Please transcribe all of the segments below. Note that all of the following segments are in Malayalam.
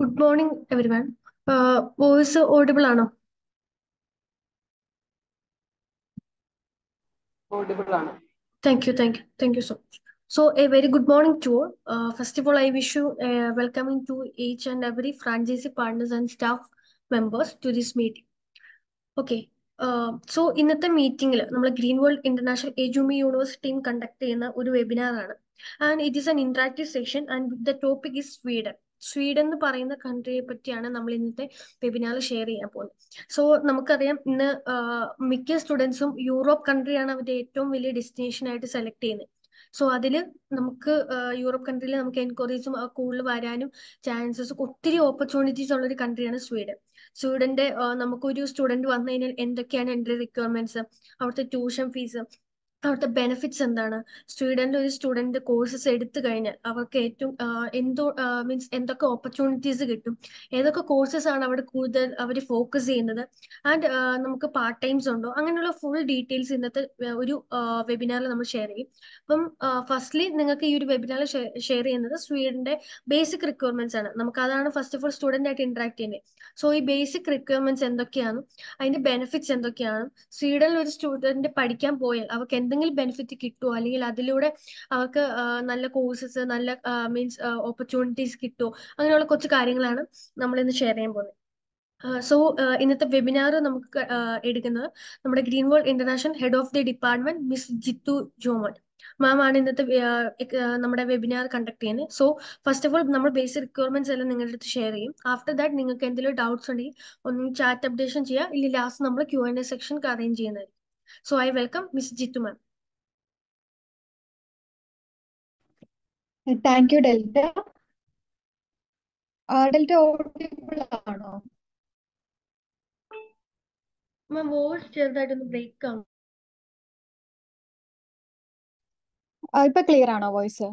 Good morning everyone voice audible ആണോ ഓഡിബിൾ ആണ് thank you thank you thank you so much so a very good morning to all first of all I wish you welcoming to each and every franchise partners and staff members to this meeting okay so ഇന്നത്തെ മീറ്റിംഗിൽ നമ്മൾ ഗ്രീൻ വേൾഡ് ഇന്റർനാഷണൽ എജുമി യൂണിവേഴ്സിറ്റിയും കണ്ടക്ട് ചെയ്യുന്ന ഒരു വെബിനാർ ആണ് and it is an interactive session and the topic is Sweden Sweden എന്ന് പറയുന്ന കൺട്രിയെ പറ്റിയാണ് നമ്മൾ ഇന്നത്തെ വെബിനാറിൽ ഷെയർ ചെയ്യാൻ പോകുന്നത് സോ നമുക്കറിയാം ഇന്ന് മിക്ക സ്റ്റുഡൻസും യൂറോപ്പ് കൺട്രിയാണ് അവരുടെ ഏറ്റവും വലിയ ഡെസ്റ്റിനേഷൻ ആയിട്ട് സെലക്ട് ചെയ്യുന്നത് സോ അതിൽ നമുക്ക് യൂറോപ്പ് കൺട്രിയിൽ നമുക്ക് എൻക്വയറീസും കൂടുതൽ വരാനും ചാൻസസ് ഒത്തിരി ഓപ്പർച്യൂണിറ്റീസ് ഉള്ള ഒരു കൺട്രിയാണ് സ്വീഡൻ സ്വീഡന്റെ നമുക്കൊരു സ്റ്റുഡന്റ് വന്നു കഴിഞ്ഞാൽ എന്തൊക്കെയാണ് എൻട്രി റിക്വയർമെന്റ്സ് അവിടുത്തെ ട്യൂഷൻ ഫീസ് അവിടുത്തെ ബെനിഫിറ്റ്സ് എന്താണ് സ്വീഡനിൽ ഒരു സ്റ്റുഡന്റ് കോഴ്സസ് എടുത്തു കഴിഞ്ഞാൽ അവർക്ക് ഏറ്റവും എന്തോ മീൻസ് എന്തൊക്കെ ഓപ്പർച്യൂണിറ്റീസ് കിട്ടും ഏതൊക്കെ കോഴ്സസ് ആണ് അവിടെ കൂടുതൽ അവർ ഫോക്കസ് ചെയ്യുന്നത് ആൻഡ് നമുക്ക് പാർട്ട് ടൈംസ് ഉണ്ടോ അങ്ങനെയുള്ള ഫുൾ ഡീറ്റെയിൽസ് ഇന്നത്തെ ഒരു വെബിനാറിൽ നമ്മൾ ഷെയർ ചെയ്യും അപ്പം ഫസ്റ്റ്ലി നിങ്ങൾക്ക് ഈ ഒരു വെബിനാറിൽ ഷെയർ ചെയ്യുന്നത് സ്വീഡന്റെ ബേസിക് റിക്വയർമെന്റ്സ് ആണ് നമുക്ക് അതാണ് ഫസ്റ്റ് ഓഫ് ഓൾ സ്റ്റുഡന്റ് ആയിട്ട് ഇന്ററാക്ട് ചെയ്യുന്നത് സോ ഈ ബേസിക് റിക്വയർമെന്റ്സ് എന്തൊക്കെയാണ് അതിന്റെ ബെനിഫിറ്റ്സ് എന്തൊക്കെയാണ് സ്വീഡനിൽ ഒരു സ്റ്റുഡന്റ് പഠിക്കാൻ പോയാൽ അവർക്ക് എന്തെങ്കിലും ബെനിഫിറ്റ് കിട്ടുമോ അല്ലെങ്കിൽ അതിലൂടെ അവർക്ക് നല്ല കോഴ്സസ് നല്ല മീൻസ് ഓപ്പർച്യൂണിറ്റീസ് കിട്ടുമോ അങ്ങനെയുള്ള കുറച്ച് കാര്യങ്ങളാണ് നമ്മൾ ഇന്ന് ഷെയർ ചെയ്യാൻ പോകുന്നത് സോ ഇന്നത്തെ വെബിനാർ നമുക്ക് എടുക്കുന്നത് നമ്മുടെ Green World International head of the department miss Jithu Jomon ma'am ആണ് ഇന്നത്തെ നമ്മുടെ വെബിനാർ കണ്ടക്ട് ചെയ്യുന്നത് സോ ഫസ്റ്റ് ഓഫ് ഓൾ നമ്മൾ ബേസിക് റിക്വയർമെന്റ്സ് എല്ലാം നിങ്ങളുടെ അടുത്ത് ഷെയർ ചെയ്യും ആഫ്റ്റർ ദാറ്റ് നിങ്ങൾക്ക് എന്തെങ്കിലും ഡൗട്ട്സ് ഉണ്ടെങ്കിൽ ഒന്ന് ചാറ്റ് അപ്ഡേഷൻ ചെയ്യുക ഇല്ലെങ്കിൽ ലാസ്റ്റ് നമ്മൾ Q and A section arrange ചെയ്യുന്നതായിരിക്കും so I welcome miss Jithu ma'am thank you Delta Delta audible ആണോ മാം വോയിസ് ചെറുതായിട്ടൊന്ന് ബ്രേക്ക് ആവും ഇപ്പൊ ക്ലിയർ ആണോ വോയിസ്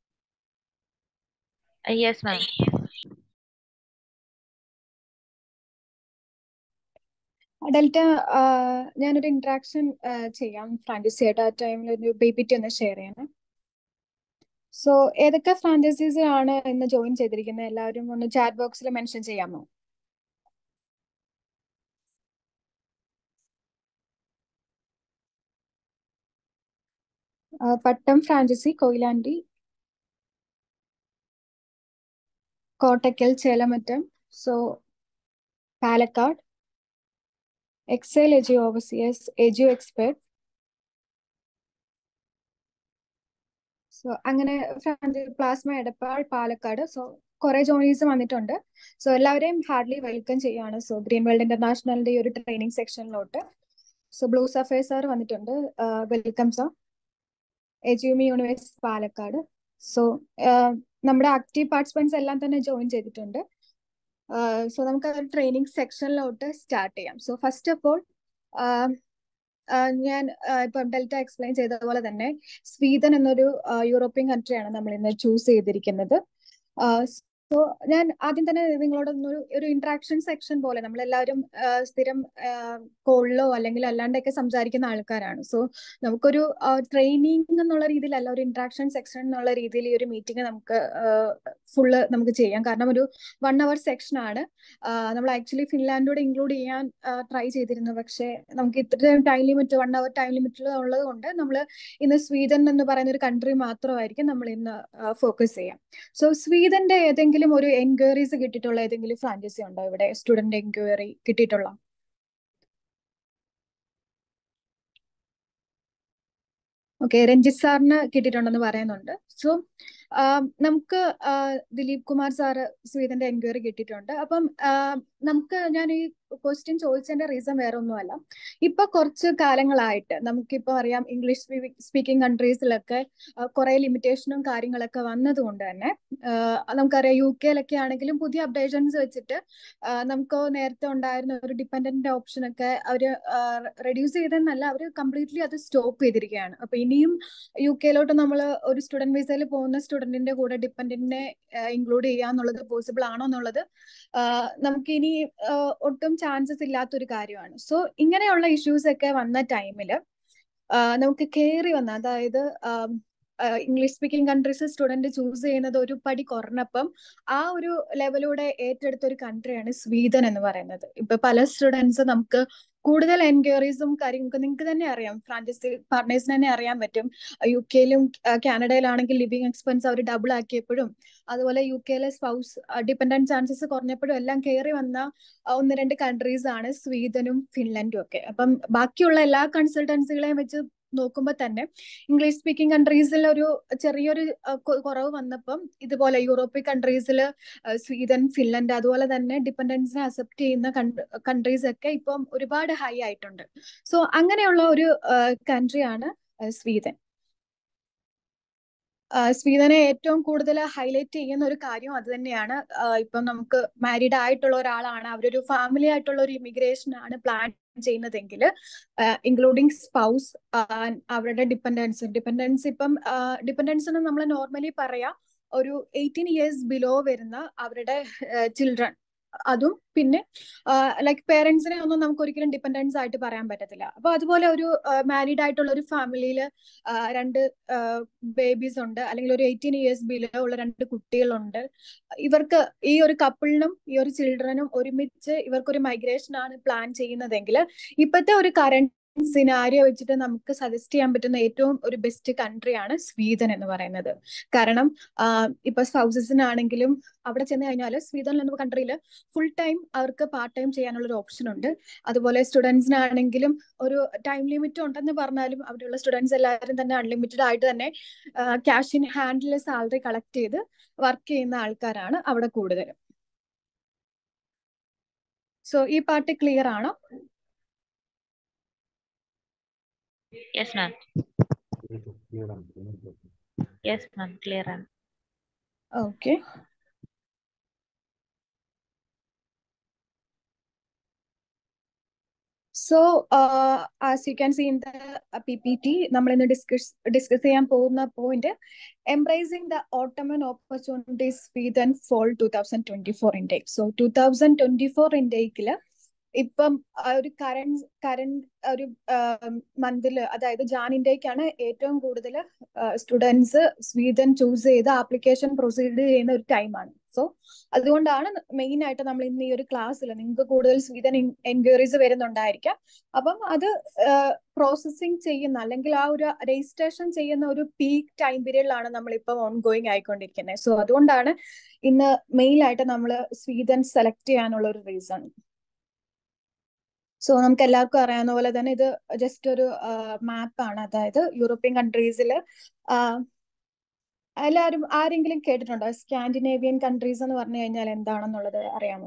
യെസ് മാം ഡെൽറ്റ ഞാനൊരു ഇന്ററാക്ഷൻ ചെയ്യാം ഫ്രാഞ്ചൈസി ആയിട്ട് ആ ടൈമിൽ ഒരു ബേബിറ്റി ഒന്ന് ഷെയർ ചെയ്യണം സോ ഏതൊക്കെ ഫ്രാഞ്ചൈസീസ് ആണ് ഇന്ന് ജോയിൻ ചെയ്തിരിക്കുന്നത് എല്ലാവരും ഒന്ന് ചാറ്റ് ബോക്സിൽ മെൻഷൻ ചെയ്യാമോ Pattom franchise Koyilandy Kottakkal Chelamattom so Palakkad Excel Edu Overseas Edu Expert so അങ്ങനെ പ്ലാസ്മ എടപ്പാൾ പാലക്കാട് സോ കുറെ ജോയിനീസ് വന്നിട്ടുണ്ട് സോ എല്ലാവരെയും ഹാർഡ്ലി വെൽക്കം ചെയ്യാണ് സോ ഗ്രീൻ വേൾഡ് ഇന്റർനാഷണലിന്റെ ഈ ഒരു ട്രെയിനിങ് സെക്ഷനിലോട്ട് സോ ബ്ലൂ സഫേ സാർ വന്നിട്ടുണ്ട് വെൽക്കം സാർ എജുമി യൂണിവേഴ്സിറ്റി പാലക്കാട് സോ നമ്മുടെ ആക്റ്റീവ് പാർട്ടിസിപ്പൻസ് എല്ലാം തന്നെ ജോയിൻ ചെയ്തിട്ടുണ്ട് സോ നമുക്ക് ആ ട്രെയിനിങ് സെക്ഷനിലോട്ട് സ്റ്റാർട്ട് ചെയ്യാം സോ ഫസ്റ്റ് ഓഫ് ഓൾ ഞാൻ ഇപ്പം ഡെൽറ്റ എക്സ്പ്ലെയിൻ ചെയ്ത പോലെ തന്നെ സ്വീഡൻ എന്നൊരു യൂറോപ്യൻ കൺട്രിയാണ് നമ്മൾ ഇന്ന് ചൂസ് ചെയ്തിരിക്കുന്നത് സോ ഞാൻ ആദ്യം തന്നെ നിങ്ങളോട് ഒരു ഒരു ഇന്ററാക്ഷൻ സെക്ഷൻ പോലെ നമ്മളെല്ലാവരും സ്ഥിരം കോളിലോ അല്ലെങ്കിൽ അല്ലാണ്ടൊക്കെ സംസാരിക്കുന്ന ആൾക്കാരാണ് സോ നമുക്കൊരു ട്രെയിനിങ് എന്നുള്ള രീതിയിലല്ല ഒരു ഇന്ററാക്ഷൻ സെക്ഷൻ എന്നുള്ള രീതിയിൽ ഈ ഒരു മീറ്റിംഗ് നമുക്ക് ഫുള്ള് നമുക്ക് ചെയ്യാം കാരണം ഒരു വൺ അവർ സെക്ഷൻ ആണ് നമ്മൾ ആക്ച്വലി ഫിൻലാൻഡോട് ഇൻക്ലൂഡ് ചെയ്യാൻ ട്രൈ ചെയ്തിരുന്നു പക്ഷേ നമുക്ക് ഇത്ര ടൈം ലിമിറ്റ് വൺ അവർ ടൈം ലിമിറ്റ് ഉള്ളത് കൊണ്ട് നമ്മൾ ഇന്ന് സ്വീഡൻ എന്ന് പറയുന്ന ഒരു കൺട്രി മാത്രമായിരിക്കും നമ്മൾ ഇന്ന് ഫോക്കസ് ചെയ്യാം സോ സ്വീഡന്റെ ഏതെങ്കിലും ഒരു എൻക്വയറീസ് കിട്ടിയിട്ടുള്ള ഏതെങ്കിലും ഫ്രാഞ്ചൈസി ഉണ്ടോ ഇവിടെ സ്റ്റുഡന്റ് എൻക്വയറി കിട്ടിയിട്ടുള്ള ഓക്കെ രഞ്ജിത്ത് സാറിന് കിട്ടിയിട്ടുണ്ടെന്ന് പറയുന്നുണ്ട് സോ നമുക്ക് ദിലീപ് കുമാർ സാറ് സ്വീഡന്റെ എൻക്വയറി കിട്ടിയിട്ടുണ്ട് അപ്പം നമുക്ക് ഞാൻ ഈ ക്വസ്റ്റ്യൻ ചോദിച്ചതിന്റെ റീസൺ വേറെ ഒന്നുമല്ല ഇപ്പൊ കുറച്ച് കാലങ്ങളായിട്ട് നമുക്കിപ്പോ അറിയാം ഇംഗ്ലീഷ് സ്പീക്കിംഗ് കൺട്രീസിലൊക്കെ കുറെ ലിമിറ്റേഷനും കാര്യങ്ങളൊക്കെ വന്നതുകൊണ്ട് തന്നെ നമുക്കറിയാം യു കെയിലൊക്കെ ആണെങ്കിലും പുതിയ അപ്ഡേഷൻസ് വെച്ചിട്ട് നമുക്ക് നേരത്തെ ഉണ്ടായിരുന്ന ഒരു ഡിപ്പെൻഡന്റ് ഓപ്ഷൻ ഒക്കെ അവർ റെഡ്യൂസ് ചെയ്തെന്നല്ല അവർ കംപ്ലീറ്റ്ലി അത് സ്റ്റോപ്പ് ചെയ്തിരിക്കുകയാണ് അപ്പൊ ഇനിയും യു കെയിലോട്ട് നമ്മൾ ഒരു സ്റ്റുഡന്റ് വിസയിൽ പോകുന്ന സ്റ്റുഡന്റിന്റെ കൂടെ ഡിപ്പെൻഡന്റിനെ ഇൻക്ലൂഡ് ചെയ്യാന്നുള്ളത് പോസിബിൾ ആണോ എന്നുള്ളത് നമുക്ക് ഇനി ഒട്ടും ചാൻസസ് ഇല്ലാത്തൊരു കാര്യമാണ് സോ ഇങ്ങനെയുള്ള ഇഷ്യൂസ് ഒക്കെ വന്ന ടൈമിൽ നമുക്ക് കയറി വന്ന അതായത് English speaking countries student choose ചെയ്യുന്നത് ഒരു പടി കുറഞ്ഞപ്പം ആ ഒരു ലെവലൂടെ ഏറ്റെടുത്ത ഒരു കൺട്രിയാണ് സ്വീഡൻ എന്ന് പറയുന്നത് ഇപ്പൊ പല സ്റ്റുഡൻസ് നമുക്ക് കൂടുതൽ എൻക്വയറീസും കാര്യങ്ങൾക്ക് നിങ്ങൾക്ക് തന്നെ അറിയാം ഫ്രാഞ്ചൈസി പാർട്ട്നേഴ്സിന് തന്നെ അറിയാൻ പറ്റും യു കെയിലും കാനഡയിലാണെങ്കിൽ ലിവിങ് എക്സ്പെൻസ് അവർ ഡബിൾ ആക്കിയപ്പോഴും അതുപോലെ യു കെയിലെ സ്പൗസ് ഡിപ്പെൻഡന്റ് ചാൻസസ് കുറഞ്ഞപ്പോഴും എല്ലാം കയറി വന്ന ഒന്ന് രണ്ട് കൺട്രീസ് ആണ് സ്വീഡനും ഫിൻലൻഡും ഒക്കെ അപ്പം ബാക്കിയുള്ള എല്ലാ കൺസൾട്ടൻസികളെയും വെച്ച് നോക്കുമ്പോൾ തന്നെ ഇംഗ്ലീഷ് സ്പീക്കിംഗ് കൺട്രീസിൽ ഒരു ചെറിയൊരു കുറവ് വന്നപ്പം ഇതുപോലെ യൂറോപ്യൻ കൺട്രീസിൽ സ്വീഡൻ ഫിൻലൻഡ് അതുപോലെ തന്നെ ഡിപ്പെൻഡൻസിനെ അക്സെപ്റ്റ് ചെയ്യുന്ന കൺട്രീസ് ഒക്കെ ഇപ്പം ഒരുപാട് ഹൈ ആയിട്ടുണ്ട് സോ അങ്ങനെയുള്ള ഒരു കൺട്രിയാണ് സ്വീഡൻ സ്വീഡനെ ഏറ്റവും കൂടുതൽ ഹൈലൈറ്റ് ചെയ്യുന്ന ഒരു കാര്യം അത് തന്നെയാണ് ഇപ്പം നമുക്ക് മാരീഡ് ആയിട്ടുള്ള ഒരാളാണ് അവരൊരു ഫാമിലി ആയിട്ടുള്ള ഒരു ഇമിഗ്രേഷൻ ആണ് പ്ലാൻ ചെയ്യുന്നതെങ്കിൽ ഇൻക്ലൂഡിങ് സ്പൗസ് അവരുടെ ഡിപ്പെൻഡൻസ് ഡിപ്പെൻഡൻസ് ഇപ്പം ഡിപ്പെൻഡൻസ് എന്ന് നമ്മൾ നോർമലി പറയാം ഒരു എയ്റ്റീൻ ഇയേഴ്സ് ബിലോ വരുന്ന അവരുടെ ചിൽഡ്രൻ അതും പിന്നെ ലൈക്ക് പേരൻസിനെ ഒന്നും നമുക്ക് ഒരിക്കലും ഡിപ്പെൻഡൻസ് ആയിട്ട് പറയാൻ പറ്റത്തില്ല അപ്പൊ അതുപോലെ ഒരു മാരീഡ് ആയിട്ടുള്ള ഒരു ഫാമിലിയിൽ രണ്ട് ബേബീസ് ഉണ്ട് അല്ലെങ്കിൽ ഒരു എയ്റ്റീൻ ഇയേഴ്സ് ബിലോ ഉള്ള രണ്ട് കുട്ടികളുണ്ട് ഇവർക്ക് ഈ ഒരു കപ്പിളിനും ഈ ഒരു ചിൽഡ്രനും ഒരുമിച്ച് ഇവർക്കൊരു മൈഗ്രേഷൻ ആണ് പ്ലാൻ ചെയ്യുന്നതെങ്കിൽ ഇപ്പോഴത്തെ ഒരു കറണ്ട് സിനാരിയോ വെച്ചിട്ട് നമുക്ക് സജസ്റ്റ് ചെയ്യാൻ പറ്റുന്ന ഏറ്റവും ഒരു ബെസ്റ്റ് കൺട്രിയാണ് സ്വീഡൻ എന്ന് പറയുന്നത് കാരണം ഇപ്പൊ സ്പൗസസിനാണെങ്കിലും അവിടെ ചെന്ന് കഴിഞ്ഞാൽ സ്വീഡൻ എന്ന കൺട്രിയിൽ ഫുൾ ടൈം അവർക്ക് പാർട്ട് ടൈം ചെയ്യാനുള്ള ഒരു ഓപ്ഷൻ ഉണ്ട് അതുപോലെ സ്റ്റുഡൻസിനാണെങ്കിലും ഒരു ടൈം ലിമിറ്റ് ഉണ്ടെന്ന് പറഞ്ഞാലും അവിടെയുള്ള സ്റ്റുഡൻസ് എല്ലാവരും തന്നെ അൺലിമിറ്റഡ് ആയിട്ട് തന്നെ ക്യാഷ് ഇൻ ഹാൻഡിൽ സാലറി കളക്ട് ചെയ്ത് വർക്ക് ചെയ്യുന്ന ആൾക്കാരാണ് അവിടെ കൂടുതൽ സോ ഈ പാർട്ട് ക്ലിയർ ആണോ Yes, ma'am. Yes, ma'am. Clear. ma'am. Okay. So, uh, as you can see in the uh, PPT, നമ്മൾ ഇന്ന് ഡിസ്കസ് ഡിസ്കസ് ചെയ്യാൻ പോകുന്ന point embracing the autumn opportunities Sweden fall two thousand twenty four intake so two thousand twenty four ഇൻടേക്കില് ഇപ്പം ഒരു കറണ്ട് കറണ്ട് ഒരു മന്തില് അതായത് ജാനിൻ്റെക്കാണ് ഏറ്റവും കൂടുതൽ സ്റ്റുഡൻസ് സ്വീഡൻ ചൂസ് ചെയ്ത് ആപ്ലിക്കേഷൻ പ്രൊസീഡ് ചെയ്യുന്ന ഒരു ടൈമാണ് സോ അതുകൊണ്ടാണ് മെയിൻ ആയിട്ട് നമ്മൾ ഇന്ന് ഈ ഒരു ക്ലാസ്സിൽ നിങ്ങൾക്ക് കൂടുതൽ സ്വീഡൻ എൻക്വയറീസ് വരുന്നുണ്ടായിരിക്കാം അപ്പം അത് പ്രോസസ്സിങ് ചെയ്യുന്ന അല്ലെങ്കിൽ ആ ഒരു രജിസ്ട്രേഷൻ ചെയ്യുന്ന ഒരു പീക്ക് ടൈം പീരീഡിലാണ് നമ്മളിപ്പം ഓൺ ഗോയിങ് ആയിക്കൊണ്ടിരിക്കുന്നത് സോ അതുകൊണ്ടാണ് ഇന്ന് മെയിൻ ആയിട്ട് നമ്മൾ സ്വീഡൻ സെലക്ട് ചെയ്യാനുള്ള ഒരു റീസൺ സോ നമുക്ക് എല്ലാവർക്കും അറിയാവുന്ന പോലെ തന്നെ ഇത് ജസ്റ്റ് ഒരു മാപ്പാണ് അതായത് യൂറോപ്യൻ കൺട്രീസിൽ എല്ലാവരും ആരെങ്കിലും കേട്ടിട്ടുണ്ടോ സ്കാൻഡിനേവിയൻ കൺട്രീസ് എന്ന് പറഞ്ഞു കഴിഞ്ഞാൽ എന്താണെന്നുള്ളത് അറിയാമോ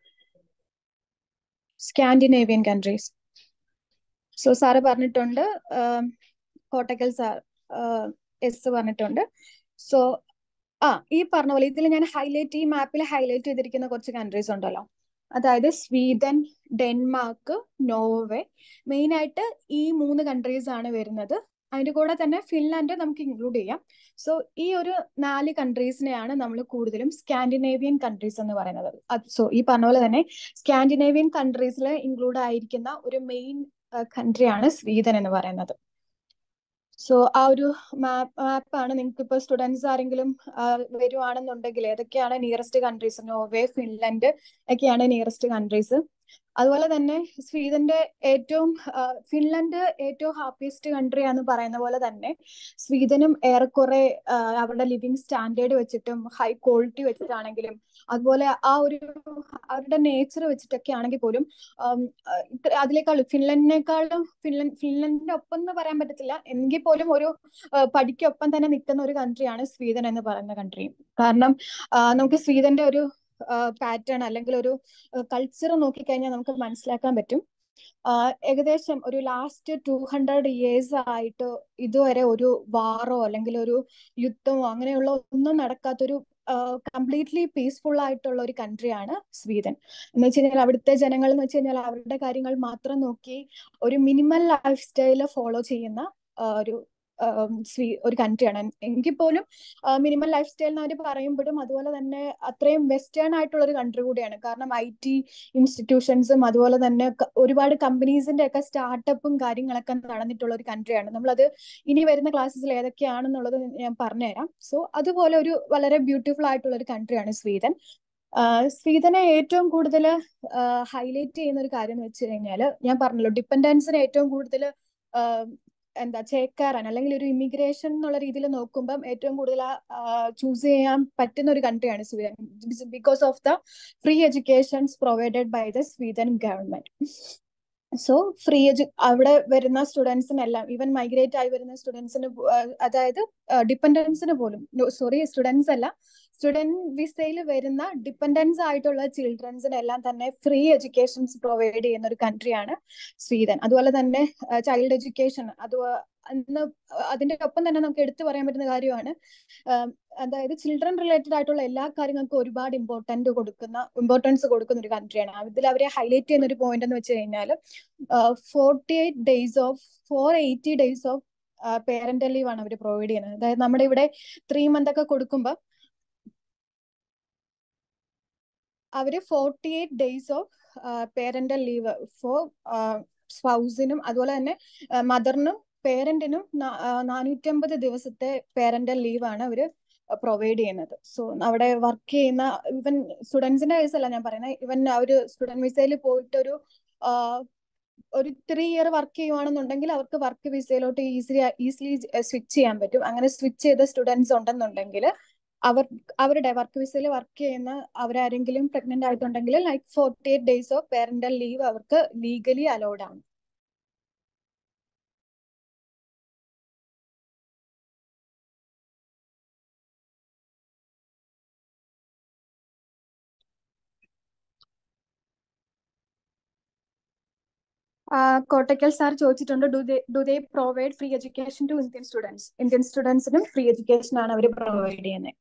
സ്കാൻഡിനേവിയൻ കൺട്രീസ് സോ സാറ് പറഞ്ഞിട്ടുണ്ട് കോട്ടക്കൽ സാർ എസ് പറഞ്ഞിട്ടുണ്ട് സോ ആ ഈ പറഞ്ഞ പോലെ ഇതിൽ ഞാൻ ഹൈലൈറ്റ് ഈ മാപ്പിൽ ഹൈലൈറ്റ് ചെയ്തിരിക്കുന്ന കുറച്ച് കൺട്രീസ് ഉണ്ടല്ലോ അതായത് സ്വീഡൻ ഡെൻമാർക്ക് നോർവേ മെയിൻ ആയിട്ട് ഈ മൂന്ന് കൺട്രീസ് ആണ് വരുന്നത് അതിന്റെ കൂടെ തന്നെ ഫിൻലാൻഡ് നമുക്ക് ഇൻക്ലൂഡ് ചെയ്യാം സോ ഈ ഒരു നാല് കൺട്രീസിനെയാണ് നമ്മൾ കൂടുതലും സ്കാൻഡിനേവിയൻ കൺട്രീസ് എന്ന് പറയുന്നത് സോ ഈ പറഞ്ഞ പോലെ തന്നെ സ്കാൻഡിനേവിയൻ കൺട്രീസിൽ ഇൻക്ലൂഡ് ആയിരിക്കുന്ന ഒരു മെയിൻ കൺട്രിയാണ് സ്വീഡൻ എന്ന് പറയുന്നത് സോ ആ ഒരു മാപ്പ് മാപ്പാണ് നിങ്ങൾക്ക് ഇപ്പോൾ സ്റ്റുഡൻസ് ആരെങ്കിലും വരുവാണെന്നുണ്ടെങ്കിൽ ഏതൊക്കെയാണ് നിയറസ്റ്റ് കൺട്രീസ് നോർവേ ഫിൻലൻഡ് ഒക്കെയാണ് നിയറസ്റ്റ് കൺട്രീസ് അതുപോലെ തന്നെ സ്വീഡന്റെ ഏറ്റവും ഫിൻലൻഡ് ഏറ്റവും ഹാപ്പിയസ്റ്റ് കൺട്രി എന്ന് പറയുന്ന പോലെ തന്നെ സ്വീഡനും ഏറെക്കുറെ അവരുടെ ലിവിങ് സ്റ്റാൻഡേർഡ് വെച്ചിട്ടും ഹൈ ക്വാളിറ്റി വെച്ചിട്ടാണെങ്കിലും അതുപോലെ ആ ഒരു അവരുടെ നേച്ചർ വെച്ചിട്ടൊക്കെ ആണെങ്കിൽ പോലും അതിനേക്കാളും ഫിൻലൻഡിനേക്കാളും ഫിൻലൻഡ് ഫിൻലൻഡിന്റെ ഒപ്പം എന്ന് പറയാൻ പറ്റത്തില്ല എങ്കിൽ പോലും ഒരു പഠിക്കൊപ്പം തന്നെ നിൽക്കുന്ന ഒരു കൺട്രിയാണ് സ്വീഡൻ എന്ന് പറയുന്ന കൺട്രി കാരണം നമുക്ക് സ്വീഡന്റെ ഒരു പാറ്റേൺ അല്ലെങ്കിൽ ഒരു കൾച്ചർ നോക്കിക്കഴിഞ്ഞാൽ നമുക്ക് മനസ്സിലാക്കാൻ പറ്റും ഏകദേശം ഒരു ലാസ്റ്റ് ടു ഹൺഡ്രഡ് ഇയേഴ്സ് ആയിട്ട് ഇതുവരെ ഒരു വാറോ അല്ലെങ്കിൽ ഒരു യുദ്ധമോ അങ്ങനെയുള്ള ഒന്നും നടക്കാത്തൊരു കംപ്ലീറ്റ്ലി പീസ്ഫുൾ ആയിട്ടുള്ള ഒരു കൺട്രിയാണ് സ്വീഡൻ എന്ന് വെച്ച് കഴിഞ്ഞാൽ അവിടുത്തെ ജനങ്ങൾ എന്ന് വെച്ച് കഴിഞ്ഞാൽ അവരുടെ കാര്യങ്ങൾ മാത്രം നോക്കി ഒരു മിനിമൽ ലൈഫ് സ്റ്റൈല് ഫോളോ ചെയ്യുന്ന ഒരു ഒരു കൺട്രിയാണ് എങ്കിൽ പോലും മിനിമം ലൈഫ് സ്റ്റൈൽ എന്ന് അവർ പറയുമ്പോഴും അതുപോലെ തന്നെ അത്രയും വെസ്റ്റേൺ ആയിട്ടുള്ള ഒരു കൺട്രി കൂടിയാണ് കാരണം ഐ ടി ഇൻസ്റ്റിറ്റ്യൂഷൻസും അതുപോലെ തന്നെ ഒരുപാട് കമ്പനീസിന്റെ ഒക്കെ സ്റ്റാർട്ടപ്പും കാര്യങ്ങളൊക്കെ നടന്നിട്ടുള്ള ഒരു കൺട്രിയാണ് നമ്മളത് ഇനി വരുന്ന ക്ലാസ്സസിൽ ഏതൊക്കെയാണെന്നുള്ളത് ഞാൻ പറഞ്ഞുതരാം സോ അതുപോലെ ഒരു വളരെ ബ്യൂട്ടിഫുൾ ആയിട്ടുള്ള ഒരു കൺട്രിയാണ് സ്വീഡൻ സ്വീഡനെ ഏറ്റവും കൂടുതൽ ഹൈലൈറ്റ് ചെയ്യുന്ന ഒരു കാര്യം എന്ന് വെച്ച് കഴിഞ്ഞാൽ ഞാൻ പറഞ്ഞല്ലോ ഡിപ്പെൻഡൻസിനെ ഏറ്റവും കൂടുതൽ എന്താ ചേക്കാറാൻ അല്ലെങ്കിൽ ഒരു ഇമിഗ്രേഷൻ എന്നുള്ള രീതിയിൽ നോക്കുമ്പം ഏറ്റവും കൂടുതൽ ചൂസ് ചെയ്യാൻ പറ്റുന്ന ഒരു കൺട്രിയാണ് Sweden because of the free educations provided by the Sweden government so free edu അവിടെ വരുന്ന സ്റ്റുഡൻസിനെല്ലാം ഈവൻ മൈഗ്രേറ്റ് ആയി വരുന്ന സ്റ്റുഡൻസിന് അതായത് ഡിപ്പെൻഡൻസിന് പോലും സോറി സ്റ്റുഡൻസ് അല്ല സ്റ്റുഡന്റ് വിസയിൽ വരുന്ന ഡിപ്പെൻഡൻസ് ആയിട്ടുള്ള ചിൽഡ്രൻസിനെല്ലാം തന്നെ ഫ്രീ എഡ്യൂക്കേഷൻസ് പ്രൊവൈഡ് ചെയ്യുന്ന ഒരു കൺട്രിയാണ് സ്വീഡൻ അതുപോലെ തന്നെ ചൈൽഡ് എഡ്യൂക്കേഷൻ അത് അന്ന് അതിന്റെ ഒപ്പം തന്നെ നമുക്ക് എടുത്തു പറയാൻ പറ്റുന്ന കാര്യമാണ് അതായത് ചിൽഡ്രൻ റിലേറ്റഡ് ആയിട്ടുള്ള എല്ലാ കാര്യങ്ങൾക്കും ഒരുപാട് ഇമ്പോർട്ടന്റ് കൊടുക്കുന്ന ഇമ്പോർട്ടൻസ് കൊടുക്കുന്ന ഒരു കൺട്രിയാണ് ഇതിൽ അവരെ ഹൈലൈറ്റ് ചെയ്യുന്ന ഒരു പോയിന്റ് എന്ന് വെച്ച് കഴിഞ്ഞാൽ forty eight days of four eighty days of parental leave ആണ് അവർ പ്രൊവൈഡ് ചെയ്യുന്നത് അതായത് നമ്മുടെ ഇവിടെ ത്രീ മന്ത് ഒക്കെ കൊടുക്കുമ്പോൾ അവര് forty eight days of parental leave for സ്പൗസിനും അതുപോലെ തന്നെ മദറിനും പേരന്റിനും നാനൂറ്റമ്പത് ദിവസത്തെ പേരന്റൽ ലീവാണ് അവര് പ്രൊവൈഡ് ചെയ്യുന്നത് സോ അവിടെ വർക്ക് ചെയ്യുന്ന ഇവൻ സ്റ്റുഡൻസിന്റെ കേസല്ല ഞാൻ പറയുന്നത് ഇവൻ അവര് സ്റ്റുഡന്റ് വിസയിൽ പോയിട്ട് ഒരു ഒരു ത്രീ ഇയർ വർക്ക് ചെയ്യുവാണെന്നുണ്ടെങ്കിൽ അവർക്ക് വർക്ക് വിസയിലോട്ട് ഈസിലി ഈസിലി സ്വിച്ച് ചെയ്യാൻ പറ്റും അങ്ങനെ സ്വിച്ച് ചെയ്ത സ്റ്റുഡൻസ് ഉണ്ടെന്നുണ്ടെങ്കിൽ അവർ അവരുടെ വർക്ക് വിസയിൽ വർക്ക് ചെയ്യുന്ന അവരാരെങ്കിലും പ്രഗ്നന്റ് ആയിട്ടുണ്ടെങ്കിൽ like forty eight days of parental leave അവർക്ക് ലീഗലി അലൗഡ് ആണ് കോട്ടക്കൽ സാർ ചോദിച്ചിട്ടുണ്ട് do they do they provide free education to Indian students Indian സ്റ്റുഡൻസിനും ഫ്രീ എഡ്യൂക്കേഷൻ ആണ് അവർ പ്രൊവൈഡ് ചെയ്യുന്നത്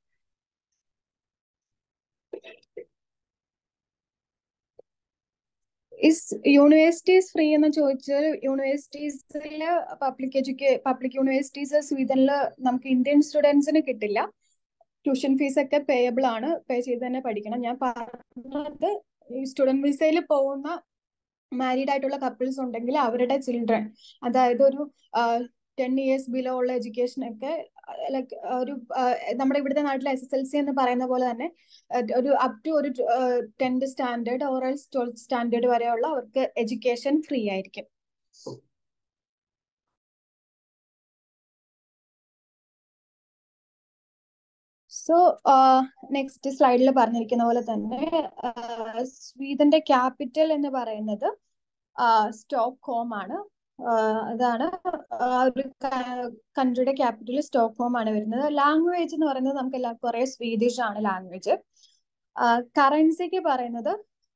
ഇസ് യൂണിവേഴ്സിറ്റീസ് ഫ്രീ എന്ന് ചോദിച്ചാൽ യൂണിവേഴ്സിറ്റീസിൽ പബ്ലിക് എഡ്യൂക്കേ പബ്ലിക് യൂണിവേഴ്സിറ്റീസ് സ്വീഡനിൽ നമുക്ക് ഇന്ത്യൻ സ്റ്റുഡൻസിന് കിട്ടില്ല ട്യൂഷൻ ഫീസ് ഒക്കെ പേയബിൾ ആണ് പേ ചെയ്ത് തന്നെ പഠിക്കണം ഞാൻ പറഞ്ഞത് ഈ സ്റ്റുഡന്റ് വിസയിൽ പോകുന്ന മാരീഡ് ആയിട്ടുള്ള കപ്പിൾസ് ഉണ്ടെങ്കിൽ അവരുടെ ചിൽഡ്രൻ അതായത് ഒരു ടെൻ ഇയേഴ്സ് ബിലോ ഉള്ള എഡ്യൂക്കേഷൻ ഒക്കെ ലൈക്ക് ഒരു നമ്മുടെ ഇവിടുത്തെ നാട്ടിലെ എസ് എസ് എൽ സി എന്ന് പറയുന്ന പോലെ തന്നെ ഒരു അപ് ടു ഒരു tenth standard or else twelfth standard വരെയുള്ള അവർക്ക് എഡ്യൂക്കേഷൻ ഫ്രീ ആയിരിക്കും സോ നെക്സ്റ്റ് സ്ലൈഡിൽ പറഞ്ഞിരിക്കുന്ന പോലെ തന്നെ സ്വീഡന്റെ ക്യാപിറ്റൽ എന്ന് പറയുന്നത് സ്റ്റോക്ക് ഹോം ആണ് അതാണ് ഒരു കൺട്രിയുടെ ക്യാപിറ്റൽ സ്റ്റോക്ക് ഹോം ആണ് വരുന്നത് ലാംഗ്വേജ് എന്ന് പറയുന്നത് നമുക്ക് എല്ലാവർക്കും അറിയാം സ്വീഡിഷ് ആണ് ലാംഗ്വേജ് കറൻസിക്ക് പറയുന്നത്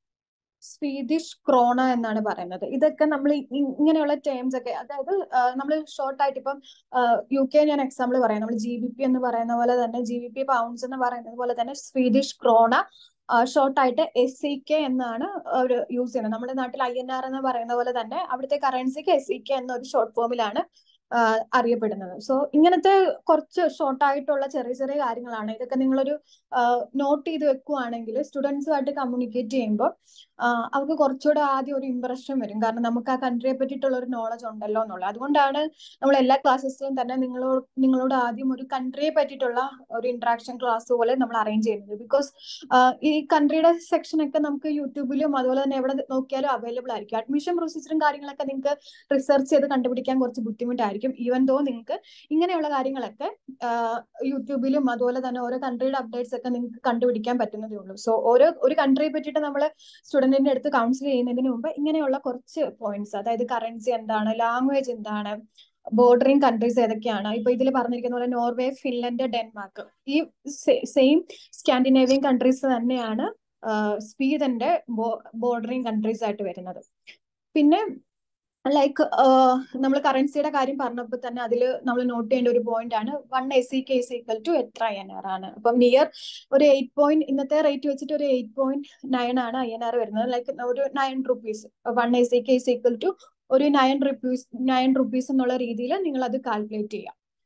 സ്വീഡിഷ് ക്രോണ എന്നാണ് പറയുന്നത് ഇതൊക്കെ നമ്മൾ ഇങ്ങനെയുള്ള ടേംസ് ഒക്കെ അതായത് നമ്മൾ ഷോർട്ട് ആയിട്ട് ഇപ്പം യു കെ ഞാൻ എക്സാമ്പിൾ പറയാം നമ്മൾ ജി ബി പി എന്ന് പറയുന്ന പോലെ തന്നെ ജി ബി പി പൗണ്ട്സ് എന്ന് പറയുന്നത് പോലെ തന്നെ സ്വീഡിഷ് ക്രോണ ഷോർട്ട് ആയിട്ട് എസ് സി കെ എന്നാണ് അവർ യൂസ് ചെയ്യുന്നത് നമ്മുടെ നാട്ടിൽ ഐ എൻ ആർ എന്ന് പറയുന്ന പോലെ തന്നെ അവിടുത്തെ കറൻസിക്ക് എസ് സി കെ എന്ന ഒരു ഷോർട്ട് ഫോമിലാണ് അറിയപ്പെടുന്നത് സോ ഇങ്ങനത്തെ കുറച്ച് ഷോർട്ട് ആയിട്ടുള്ള ചെറിയ ചെറിയ കാര്യങ്ങളാണ് ഇതൊക്കെ നിങ്ങളൊരു നോട്ട് ചെയ്ത് വെക്കുവാണെങ്കിൽ സ്റ്റുഡൻസുമായിട്ട് കമ്മ്യൂണിക്കേറ്റ് ചെയ്യുമ്പോൾ അവർക്ക് കുറച്ചുകൂടെ ആദ്യം ഒരു ഇമ്പ്രഷൻ വരും കാരണം നമുക്ക് ആ കൺട്രിയെ പറ്റിയിട്ടുള്ള ഒരു നോളജ് ഉണ്ടല്ലോ എന്നുള്ളത് അതുകൊണ്ടാണ് നമ്മൾ എല്ലാ ക്ലാസ്സസിലും തന്നെ നിങ്ങളോട് നിങ്ങളോട് ആദ്യം ഒരു കൺട്രിയെ പറ്റിയിട്ടുള്ള ഒരു ഇന്ററാക്ഷൻ ക്ലാസ് പോലെ നമ്മൾ അറേഞ്ച് ചെയ്യുന്നത് ബിക്കോസ് ഈ കൺട്രിയുടെ സെക്ഷൻ ഒക്കെ നമുക്ക് യൂട്യൂബിലും അതുപോലെ തന്നെ എവിടെ നോക്കിയാലും അവൈലബിൾ ആയിരിക്കും അഡ്മിഷൻ പ്രൊസീജറും കാര്യങ്ങളൊക്കെ നിങ്ങൾക്ക് റിസർച്ച് ചെയ്ത് കണ്ടുപിടിക്കാൻ കുറച്ച് ബുദ്ധിമുട്ടായിരിക്കും ഈവൻ ദോ നിങ്ങൾക്ക് ഇങ്ങനെയുള്ള കാര്യങ്ങളൊക്കെ യൂട്യൂബിലും അതുപോലെ തന്നെ ഓരോ കൺട്രിയുടെ അപ്ഡേറ്റ്സ് ഒക്കെ നിങ്ങൾക്ക് കണ്ടുപിടിക്കാൻ പറ്റുന്നതേ ഉള്ളൂ സോ ഓരോ ഒരു കൺട്രിയെ പറ്റിയിട്ട് നമ്മൾ സ്റ്റുഡന്റിന്റെ അടുത്ത് കൗൺസിൽ ചെയ്യുന്നതിന് മുമ്പ് ഇങ്ങനെയുള്ള കുറച്ച് പോയിന്റ്സ് അതായത് കറൻസി എന്താണ് ലാംഗ്വേജ് എന്താണ് ബോർഡറിങ് കൺട്രീസ് ഏതൊക്കെയാണ് ഇപ്പൊ ഇതിൽ പറഞ്ഞിരിക്കുന്ന പോലെ നോർവേ ഫിൻലൻഡ് ഡെൻമാർക്ക് ഈ സെയിം സ്കാൻഡിനേവിയൻ കൺട്രീസ് തന്നെയാണ് സ്വീഡന്റെ ബോർഡറിങ് കൺട്രീസ് ആയിട്ട് വരുന്നത് പിന്നെ ലൈക്ക് നമ്മൾ കറൻസിയുടെ കാര്യം പറഞ്ഞപ്പോൾ തന്നെ അതിൽ നമ്മൾ നോട്ട് ചെയ്യേണ്ട ഒരു പോയിന്റ് ആണ് one A C K is equal to എത്ര ഐ എൻ ആർ ആണ് അപ്പം നിയർ ഒരു എയ്റ്റ് പോയിന്റ് ഇന്നത്തെ റേറ്റ് വെച്ചിട്ട് ഒരു എയ്റ്റ് പോയിന്റ് നയൻ ആണ് ഐ എൻ ആർ വരുന്നത് ലൈക്ക് ഒരു nine rupees one A C K is equal to ഒരു നയൻ റുപ്പീസ് നയൻ റുപ്പീസ് എന്നുള്ള രീതിയിൽ നിങ്ങൾ അത് കാൽക്കുലേറ്റ് ചെയ്യാം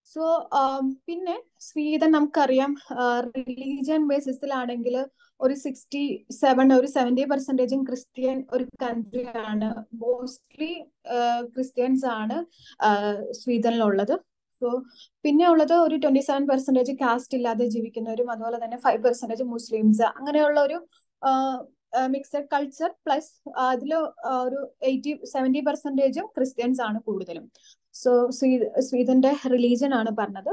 സോ പിന്നെ സ്വീഡൻ നമുക്കറിയാം റിലീജിയൻ ബേസിസിലാണെങ്കിൽ ഒരു സിക്സ്റ്റി സെവൻ ഒരു സെവൻറ്റി പെർസെൻറ്റേജും ക്രിസ്ത്യൻ ഒരു കൺട്രി ആണ് മോസ്റ്റ്ലി ക്രിസ്ത്യൻസ് ആണ് സ്വീഡനിലുള്ളത് സോ പിന്നെ ഉള്ളത് ഒരു ട്വന്റി സെവൻ പെർസെൻറ്റേജ് കാസ്റ്റ് ഇല്ലാതെ ജീവിക്കുന്നവരും അതുപോലെ തന്നെ ഫൈവ് പെർസെൻറ്റേജ് മുസ്ലിംസ് അങ്ങനെയുള്ള ഒരു മിക്സഡ് കൾച്ചർ പ്ലസ് അതിൽ ഒരു എയ്റ്റി സെവൻറ്റി പെർസെൻറ്റേജും ക്രിസ്ത്യൻസ് ആണ് കൂടുതലും സോ സ്വീഡന്റെ റിലീജിയൻ ആണ് പറഞ്ഞത്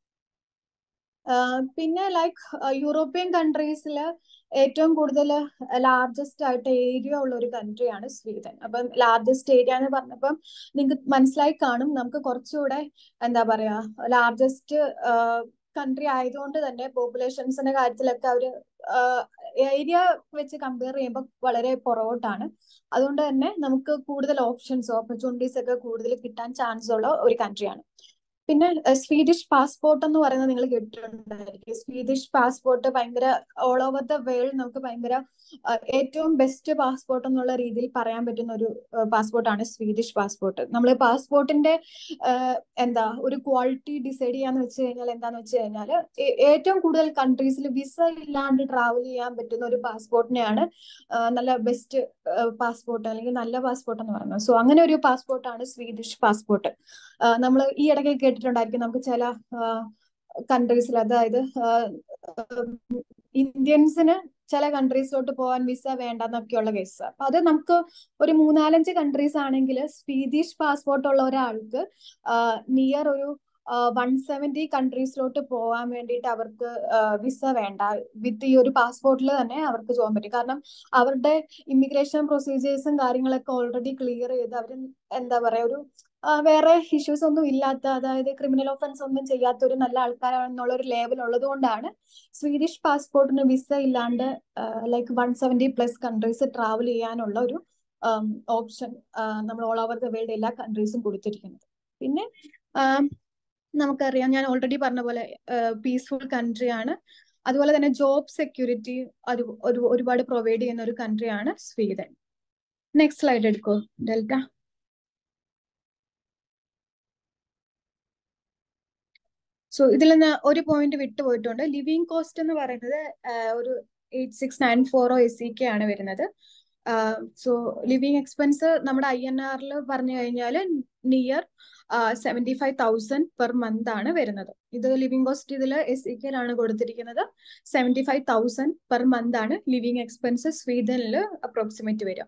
പിന്നെ ലൈക്ക് യൂറോപ്യൻ കൺട്രീസിൽ ഏറ്റവും കൂടുതൽ ലാർജസ്റ്റ് ആയിട്ട് ഏരിയ ഉള്ള ഒരു കൺട്രിയാണ് സ്വീഡൻ അപ്പം ലാർജസ്റ്റ് ഏരിയ എന്ന് പറഞ്ഞപ്പം നിങ്ങൾക്ക് മനസ്സിലായി കാണും നമുക്ക് കുറച്ചുകൂടെ എന്താ പറയാ ലാർജസ്റ്റ് കൺട്രി ആയതുകൊണ്ട് തന്നെ പോപ്പുലേഷൻസിന്റെ കാര്യത്തിലൊക്കെ അവര് ഏരിയ വെച്ച് കമ്പയർ ചെയ്യുമ്പോൾ വളരെ പുറകോട്ടാണ് അതുകൊണ്ട് തന്നെ നമുക്ക് കൂടുതൽ ഓപ്ഷൻസ് ഓപ്പർച്യൂണിറ്റീസ് ഒക്കെ കൂടുതൽ കിട്ടാൻ ചാൻസ് ഉള്ള ഒരു കൺട്രിയാണ് പിന്നെ സ്വീഡിഷ് പാസ്പോർട്ട് എന്ന് പറയുന്നത് നിങ്ങൾ കേട്ടിട്ടുണ്ടായിരിക്കും സ്വീഡിഷ് പാസ്പോർട്ട് ഭയങ്കര ഓൾ ഓവർ ദ വേൾഡ് നമുക്ക് ഭയങ്കര ഏറ്റവും ബെസ്റ്റ് പാസ്പോർട്ട് എന്നുള്ള രീതിയിൽ പറയാൻ പറ്റുന്ന ഒരു പാസ്പോർട്ടാണ് സ്വീഡിഷ് പാസ്പോർട്ട് നമ്മൾ പാസ്പോർട്ടിന്റെ എന്താ ഒരു ക്വാളിറ്റി ഡിസൈഡ് ചെയ്യാന്ന് വെച്ച് കഴിഞ്ഞാൽ എന്താന്ന് വെച്ച് കഴിഞ്ഞാൽ ഏറ്റവും കൂടുതൽ കൺട്രീസിൽ വിസ ഇല്ലാണ്ട് ട്രാവൽ ചെയ്യാൻ പറ്റുന്ന ഒരു പാസ്പോർട്ടിനെയാണ് നല്ല ബെസ്റ്റ് പാസ്പോർട്ട് അല്ലെങ്കിൽ നല്ല പാസ്പോർട്ട് എന്ന് പറയുന്നത് സോ അങ്ങനെ ഒരു പാസ്പോർട്ടാണ് സ്വീഡിഷ് പാസ്പോർട്ട് നമ്മൾ ഈ ഇടയ്ക്ക് കേട്ടിട്ടുണ്ടായിരിക്കും നമുക്ക് ചില കൺട്രീസിൽ അതായത് ഇന്ത്യൻസിന് ചില കൺട്രീസിലോട്ട് പോകാൻ വിസ വേണ്ടെന്നൊക്കെയുള്ള കേസ് അപ്പൊ അത് നമുക്ക് ഒരു മൂന്നാലഞ്ച് കൺട്രീസ് ആണെങ്കിൽ സ്വീഡിഷ് പാസ്പോർട്ട് ഉള്ള ഒരാൾക്ക് നിയർ ഒരു വൺ സെവൻറ്റി കൺട്രീസിലോട്ട് പോകാൻ വേണ്ടിയിട്ട് അവർക്ക് വിസ വേണ്ട വിത്ത് ഈ ഒരു പാസ്പോർട്ടിൽ തന്നെ അവർക്ക് പോകാൻ പറ്റും കാരണം അവരുടെ ഇമിഗ്രേഷൻ പ്രൊസീജിയേഴ്സും കാര്യങ്ങളൊക്കെ ഓൾറെഡി ക്ലിയർ ചെയ്ത് അവർ എന്താ പറയാ ഒരു വേറെ ഇഷ്യൂസ് ഒന്നും ഇല്ലാത്ത അതായത് ക്രിമിനൽ ഓഫൻസ് ഒന്നും ചെയ്യാത്ത ഒരു നല്ല ആൾക്കാരാണെന്നുള്ള ഒരു ലേവൽ ഉള്ളത് കൊണ്ടാണ് സ്വീഡിഷ് പാസ്പോർട്ടിന് വിസ ഇല്ലാണ്ട് like one seventy plus countries travel ചെയ്യാനുള്ള ഒരു ഓപ്ഷൻ നമ്മൾ ഓൾ ഓവർ ദ വേൾഡ് എല്ലാ കൺട്രീസും കൊടുത്തിരിക്കുന്നത് പിന്നെ നമുക്കറിയാം ഞാൻ ഓൾറെഡി പറഞ്ഞ പോലെ പീസ്ഫുൾ കൺട്രി ആണ് അതുപോലെ തന്നെ ജോബ് സെക്യൂരിറ്റി അത് ഒരു ഒരുപാട് പ്രൊവൈഡ് ചെയ്യുന്ന ഒരു കൺട്രിയാണ് സ്വീഡൻ നെക്സ്റ്റ് സ്ലൈഡ് എടുക്കോ ഡെൽറ്റ സോ ഇതിൽ നിന്ന് ഒരു പോയിന്റ് വിട്ടുപോയിട്ടുണ്ട് ലിവിങ് കോസ്റ്റ് എന്ന് പറയുന്നത് ഒരു eight six nine four S C K ആണ് വരുന്നത് സോ ലിവിങ് എക്സ്പെൻസ് നമ്മുടെ ഐ എൻ ആറിൽ പറഞ്ഞു കഴിഞ്ഞാൽ near seventy five thousand per month ആണ് വരുന്നത് ഇത് ലിവിങ് കോസ്റ്റ് ഇതിൽ എസ് സി കെയിലാണ് കൊടുത്തിരിക്കുന്നത് seventy five thousand per month ആണ് ലിവിങ് എക്സ്പെൻസ് സ്വീഡനിൽ അപ്രോക്സിമേറ്റ് വരിക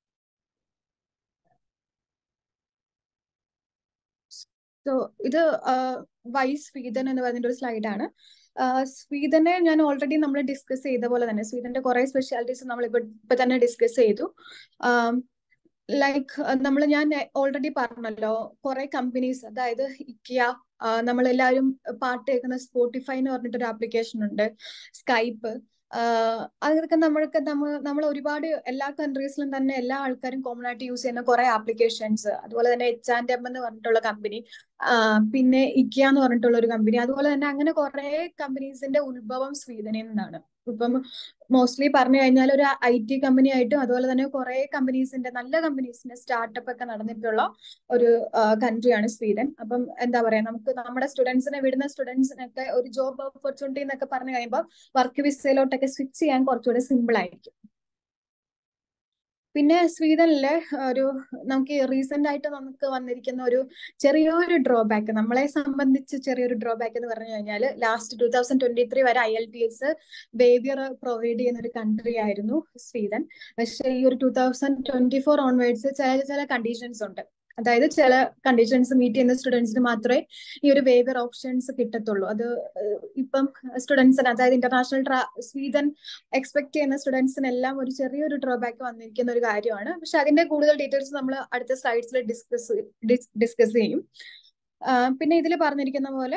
സോ ഇത് വൈ സ്വീഡൻ എന്ന് പറഞ്ഞിട്ട് ഒരു സ്ലൈഡാണ് സ്വീഡനെ ഞാൻ ഓൾറെഡി നമ്മൾ ഡിസ്കസ് ചെയ്ത പോലെ തന്നെ സ്വീഡന്റെ കുറെ സ്പെഷ്യാലിറ്റീസ് നമ്മൾ ഇപ്പൊ ഇപ്പൊ തന്നെ ഡിസ്കസ് ചെയ്തു ലൈക്ക് നമ്മൾ ഞാൻ ഓൾറെഡി പറഞ്ഞല്ലോ കുറെ കമ്പനീസ് അതായത് ഇക്കിയ നമ്മളെല്ലാവരും പാട്ട് കേൾക്കുന്ന സ്പോട്ടിഫൈ എന്ന് പറഞ്ഞിട്ടൊരു ആപ്ലിക്കേഷൻ ഉണ്ട് സ്കൈപ്പ് അതൊക്കെ നമ്മൾക്ക് നമ്മൾ നമ്മൾ ഒരുപാട് എല്ലാ കൺട്രീസിലും തന്നെ എല്ലാ ആൾക്കാരും കോമൺ ആയിട്ട് യൂസ് ചെയ്യുന്ന കുറെ ആപ്ലിക്കേഷൻസ് അതുപോലെ തന്നെ എച്ച് ആൻഡ് എം എന്ന് പറഞ്ഞിട്ടുള്ള കമ്പനി പിന്നെ ഇക്കിയ എന്ന് പറഞ്ഞിട്ടുള്ള ഒരു കമ്പനി അതുപോലെ തന്നെ അങ്ങനെ കുറെ കമ്പനീസിന്റെ ഉത്ഭവം സ്വീഡനിൽ നിന്നാണ് ഇപ്പം മോസ്റ്റ്ലി പറഞ്ഞു കഴിഞ്ഞാൽ ഒരു ഐ ടി കമ്പനി ആയിട്ടും അതുപോലെ തന്നെ കുറെ കമ്പനീസിന്റെ നല്ല കമ്പനീസിന്റെ സ്റ്റാർട്ടപ്പ് ഒക്കെ നടന്നിട്ടുള്ള ഒരു കൺട്രിയാണ് സ്വീഡൻ അപ്പം എന്താ പറയാ നമുക്ക് നമ്മുടെ സ്റ്റുഡൻസിനെ വിടുന്ന സ്റ്റുഡൻസിനൊക്കെ ഒരു ജോബ് ഓപ്പർച്യൂണിറ്റി എന്നൊക്കെ പറഞ്ഞു കഴിയുമ്പോൾ വർക്ക് വിസയിലോട്ടൊക്കെ സ്വിച്ച് ചെയ്യാൻ കുറച്ചുകൂടെ സിമ്പിൾ ആയിരിക്കും പിന്നെ സ്വീഡനിലെ ഒരു നമുക്ക് റീസെന്റ് ആയിട്ട് നമുക്ക് വന്നിരിക്കുന്ന ഒരു ചെറിയൊരു ഡ്രോബാക്ക് നമ്മളെ സംബന്ധിച്ച് ചെറിയൊരു ഡ്രോബാക്ക് എന്ന് പറഞ്ഞു കഴിഞ്ഞാൽ last two thousand twenty three വരെ I L T S waiver provide ചെയ്യുന്ന ഒരു കൺട്രി ആയിരുന്നു സ്വീഡൻ പക്ഷേ ഈ ഒരു two thousand twenty four onwards ചില ചില കണ്ടീഷൻസ് ഉണ്ട് അതായത് ചില കണ്ടീഷൻസ് മീറ്റ് ചെയ്യുന്ന സ്റ്റുഡൻസിന് മാത്രമേ ഈ ഒരു വേവർ ഓപ്ഷൻസ് കിട്ടത്തുള്ളൂ അത് ഇപ്പം സ്റ്റുഡൻസിന് അതായത് ഇന്റർനാഷണൽ ട്രാ സ്വീഡൻ എക്സ്പെക്ട് ചെയ്യുന്ന സ്റ്റുഡൻസിനെല്ലാം ഒരു ചെറിയൊരു ഡ്രോബാക്ക് വന്നിരിക്കുന്ന ഒരു കാര്യമാണ് പക്ഷെ അതിന്റെ കൂടുതൽ ഡീറ്റെയിൽസ് നമ്മൾ അടുത്ത സ്ലൈഡ്സിൽ ഡിസ്കസ് ഡിസ്കസ് ചെയ്യും പിന്നെ ഇതിൽ പറഞ്ഞിരിക്കുന്ന പോലെ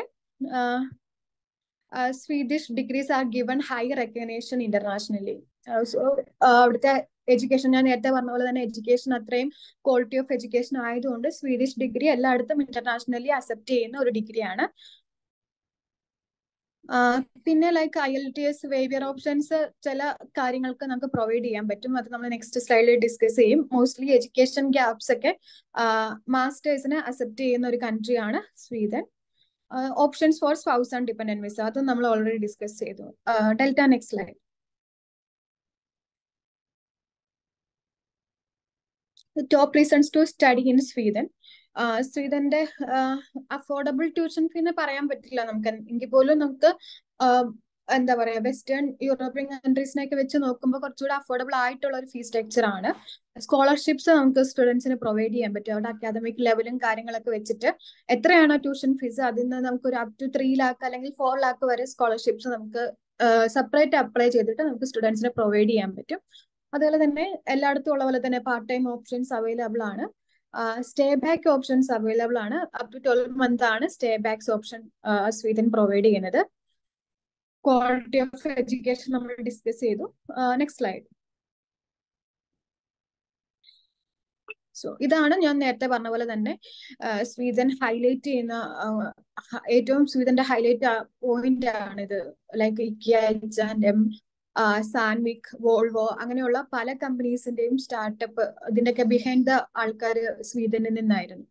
Swedish degrees are given high recognition internationally so അവിടുത്തെ എഡ്യൂക്കേഷൻ ഞാൻ നേരത്തെ പറഞ്ഞ പോലെ തന്നെ എഡ്യൂക്കേഷൻ അത്രയും ക്വാളിറ്റി ഓഫ് എഡ്യൂക്കേഷൻ ആയതുകൊണ്ട് സ്വീഡിഷ് ഡിഗ്രി എല്ലായിടത്തും ഇന്റർനാഷണലി അക്സെപ്റ്റ് ചെയ്യുന്ന ഒരു ഡിഗ്രിയാണ് പിന്നെ like I L T S waiver options ചില കാര്യങ്ങൾക്ക് നമുക്ക് പ്രൊവൈഡ് ചെയ്യാൻ പറ്റും അത് നമ്മൾ നെക്സ്റ്റ് സ്ലൈഡിൽ ഡിസ്കസ് ചെയ്യും മോസ്റ്റ്ലി എഡ്യൂക്കേഷൻ ഗ്യാപ്സ് ഒക്കെ മാസ്റ്റേഴ്സിന് അക്സെപ്റ്റ് ചെയ്യുന്ന ഒരു കൺട്രിയാണ് Sweden options for spouse and dependent visa അത് നമ്മൾ ഓൾറെഡി ഡിസ്കസ് ചെയ്തു Delta next line top reasons to study in Sweden സ്വീഡന്റെ അഫോർഡബിൾ ട്യൂഷൻ ഫീ എന്ന് പറയാൻ പറ്റില്ല നമുക്ക് എങ്കിൽ പോലും നമുക്ക് എന്താ പറയാ വെസ്റ്റേൺ യൂറോപ്യൻ കൺട്രീസിനൊക്കെ വെച്ച് നോക്കുമ്പോൾ കുറച്ചുകൂടി അഫോർഡബിൾ ആയിട്ടുള്ള ഒരു ഫീ സ്ട്രക്ചർ ആണ് സ്കോളർഷിപ്സ് നമുക്ക് സ്റ്റുഡൻസിന് പ്രൊവൈഡ് ചെയ്യാൻ പറ്റും അവിടെ അക്കാദമിക് ലെവലും കാര്യങ്ങളൊക്കെ വെച്ചിട്ട് എത്രയാണോ ട്യൂഷൻ ഫീസ് അതിൽ നിന്ന് നമുക്ക് ഒരു അപ് ടു ത്രീ ലാക്ക് അല്ലെങ്കിൽ ഫോർ ലാക്ക് വരെ സ്കോളർഷിപ്സ് നമുക്ക് സെപ്പറേറ്റ് അപ്ലൈ ചെയ്തിട്ട് നമുക്ക് സ്റ്റുഡൻസിന് പ്രൊവൈഡ് ചെയ്യാൻ പറ്റും അതുപോലെ തന്നെ എല്ലായിടത്തും ഉള്ള പോലെ തന്നെ പാർട്ട് ടൈം ഓപ്ഷൻസ് അവൈലബിൾ ആണ് സ്റ്റേ ബാക്ക് ഓപ്ഷൻസ് അവൈലബിൾ ആണ് അപ് ടു ട്വൽവ് മന്ത് ആണ് stay backs option Sweden provide ചെയ്യുന്നത് ക്വാളിറ്റി ഓഫ് എഡ്യൂക്കേഷൻ നമ്മൾ ഡിസ്കസ് ചെയ്തു നെക്സ്റ്റ് സ്ലൈഡ് സോ ഇതാണ് ഞാൻ നേരത്തെ പറഞ്ഞ പോലെ തന്നെ സ്വീഡൻ ഹൈലൈറ്റ് ചെയ്യുന്ന ഏറ്റവും സ്വീഡന്റെ ഹൈലൈറ്റ് പോയിന്റ് ആണ് ഇത് like IKEA and M Sandvik Volvo അങ്ങനെയുള്ള പല കമ്പനീസിന്റെയും സ്റ്റാർട്ടപ്പ് ഇതിന്റെയൊക്കെ ബിഹൈൻഡ് ദ ആൾക്കാർ സ്വീഡനിൽ നിന്നായിരുന്നു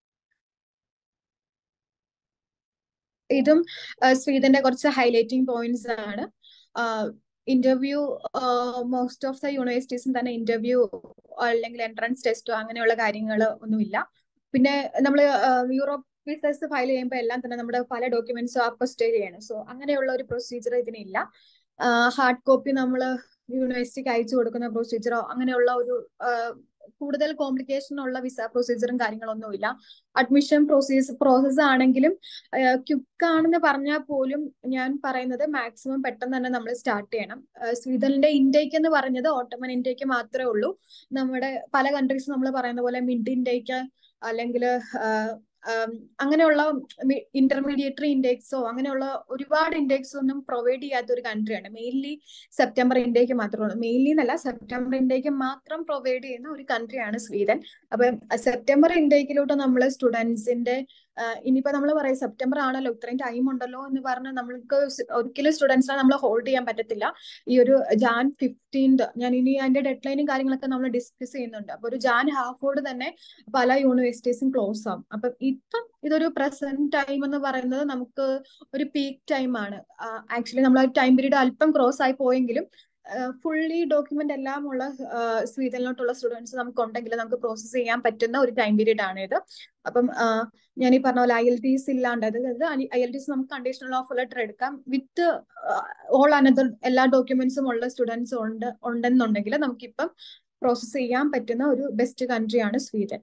ഇതും സ്വീഡന്റെ കുറച്ച് ഹൈലൈറ്റിംഗ് പോയിന്റ്സ് ആണ് ഇന്റർവ്യൂ മോസ്റ്റ് ഓഫ് ദ യൂണിവേഴ്സിറ്റീസും തന്നെ ഇന്റർവ്യൂ അല്ലെങ്കിൽ എൻട്രൻസ് ടെസ്റ്റോ അങ്ങനെയുള്ള കാര്യങ്ങൾ ഒന്നുമില്ല പിന്നെ നമ്മൾ യൂറോപ്പ് വിസസ് ഫയൽ ചെയ്യുമ്പോൾ എല്ലാം തന്നെ നമ്മുടെ പല ഡോക്യുമെന്റ്സും അപ്പസ്റ്റേ ചെയ്യണം സോ അങ്ങനെയുള്ള ഒരു പ്രൊസീജിയർ ഇതിനില്ല ഹാർഡ് കോപ്പി നമ്മൾ യൂണിവേഴ്സിറ്റിക്ക് അയച്ചു കൊടുക്കുന്ന പ്രൊസീജിയറോ അങ്ങനെയുള്ള ഒരു കൂടുതൽ കോംപ്ലിക്കേഷൻ ഉള്ള വിസ പ്രൊസീജിയറും കാര്യങ്ങളൊന്നുമില്ല അഡ്മിഷൻ പ്രോസീസ് പ്രോസസ് ആണെങ്കിലും ക്യുക്ക് ആണെന്ന് പറഞ്ഞാൽ പോലും ഞാൻ പറയുന്നത് മാക്സിമം പെട്ടെന്ന് തന്നെ നമ്മൾ സ്റ്റാർട്ട് ചെയ്യണം സ്വീഡനിന്റെ ഇൻടേക്ക് എന്ന് പറഞ്ഞത് ഓട്ടോമൻ ഇൻടേക്ക് മാത്രമേ ഉള്ളൂ നമ്മുടെ പല കൺട്രീസ് നമ്മൾ പറയുന്ന പോലെ മിഡ് ഇൻടേക്ക് അല്ലെങ്കിൽ അങ്ങനെയുള്ള ഇന്റർമീഡിയറ്ററി ഇൻഡെക്സോ അങ്ങനെയുള്ള ഒരുപാട് ഇൻഡെക്സ് ഒന്നും പ്രൊവൈഡ് ചെയ്യാത്ത ഒരു കൺട്രിയാണ് മെയിൻലി സെപ്റ്റംബർ ഇൻഡേക്ക് മാത്രമാണ് മെയിൻലി എന്നല്ല സെപ്റ്റംബർ ഇൻഡേക്ക് മാത്രം പ്രൊവൈഡ് ചെയ്യുന്ന ഒരു കൺട്രിയാണ് സ്വീഡൻ അപ്പൊ സെപ്റ്റംബർ ഇൻഡേക്കിലോട്ട് നമ്മൾ സ്റ്റുഡൻസിന്റെ ഇനിയിപ്പോ നമ്മൾ പറയും സെപ്റ്റംബർ ആണല്ലോ ഇത്രയും ടൈം ഉണ്ടല്ലോ എന്ന് പറഞ്ഞ് നമ്മൾക്ക് ഒരിക്കലും സ്റ്റുഡൻസിനെ നമ്മൾ ഹോൾഡ് ചെയ്യാൻ പറ്റത്തില്ല ഈ ഒരു ജാൻ ഫിഫ്റ്റീൻത് ഞാൻ ഇനി അതിന്റെ ഡെഡ് ലൈനും കാര്യങ്ങളൊക്കെ നമ്മൾ ഡിസ്കസ് ചെയ്യുന്നുണ്ട് അപ്പൊ ഒരു ജാൻ ഹാഫോട് തന്നെ പല യൂണിവേഴ്സിറ്റീസും ക്ലോസ് ആവും അപ്പൊ ഇപ്പം ഇതൊരു പ്രസന്റ് ടൈം എന്ന് പറയുന്നത് നമുക്ക് ഒരു പീക്ക് ടൈം ആണ് ആക്ച്വലി നമ്മൾ ടൈം പീരീഡ് അല്പം ക്രോസ് ആയി പോയെങ്കിലും ഫുള്ളി ഡോക്യുമെന്റ് എല്ലാം ഉള്ള സ്വീഡനിലോട്ടുള്ള സ്റ്റുഡൻസ് നമുക്ക് ഉണ്ടെങ്കിൽ നമുക്ക് പ്രോസസ്സ് ചെയ്യാൻ പറ്റുന്ന ഒരു ടൈം പീരീഡ് ആണ് ഇത് അപ്പം ഞാൻ ഈ പറഞ്ഞ പോലെ ഐ എൽ ടി എസ് ഇല്ലാണ്ട് അതായത് ഐ എൽ ടി എസ് നമുക്ക് കണ്ടീഷണൽ ഓഫ് ലെറ്റർ എടുക്കാം വിത്ത് ഓൾ അനദർ എല്ലാ ഡോക്യുമെന്റ്സും ഉള്ള സ്റ്റുഡൻസ് ഉണ്ട് ഉണ്ടെന്നുണ്ടെങ്കിൽ നമുക്കിപ്പം പ്രോസസ്സ് ചെയ്യാൻ പറ്റുന്ന ഒരു ബെസ്റ്റ് കൺട്രിയാണ് സ്വീഡൻ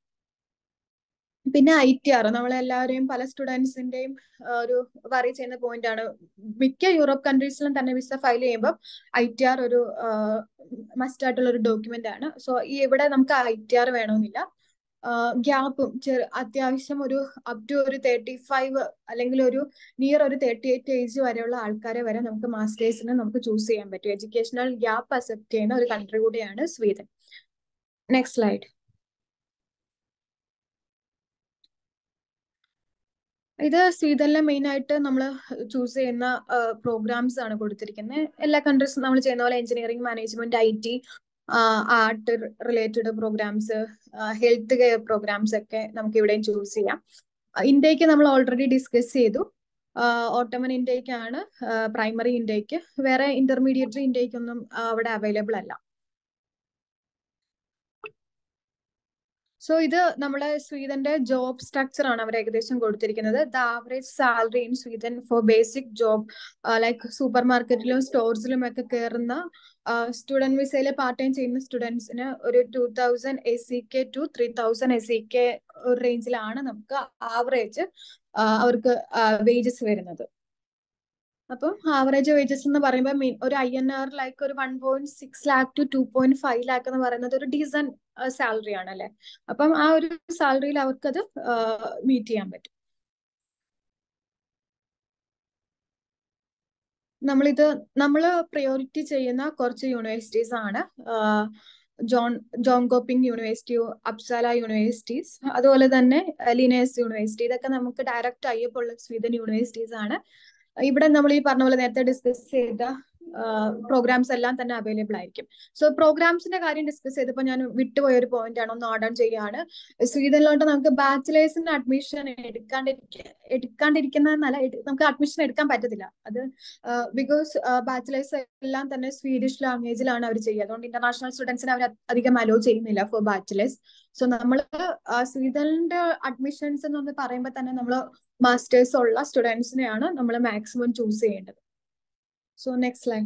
പിന്നെ ഐ ടി ആർ നമ്മളെല്ലാവരെയും പല സ്റ്റുഡൻസിന്റെയും ഒരു വറി ചെയ്യുന്ന പോയിന്റ് ആണ് മിക്ക യൂറോപ്പ് കൺട്രീസിലും തന്നെ വിസ ഫയൽ ചെയ്യുമ്പോൾ ഐ ടി ആർ ഒരു മസ്റ്റ് ആയിട്ടുള്ള ഒരു ഡോക്യുമെന്റ് ആണ് സോ ഈ ഇവിടെ നമുക്ക് ഐ ടി ആർ വേണമെന്നില്ല ഗ്യാപ്പും ചെറു അത്യാവശ്യം ഒരു അപ് ടു ഒരു തേർട്ടി ഫൈവ് അല്ലെങ്കിൽ ഒരു നിയർ ഒരു തേർട്ടി എയ്റ്റ് ഏജ് വരെയുള്ള ആൾക്കാരെ വരെ നമുക്ക് മാസ്റ്റേഴ്സിന് നമുക്ക് ചൂസ് ചെയ്യാൻ പറ്റും എഡ്യൂക്കേഷണൽ ഗ്യാപ്പ് അക്സെപ്റ്റ് ചെയ്യുന്ന ഒരു കൺട്രി കൂടിയാണ് സ്വീഡൻ നെക്സ്റ്റ് സ്ലൈഡ് ഇത് സ്വീഡനിലെ മെയിൻ ആയിട്ട് നമ്മൾ ചൂസ് ചെയ്യുന്ന പ്രോഗ്രാംസ് ആണ് കൊടുത്തിരിക്കുന്നത് എല്ലാ കൺട്രീസും നമ്മൾ ചെയ്യുന്ന പോലെ engineering management I T art related programs health care programs ഒക്കെ നമുക്ക് ഇവിടെയും ചൂസ് ചെയ്യാം ഇന്ത്യക്ക് നമ്മൾ ഓൾറെഡി ഡിസ്കസ് ചെയ്തു ഓട്ടോമൻ ഇൻടേക്ക് ആണ് പ്രൈമറി ഇൻടേക്ക് വേറെ ഇന്റർമീഡിയറ്ററി ഇൻടേക്ക് ഒന്നും അവിടെ അവൈലബിൾ അല്ല സോ ഇത് നമ്മുടെ സ്വീഡന്റെ ജോബ് സ്ട്രക്ചർ ആണ് അവർ ഏകദേശം കൊടുത്തിരിക്കുന്നത് the average salary in Sweden for basic job like super മാർക്കറ്റിലും സ്റ്റോർസിലും ഒക്കെ കയറുന്ന സ്റ്റുഡന്റ് വിസയിൽ പാർട്ട് ടൈം ചെയ്യുന്ന സ്റ്റുഡൻസിന് ഒരു two thousand A C K to three thousand A C K റേഞ്ചിലാണ് നമുക്ക് ആവറേജ് അവർക്ക് വേജസ് വരുന്നത് അപ്പം ആവറേജ് വേജസ് എന്ന് പറയുമ്പോൾ ഒരു ഐ എൻ ആർ ലൈക്ക് ഒരു one point six lakh to two point five lakh എന്ന് പറയുന്നത് ഒരു ഡീസൻ സാലറി ആണ് അല്ലെ അപ്പം ആ ഒരു സാലറിയിൽ അവർക്കത് മീറ്റ് ചെയ്യാൻ പറ്റും നമ്മളിത് നമ്മൾ പ്രയോറിറ്റി ചെയ്യുന്ന കുറച്ച് യൂണിവേഴ്സിറ്റീസ് ആണ് Jon Jonkoping university Uppsala universities അതുപോലെ തന്നെ ലിനേഴ്സ് യൂണിവേഴ്സിറ്റി ഇതൊക്കെ നമുക്ക് ഡയറക്റ്റ് അയ്യപ്പുള്ള സ്വീഡൻ യൂണിവേഴ്സിറ്റീസ് ആണ് ഇവിടെ നമ്മൾ ഈ പറഞ്ഞ പോലെ നേരത്തെ ഡിസ്കസ് ചെയ്ത പ്രോഗ്രാംസ് എല്ലാം തന്നെ അവൈലബിൾ ആയിരിക്കും സോ പ്രോഗ്രാംസിന്റെ കാര്യം ഡിസ്കസ് ചെയ്തപ്പോൾ ഞാൻ വിട്ടുപോയ ഒരു പോയിന്റ് ആണ് ഒന്ന് ആഡ് ഓൺ ചെയ്യാണ് സ്വീഡനിലോട്ട് നമുക്ക് ബാച്ചിലേഴ്സിന് അഡ്മിഷൻ എടുക്കാണ്ടിരിക്ക എടുക്കാണ്ടിരിക്കുന്നതെന്നല്ല എടു- നമുക്ക് അഡ്മിഷൻ എടുക്കാൻ പറ്റത്തില്ല അത് ബിക്കോസ് ബാച്ചിലേഴ്സ് എല്ലാം തന്നെ സ്വീഡിഷ് ലാംഗ്വേജിലാണ് അവർ ചെയ്യുക അതുകൊണ്ട് ഇന്റർനാഷണൽ സ്റ്റുഡൻസിനെ അവർ അധികം അലോ ചെയ്യുന്നില്ല ഫോർ ബാച്ചിലേഴ്സ് സോ നമ്മൾ സ്വീഡനിന്റെ അഡ്മിഷൻസ് എന്ന് പറയുമ്പോൾ തന്നെ നമ്മൾ മാസ്റ്റേഴ്സ് ഉള്ള സ്റ്റുഡൻസിനെയാണ് നമ്മൾ മാക്സിമം ചൂസ് ചെയ്യേണ്ടത് സോ നെക്സ്റ്റ് ലൈൻ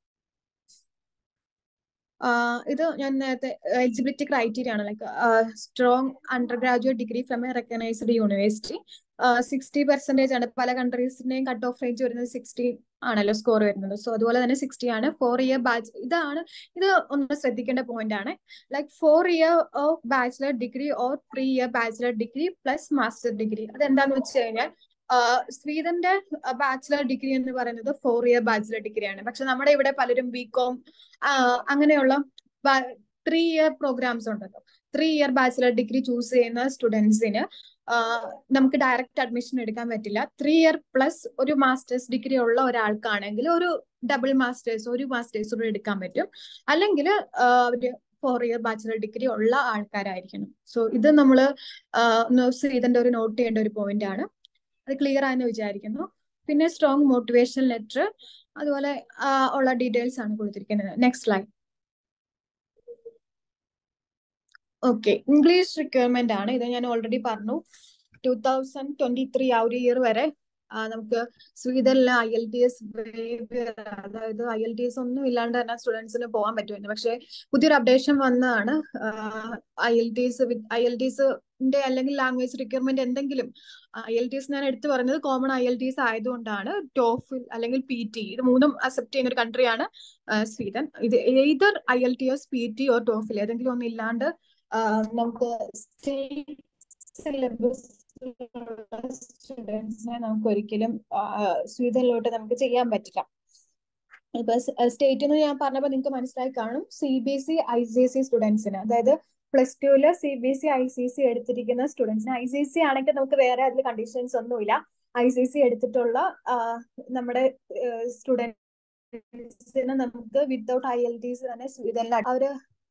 ഇത് ഞാൻ നേരത്തെ എലിജിബിലിറ്റി ക്രൈറ്റീരിയ ആണ് like strong under graduate degree from a recognized university sixty percentage ആണ് പല കൺട്രീസിന്റെയും കട്ട് ഓഫ് റേഞ്ച് വരുന്നത് സിക്സ്റ്റി ആണല്ലോ സ്കോർ വരുന്നത് സോ അതുപോലെ തന്നെ സിക്സ്റ്റി ആണ് ഫോർ ഇയർ ബാച്ച് ഇതാണ് ഇത് ഒന്ന് ശ്രദ്ധിക്കേണ്ട പോയിന്റ് ആണ് like four year of bachelor degree or three year bachelor degree plus master degree അതെന്താന്ന് വെച്ച് കഴിഞ്ഞാൽ സ്വീഡന്റെ ബാച്ചിലർ ഡിഗ്രി എന്ന് പറയുന്നത് ഫോർ ഇയർ ബാച്ചിലർ ഡിഗ്രിയാണ് പക്ഷെ നമ്മുടെ ഇവിടെ പലരും ബി കോം അങ്ങനെയുള്ള ത്രീ ഇയർ പ്രോഗ്രാംസ് ഉണ്ടല്ലോ three year bachelor degree choose ചെയ്യുന്ന സ്റ്റുഡൻസിന് നമുക്ക് ഡയറക്റ്റ് അഡ്മിഷൻ എടുക്കാൻ പറ്റില്ല ത്രീ ഇയർ പ്ലസ് ഒരു മാസ്റ്റേഴ്സ് ഡിഗ്രി ഉള്ള ഒരാൾക്കാണെങ്കിൽ ഒരു ഡബിൾ മാസ്റ്റേഴ്സ് ഒരു മാസ്റ്റേഴ്സ് കൂടെ എടുക്കാൻ പറ്റും അല്ലെങ്കിൽ ഒരു ഫോർ ഇയർ ബാച്ചിലർ ഡിഗ്രി ഉള്ള ആൾക്കാരായിരിക്കണം സോ ഇത് നമ്മൾ ഇതിന്റെ ഒരു നോട്ട് ചെയ്യേണ്ട ഒരു പോയിന്റ് ആണ് അത് ക്ലിയർ ആയെന്ന് വിചാരിക്കുന്നു പിന്നെ സ്ട്രോങ് മോട്ടിവേഷൻ ലെറ്റർ അതുപോലെ ഉള്ള ഡീറ്റെയിൽസ് ആണ് കൊടുത്തിരിക്കുന്നത് next line okay English requirement ആണ് ഇത് ഞാൻ ഓൾറെഡി പറഞ്ഞു ടൂ തൗസൻഡ് ട്വന്റി ത്രീ ആ ഒരു ഇയർ വരെ നമുക്ക് സ്വീഡനിലെ ഐ എൽ ടി എസ് അതായത് ഐ എൽ ടി എസ് ഒന്നും ഇല്ലാണ്ട് തന്നെ സ്റ്റുഡൻസിന് പോകാൻ പറ്റുമായിരുന്നു പക്ഷെ പുതിയൊരു അപ്ഡേഷൻ വന്നതാണ് I L T S I L T എസിന്റെ അല്ലെങ്കിൽ ലാംഗ്വേജ് റിക്വയർമെന്റ് എന്തെങ്കിലും ഐ എൽ ടി എസ് ഞാൻ എടുത്തു പറഞ്ഞത് common I L T S ആയതുകൊണ്ടാണ് ടോഫിൽ അല്ലെങ്കിൽ പി ടി ഇത് മൂന്നും അക്സെപ്റ്റ് ചെയ്യുന്ന ഒരു കൺട്രിയാണ് സ്വീഡൻ ഇത് either I L T S P T or TOEFL ഏതെങ്കിലും ഒന്നും ഇല്ലാണ്ട് നമുക്ക് സ്റ്റേറ്റ് സിലബസ് സ്റ്റുഡൻസിനെ നമുക്ക് ഒരിക്കലും സ്വീഡനിലോട്ട് നമുക്ക് ചെയ്യാൻ പറ്റില്ല ഇപ്പൊ സ്റ്റേറ്റ് എന്ന് ഞാൻ പറഞ്ഞപ്പോൾ നിങ്ങൾക്ക് മനസ്സിലായി കാണും C B S E I C S E സ്റ്റുഡൻസിന് അതായത് പ്ലസ് ടുവില് C B S E I C C എടുത്തിരിക്കുന്ന സ്റ്റുഡൻസിന് ഐ സി സി ആണെങ്കിൽ നമുക്ക് വേറെ അതിൽ കണ്ടീഷൻസ് ഒന്നുമില്ല ഐ സി സി എടുത്തിട്ടുള്ള നമ്മുടെ സ്റ്റുഡൻസിന് നമുക്ക് വിത്തൗട്ട് ഐ എൽ ടിസ് തന്നെ സ്വീഡനിൽ അവര്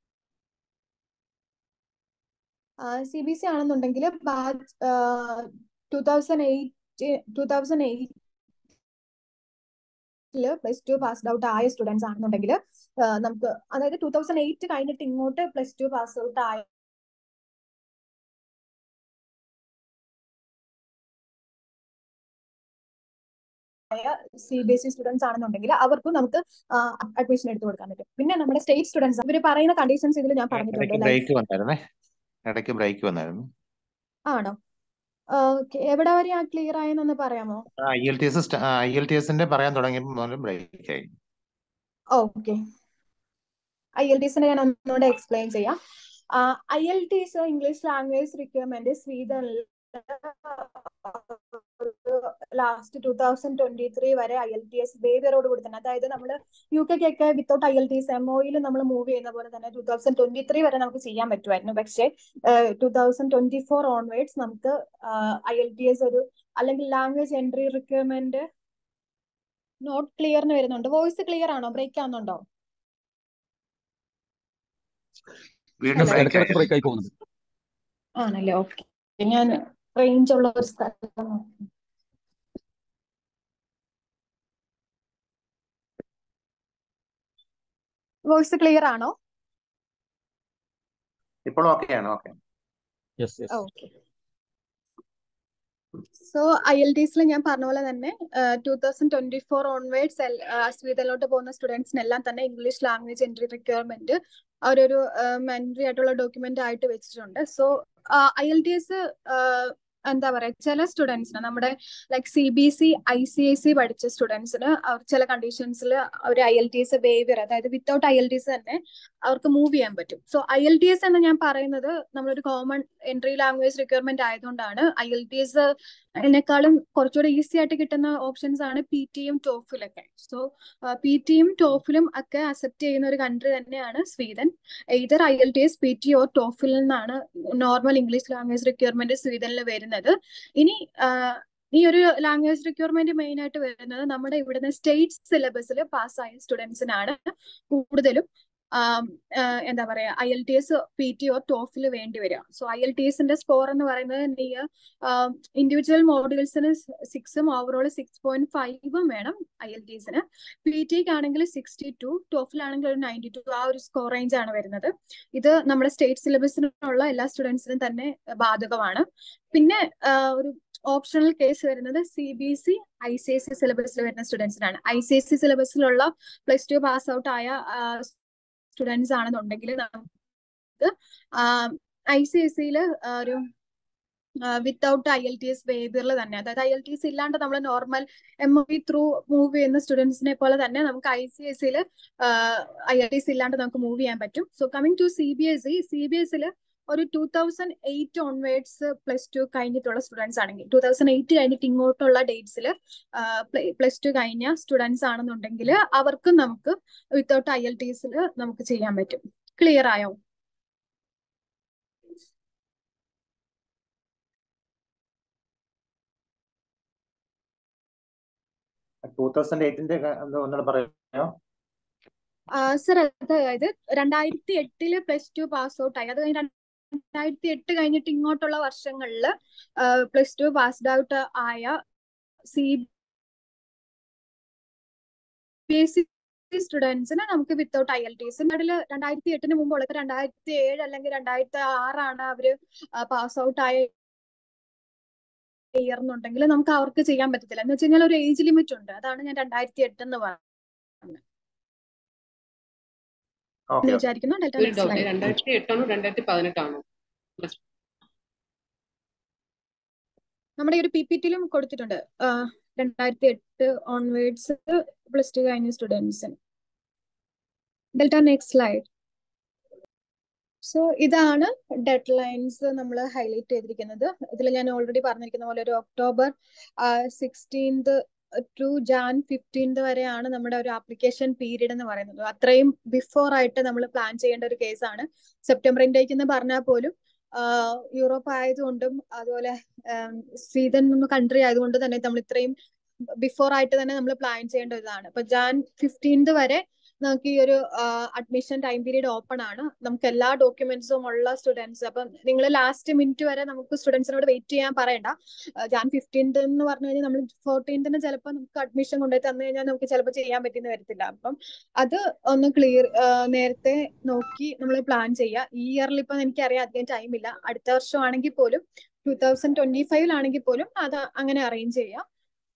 സി ബി സി ആണെന്നുണ്ടെങ്കിൽ batch two thousand eight two thousand എയ്റ്റില് പ്ലസ് ടു പാസ്ഡ് ഔട്ട് ആയ സ്റ്റുഡൻസ് ആണെന്നുണ്ടെങ്കിൽ നമുക്ക് അതായത് ടൂ തൗസൻഡ് എയ്റ്റ് കഴിഞ്ഞിട്ട് ഇങ്ങോട്ട് പ്ലസ് ടു പാസ് ഔട്ട് ആയ C B S E students ആണെന്നുണ്ടെങ്കിൽ അവർക്കും നമുക്ക് അഡ്മിഷൻ എടുത്തു കൊടുക്കാൻ പറ്റും പിന്നെ നമ്മുടെ സ്റ്റേറ്റ് സ്റ്റുഡൻസ് ഇവർ പറയുന്ന കണ്ടീഷൻസ് ഇതിൽ ഞാൻ പറഞ്ഞിട്ടുണ്ട് ബ്രേക്ക് വന്നായിരുന്നേ ഇടയ്ക്ക് ബ്രേക്ക് വന്നായിരുന്നു ആണോ ഓക്കെ എവിടെ വരെ ആ ക്ലിയർ ആയെന്നൊന്ന് പറയാമോ I L T S I L T എസിന്റെ പറയാൻ തുടങ്ങിയപ്പോൾ ബ്രേക്ക് ആയി ഓക്കെ ഐ എൽ ടി എസിന്റെ ഞാൻ ഒന്നുകൂടെ എക്സ്പ്ലെയിൻ ചെയ്യാം I L T S English language requirement സ്വീഡനിൽ last two thousand twenty three വരെ ഐ എൽ ടി എസ് വേവിയറോട് കൂടി തന്നെ അതായത് നമ്മൾ യു കെക്കൊക്കെ without I L T S M ഒയിൽ നമ്മൾ മൂവ് ചെയ്യുന്ന പോലെ തന്നെ ടൂ തൗസൻഡ് ട്വന്റി ത്രീ വരെ നമുക്ക് ചെയ്യാൻ പറ്റുമായിരുന്നു പക്ഷേ two thousand twenty four onwards നമുക്ക് ഐ എൽ ടി എസ് ഒരു അല്ലെങ്കിൽ ലാംഗ്വേജ് എൻട്രി റിക്വയർമെന്റ് നോട്ട് ക്ലിയറിന് വരുന്നുണ്ട് വോയിസ് ക്ലിയർ ആണോ ബ്രേക്ക് ആവുന്നുണ്ടോ വീണ്ടും ബ്രേക്ക് ആയി ബ്രേക്ക് ആയി പോകുന്നത് ആണല്ലേ ഓക്കെ ഞാൻ റേഞ്ച് ഉള്ള ഒരു സ്ഥലം വോയിസ് ക്ലിയർ ആണോ ഇപ്പോൾ ഓക്കെ ആണ് okay yes yes okay so I L ടിസിൽ ഞാൻ പറഞ്ഞ പോലെ തന്നെ two thousand twenty four onwards സ്വീഡനിലോട്ട് പോകുന്ന സ്റ്റുഡൻസിനെല്ലാം തന്നെ ഇംഗ്ലീഷ് ലാംഗ്വേജ് എൻട്രി റിക്വയർമെന്റ് അവരൊരു മെൻട്രി ആയിട്ടുള്ള ഡോക്യുമെന്റ് ആയിട്ട് വെച്ചിട്ടുണ്ട് so I L T S എന്താ പറയാ ചില സ്റ്റുഡൻസിന് നമ്മുടെ like C B C I C I C പഠിച്ച സ്റ്റുഡൻസിന് അവർ ചില കണ്ടീഷൻസിൽ അവർ I L T S waiver അതായത് without I L T S തന്നെ അവർക്ക് മൂവ് ചെയ്യാൻ പറ്റും so I L T S എന്ന് ഞാൻ പറയുന്നത് നമ്മളൊരു കോമൺ എൻട്രി ലാംഗ്വേജ് റിക്വയർമെന്റ് ആയതുകൊണ്ടാണ് ഐ എൽ ടി എസ് അതിനേക്കാളും കുറച്ചുകൂടെ ഈസി ആയിട്ട് കിട്ടുന്ന ഓപ്ഷൻസ് ആണ് പി ടിയും ടോഫിലൊക്കെ സോ പി ടിയും ടോഫിലും ഒക്കെ അക്സെപ്റ്റ് ചെയ്യുന്ന ഒരു കൺട്രി തന്നെയാണ് Sweden either I L T S P T or TOEFL നിന്നാണ് നോർമൽ ഇംഗ്ലീഷ് ലാംഗ്വേജ് റിക്വയർമെന്റ് സ്വീഡനിൽ വരുന്നത് ഇനി ഈ ഒരു ലാംഗ്വേജ് റിക്വയർമെന്റ് മെയിൻ ആയിട്ട് വരുന്നത് നമ്മുടെ ഇവിടുന്ന് സ്റ്റേറ്റ് സിലബസിൽ പാസ്സായ സ്റ്റുഡൻസിനാണ് കൂടുതലും ആം, ആ, എന്താ പറയാ I L T S P T or TOEFL വേണ്ടി വരിക സോ ഐ എൽ ടി എസിന്റെ സ്കോർ എന്ന് പറയുന്നത് നിയർ ഇൻഡിവിജ്വൽ മോഡ്യൂൾസിന് സിക്സും ഓവറോൾ സിക്സ് പോയിന്റ് ഫൈവും വേണം ഐ എൽ ടി എസിന് പി ടിക്ക് ആണെങ്കിൽ സിക്സ്റ്റി ടു ടോഫിലാണെങ്കിൽ ഒരു നയൻറ്റി ടു ആ ഒരു സ്കോർ റേഞ്ച് ആണ് വരുന്നത് ഇത് നമ്മുടെ സ്റ്റേറ്റ് സിലബസിനുള്ള എല്ലാ സ്റ്റുഡൻസിനും തന്നെ ബാധകമാണ് പിന്നെ ആ, ഒരു ഓപ്ഷണൽ കേസ് വരുന്നത് C B S E I C S E സിലബസിൽ വരുന്ന സ്റ്റുഡൻസിനാണ് ഐ സി എസ് ഇ സിലബസിലുള്ള പ്ലസ് ടു പാസ് ഔട്ട് ആയ സ്റ്റുഡൻസ് ആണെന്നുണ്ടെങ്കിൽ നമുക്ക് ഐ സി എസ് സിയിൽ ഒരു without I L T S വേബിയറിൽ തന്നെ അതായത് ഐ എൽ ടി എസ് ഇല്ലാണ്ട് നമ്മൾ normal M O V through move ചെയ്യുന്ന സ്റ്റുഡൻസിനെ പോലെ തന്നെ നമുക്ക് ഐ സി എസ് സിയിൽ ഐ എൽ ടി എസ് ഇല്ലാണ്ട് നമുക്ക് മൂവ് ചെയ്യാൻ പറ്റും so coming to C B S E C B എസിൽ ഒരു two thousand eight onwards plus two കഴിഞ്ഞിട്ടുള്ള സ്റ്റുഡൻസ് ആണെങ്കിൽ ടൂ തൗസൻഡ് എയ്റ്റ് കഴിഞ്ഞിട്ട് ഇങ്ങോട്ടുള്ള ഡേറ്റ്സിൽ പ്ലസ് ടു കഴിഞ്ഞ സ്റ്റുഡൻസ് ആണെന്നുണ്ടെങ്കിൽ അവർക്കും നമുക്ക് വിത്തൗട്ട് ഐ എൽ ടി എസിൽ നമുക്ക് ചെയ്യാൻ പറ്റും ക്ലിയർ ആയോ ടൂ തൗസൻഡ് എയ്റ്റിന്റെ ഒന്നുകൂടെ പറയാമോ സർ അതായത് രണ്ടായിരത്തി എട്ടില് പ്ലസ് ടു പാസ് ഔട്ട് ആയി അത് കഴിഞ്ഞ് രണ്ടായിരത്തി എട്ട് കഴിഞ്ഞിട്ട് ഇങ്ങോട്ടുള്ള വർഷങ്ങളിൽ പ്ലസ് ടു പാസ്ഡ് ഔട്ട് ആയ സി ബി എസ് സി സ്റ്റുഡൻസിന് നമുക്ക് without I L T S അതിൽ രണ്ടായിരത്തി എട്ടിന് മുമ്പുള്ള രണ്ടായിരത്തി ഏഴ് അല്ലെങ്കിൽ രണ്ടായിരത്തി ആറാണ് അവര് പാസ് ഔട്ട് ആയ ഇയർ എന്നുണ്ടെങ്കിൽ നമുക്ക് അവർക്ക് ചെയ്യാൻ പറ്റത്തില്ല എന്ന് വെച്ച് കഴിഞ്ഞാൽ ഒരു ഏജ് ലിമിറ്റ് ഉണ്ട് അതാണ് ഞാൻ രണ്ടായിരത്തി എട്ട് എന്ന് പറഞ്ഞത് ഓക്കെ എന്ന് വിചാരിക്കുന്നു ഡെൽറ്റ ഒരു നെക്സ്റ്റ് ഡൗട്ട് സ്ലൈഡ് രണ്ടായിരത്തി എട്ടാണോ രണ്ടായിരത്തി പതിനെട്ടാണോ നമ്മുടെ ഈ ഒരു പി പി ടിയിലും കൊടുത്തിട്ടുണ്ട് രണ്ടായിരത്തി എട്ട് ഓൺവേർഡ്സ് പ്ലസ് ടു കഴിഞ്ഞ സ്റ്റുഡൻസിന് ഡെൽറ്റ നെക്സ്റ്റ് സ്ലൈഡ് സോ ഇതാണ് ഡെഡ് ലൈൻസ് നമ്മൾ ഹൈലൈറ്റ് ചെയ്തിരിക്കുന്നത് ഇതിൽ ഞാൻ ഓൾറെഡി പറഞ്ഞിരിക്കുന്ന പോലെ ഒരു October sixteenth to Jan fifteenth വരെയാണ് നമ്മുടെ ഒരു ആപ്ലിക്കേഷൻ പീരീഡ് എന്ന് പറയുന്നത് അത്രയും ബിഫോർ ആയിട്ട് നമ്മൾ പ്ലാൻ ചെയ്യേണ്ട ഒരു കേസാണ് സെപ്റ്റംബർ ഇൻടേക്ക് എന്ന് പറഞ്ഞാൽ പോലും യൂറോപ്പ് ആയതുകൊണ്ടും അതുപോലെ സ്വീഡൻ എന്ന കൺട്രി ആയതുകൊണ്ട് തന്നെ നമ്മൾ ഇത്രയും ബിഫോർ ആയിട്ട് തന്നെ നമ്മൾ പ്ലാൻ ചെയ്യേണ്ട ഇതാണ് ഇപ്പൊ ജാൻ ഫിഫ്റ്റീൻത് വരെ നമുക്ക് ഈ ഒരു അഡ്മിഷൻ ടൈം പീരീഡ് ഓപ്പൺ ആണ് നമുക്ക് എല്ലാ ഡോക്യുമെന്റ്സും ഉള്ള സ്റ്റുഡൻസ് അപ്പം നിങ്ങൾ ലാസ്റ്റ് മിനിറ്റ് വരെ നമുക്ക് സ്റ്റുഡൻസിനോട് വെയിറ്റ് ചെയ്യാൻ പറയണ്ട ജാൻ ഫിഫ്റ്റീൻത് എന്ന് പറഞ്ഞു കഴിഞ്ഞാൽ നമ്മൾ ഫോർട്ടീൻത്തിന് ചിലപ്പോൾ നമുക്ക് അഡ്മിഷൻ കൊണ്ടുപോയി തന്നു കഴിഞ്ഞാൽ നമുക്ക് ചിലപ്പോൾ ചെയ്യാൻ പറ്റിയെന്ന് വരത്തില്ല അപ്പം അത് ഒന്ന് ക്ലിയർ നേരത്തെ നോക്കി നമ്മൾ പ്ലാൻ ചെയ്യുക ഈ ഇയറിൽ ഇപ്പം എനിക്കറിയാം അധികം ടൈം ഇല്ല അടുത്ത വർഷമാണെങ്കിൽ പോലും ടൂ തൗസൻഡ് ട്വന്റി ഫൈവിലാണെങ്കിൽ പോലും അത് അങ്ങനെ അറേഞ്ച് ചെയ്യാം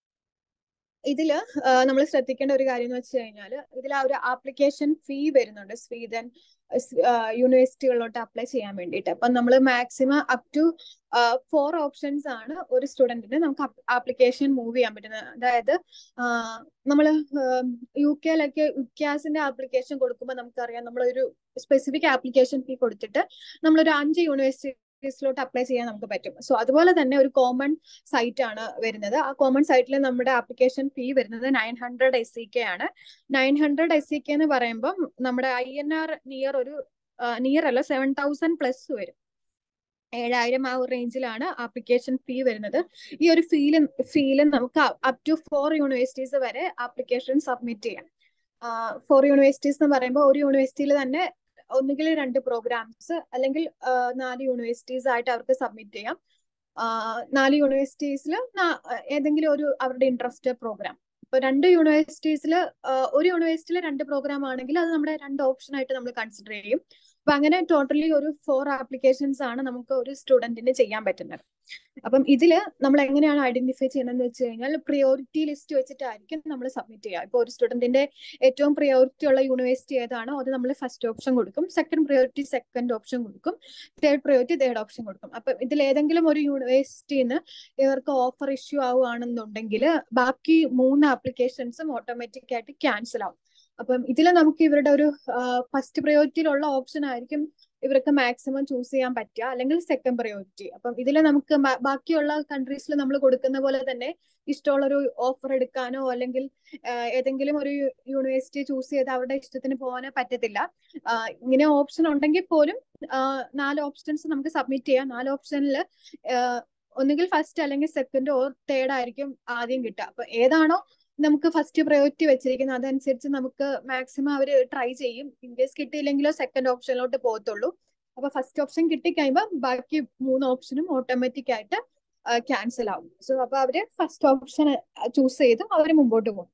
ഇതില് നമ്മൾ ശ്രദ്ധിക്കേണ്ട ഒരു കാര്യം എന്ന് വെച്ച് കഴിഞ്ഞാൽ ഇതിൽ ആ ഒരു ആപ്ലിക്കേഷൻ ഫീ വരുന്നുണ്ട് സ്വീഡൻ യൂണിവേഴ്സിറ്റികളിലോട്ട് അപ്ലൈ ചെയ്യാൻ വേണ്ടിയിട്ട് അപ്പം നമ്മൾ maximum up to four options ആണ് ഒരു സ്റ്റുഡന്റിന് നമുക്ക് ആപ്ലിക്കേഷൻ മൂവ് ചെയ്യാൻ പറ്റുന്നത് അതായത് നമ്മൾ യു കെയിലൊക്കെ ഉക്യാസിന്റെ ആപ്ലിക്കേഷൻ കൊടുക്കുമ്പോൾ നമുക്കറിയാം നമ്മളൊരു സ്പെസിഫിക് ആപ്ലിക്കേഷൻ ഫീ കൊടുത്തിട്ട് നമ്മളൊരു അഞ്ച് യൂണിവേഴ്സിറ്റി ലിസ്റ്റിലോട്ട് അപ്ലൈ ചെയ്യാൻ നമുക്ക് പറ്റും സോ അതുപോലെ തന്നെ ഒരു കോമൺ സൈറ്റ് ആണ് വരുന്നത് ആ കോമൺ സൈറ്റിൽ നമ്മുടെ ആപ്ലിക്കേഷൻ ഫീ വരുന്നത് nine hundred S C K ആണ് nine hundred S C K എന്ന് പറയുമ്പം നമ്മുടെ ഐ എൻ ആർ നിയർ ഒരു നിയർ അല്ല സെവൻ തൗസൻഡ് പ്ലസ് വരും ഏഴായിരം ആ ഒരു റേഞ്ചിലാണ് ആപ്ലിക്കേഷൻ ഫീ വരുന്നത് ഈ ഒരു ഫീല് ഫീല് നമുക്ക് അപ് ടു ഫോർ യൂണിവേഴ്സിറ്റീസ് വരെ ആപ്ലിക്കേഷൻ സബ്മിറ്റ് ചെയ്യാം ഫോർ യൂണിവേഴ്സിറ്റീസ് എന്ന് പറയുമ്പോൾ ഒരു യൂണിവേഴ്സിറ്റിയിൽ തന്നെ ഒന്നുകിൽ രണ്ട് പ്രോഗ്രാംസ് അല്ലെങ്കിൽ നാല് യൂണിവേഴ്സിറ്റീസ് ആയിട്ട് അവർക്ക് സബ്മിറ്റ് ചെയ്യാം നാല് യൂണിവേഴ്സിറ്റീസിൽ ഏതെങ്കിലും ഒരു അവരുടെ ഇൻട്രസ്റ്റ് പ്രോഗ്രാം ഇപ്പൊ രണ്ട് യൂണിവേഴ്സിറ്റീസിൽ ഒരു യൂണിവേഴ്സിറ്റിയിൽ രണ്ട് പ്രോഗ്രാം ആണെങ്കിൽ അത് നമ്മുടെ രണ്ട് ഓപ്ഷൻ ആയിട്ട് നമ്മൾ കൺസിഡർ ചെയ്യും അപ്പൊ അങ്ങനെ ടോട്ടലി ഒരു ഫോർ ആപ്ലിക്കേഷൻസ് ആണ് നമുക്ക് ഒരു സ്റ്റുഡന്റിന് ചെയ്യാൻ പറ്റുന്നത് അപ്പം ഇതില് നമ്മൾ എങ്ങനെയാണ് ഐഡന്റിഫൈ ചെയ്യണമെന്ന് വെച്ച് കഴിഞ്ഞാൽ പ്രിയോറിറ്റി ലിസ്റ്റ് വെച്ചിട്ടായിരിക്കും നമ്മൾ സബ്മിറ്റ് ചെയ്യുക ഇപ്പോൾ ഒരു സ്റ്റുഡന്റിന്റെ ഏറ്റവും പ്രിയോറിറ്റി ഉള്ള യൂണിവേഴ്സിറ്റി ഏതാണോ അത് നമ്മൾ ഫസ്റ്റ് ഓപ്ഷൻ കൊടുക്കും സെക്കൻഡ് പ്രിയോറിറ്റി സെക്കൻഡ് ഓപ്ഷൻ കൊടുക്കും തേർഡ് പ്രിയോറിറ്റി തേർഡ് ഓപ്ഷൻ കൊടുക്കും അപ്പം ഇതിൽ ഏതെങ്കിലും ഒരു യൂണിവേഴ്സിറ്റിന്ന് ഇവർക്ക് ഓഫർ ഇഷ്യൂ ആവുകയാണെന്നുണ്ടെങ്കിൽ ബാക്കി മൂന്ന് ആപ്ലിക്കേഷൻസും ഓട്ടോമാറ്റിക് ആയിട്ട് ക്യാൻസൽ ആവും അപ്പം ഇതിൽ നമുക്ക് ഇവരുടെ ഒരു ഫസ്റ്റ് പ്രയോറിറ്റിയിലുള്ള ഓപ്ഷൻ ആയിരിക്കും ഇവർക്ക് മാക്സിമം ചൂസ് ചെയ്യാൻ പറ്റുക അല്ലെങ്കിൽ സെക്കൻഡ് പ്രയോറിറ്റി അപ്പം ഇതിൽ നമുക്ക് ബാക്കിയുള്ള കൺട്രീസിൽ നമ്മൾ കൊടുക്കുന്ന പോലെ തന്നെ ഇഷ്ടമുള്ളൊരു ഓഫർ എടുക്കാനോ അല്ലെങ്കിൽ ഏതെങ്കിലും ഒരു യൂണിവേഴ്സിറ്റി ചൂസ് ചെയ്ത് അവരുടെ ഇഷ്ടത്തിന് പോകാനോ പറ്റത്തില്ല ഇങ്ങനെ ഓപ്ഷൻ ഉണ്ടെങ്കിൽ പോലും നാല് ഓപ്ഷൻസ് നമുക്ക് സബ്മിറ്റ് ചെയ്യാം നാല് ഓപ്ഷനിൽ ഒന്നുകിൽ ഫസ്റ്റ് അല്ലെങ്കിൽ സെക്കൻഡ് ഓർ തേർഡ് ആയിരിക്കും ആദ്യം കിട്ടുക അപ്പൊ ഏതാണോ നമുക്ക് ഫസ്റ്റ് പ്രയോറിറ്റി വെച്ചിരിക്കുന്നത് അതനുസരിച്ച് നമുക്ക് മാക്സിമം അവർ ട്രൈ ചെയ്യും ഇൻ കേസ് കിട്ടിയില്ലെങ്കിലോ സെക്കൻഡ് ഓപ്ഷനിലോട്ട് പോകത്തുള്ളൂ അപ്പൊ ഫസ്റ്റ് ഓപ്ഷൻ കിട്ടിക്കഴിയുമ്പോൾ ബാക്കി മൂന്ന് ഓപ്ഷനും ഓട്ടോമാറ്റിക് ആയിട്ട് ക്യാൻസൽ ആവും സോ അപ്പൊ അവര് ഫസ്റ്റ് ഓപ്ഷൻ ചൂസ് ചെയ്ത് അവർ മുമ്പോട്ട് പോകും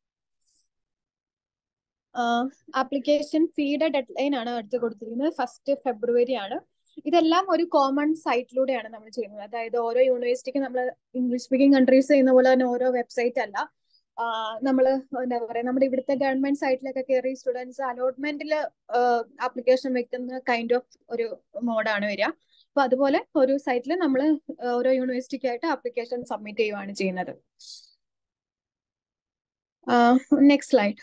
ആപ്ലിക്കേഷൻ ഫീയുടെ ഡെഡ് ലൈൻ ആണ് അടുത്ത് കൊടുത്തിരിക്കുന്നത് ഫസ്റ്റ് ഫെബ്രുവരി ആണ് ഇതെല്ലാം ഒരു കോമൺ സൈറ്റിലൂടെയാണ് നമ്മൾ ചെയ്യുന്നത് അതായത് ഓരോ യൂണിവേഴ്സിറ്റിക്ക് നമ്മൾ ഇംഗ്ലീഷ് സ്പീക്കിംഗ് കൺട്രീസ് ചെയ്യുന്ന പോലെ തന്നെ ഓരോ വെബ്സൈറ്റ് അല്ല നമ്മൾ എന്താ പറയാ നമ്മുടെ ഇവിടുത്തെ ഗവൺമെന്റ് സൈറ്റിലൊക്കെ കയറി സ്റ്റുഡൻസ് അലോട്ട്മെന്റിൽ ആപ്ലിക്കേഷൻ വെക്കുന്ന കൈൻഡ് ഓഫ് ഒരു മോഡാണ് വരിക അപ്പൊ അതുപോലെ ഒരു സൈറ്റിൽ നമ്മൾ ഓരോ യൂണിവേഴ്സിറ്റിക്കായിട്ട് ആപ്ലിക്കേഷൻ സബ്മിറ്റ് ചെയ്യുവാണ് ചെയ്യുന്നത് നെക്സ്റ്റ് സ്ലൈഡ്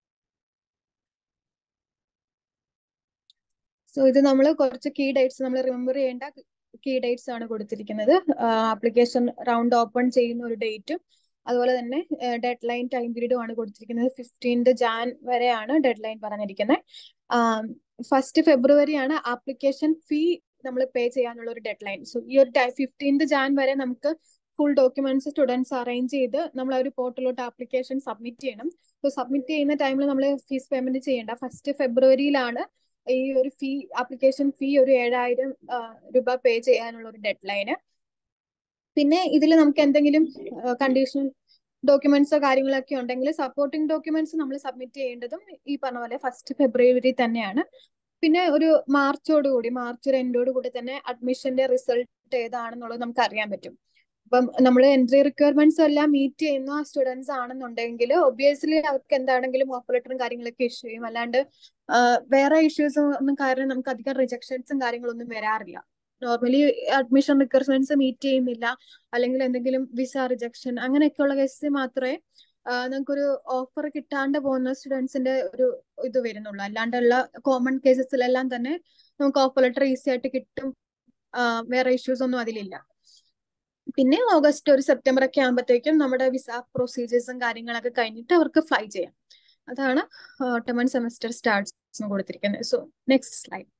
സോ ഇത് നമ്മൾ കുറച്ച് കീ ഡേറ്റ്സ് നമ്മൾ റിമെമ്പർ ചെയ്യേണ്ട കീ ഡേറ്റ്സ് ആണ് കൊടുത്തിരിക്കുന്നത് ആപ്ലിക്കേഷൻ റൗണ്ട് ഓപ്പൺ ചെയ്യുന്ന ഒരു ഡേറ്റും അതുപോലെ തന്നെ ഡെഡ് ലൈൻ ടൈം പീരീഡും ആണ് കൊടുത്തിരിക്കുന്നത് ഫിഫ്റ്റീൻത് ജാൻ വരെയാണ് ഡെഡ് ലൈൻ പറഞ്ഞിരിക്കുന്നത് ഫസ്റ്റ് ഫെബ്രുവരി ആണ് ആപ്ലിക്കേഷൻ ഫീ നമ്മൾ പേ ചെയ്യാനുള്ള ഒരു ഡെഡ് ലൈൻ സോ ഈ ഒരു ഫിഫ്റ്റീൻത് ജാൻ വരെ നമുക്ക് ഫുൾ ഡോക്യുമെന്റ്സ് സ്റ്റുഡൻസ് അറേഞ്ച് ചെയ്ത് നമ്മൾ ആ ഒരു പോർട്ടലിലോട്ട് ആപ്ലിക്കേഷൻ സബ്മിറ്റ് ചെയ്യണം സോ സബ്മിറ്റ് ചെയ്യുന്ന ടൈമിൽ നമ്മൾ ഫീസ് പേയ്മെന്റ് ചെയ്യേണ്ട ഫസ്റ്റ് ഫെബ്രുവരിയിലാണ് ഈ ഒരു ഫീ ആപ്ലിക്കേഷൻ ഫീ ഒരു ഏഴായിരം രൂപ പേ ചെയ്യാനുള്ള ഒരു ഡെഡ് ലൈന് പിന്നെ ഇതിൽ നമുക്ക് എന്തെങ്കിലും കണ്ടീഷണൽ ഡോക്യുമെന്റ്സോ കാര്യങ്ങളൊക്കെ ഉണ്ടെങ്കിൽ സപ്പോർട്ടിംഗ് ഡോക്യുമെന്റ്സ് നമ്മൾ സബ്മിറ്റ് ചെയ്യേണ്ടതും ഈ പറഞ്ഞ പോലെ ഫസ്റ്റ് ഫെബ്രുവരി തന്നെയാണ് പിന്നെ ഒരു മാർച്ചോടുകൂടി മാർച്ച് ഒരു എൻഡോട് കൂടി തന്നെ അഡ്മിഷന്റെ റിസൾട്ട് ഏതാണെന്നുള്ളത് നമുക്ക് അറിയാൻ പറ്റും അപ്പം നമ്മൾ എൻട്രി റിക്വയർമെന്റ്സ് എല്ലാം മീറ്റ് ചെയ്യുന്ന സ്റ്റുഡൻസ് ആണെന്നുണ്ടെങ്കിൽ ഒബ്വിയസ്ലി അവർക്ക് എന്താണെങ്കിലും ഓഫർ ലെറ്ററും കാര്യങ്ങളൊക്കെ ഇഷ്യൂ ചെയ്യും അല്ലാണ്ട് വേറെ ഇഷ്യൂസ് ഒന്നും കാരണം നമുക്ക് അധികം റിജക്ഷൻസും കാര്യങ്ങളൊന്നും വരാറില്ല നോർമലി അഡ്മിഷൻ റിക്വയർമെന്റ്സ് മീറ്റ് ചെയ്യുന്നില്ല അല്ലെങ്കിൽ എന്തെങ്കിലും വിസ റിജക്ഷൻ അങ്ങനെയൊക്കെയുള്ള കേസിൽ മാത്രമേ നമുക്കൊരു ഓഫർ കിട്ടാണ്ട് പോകുന്ന സ്റ്റുഡൻസിന്റെ ഒരു ഇത് വരുന്നുള്ളൂ അല്ലാണ്ടുള്ള കോമൺ കേസസിലെല്ലാം തന്നെ നമുക്ക് ഓഫർ ലെറ്റർ ഈസി ആയിട്ട് കിട്ടും വേറെ ഇഷ്യൂസ് ഒന്നും അതിലില്ല പിന്നെ ഓഗസ്റ്റ് ഒരു സെപ്റ്റംബർ ഒക്കെ ആകുമ്പോഴത്തേക്കും നമ്മുടെ വിസ പ്രൊസീജിയേഴ്സും കാര്യങ്ങളൊക്കെ കഴിഞ്ഞിട്ട് അവർക്ക് ഫ്ലൈ ചെയ്യാം അതാണ് ഓട്ടമൺ സെമസ്റ്റർ സ്റ്റാർട്ട്സ് കൊടുത്തിരിക്കുന്നത് സോ നെക്സ്റ്റ് സ്ലൈഡ്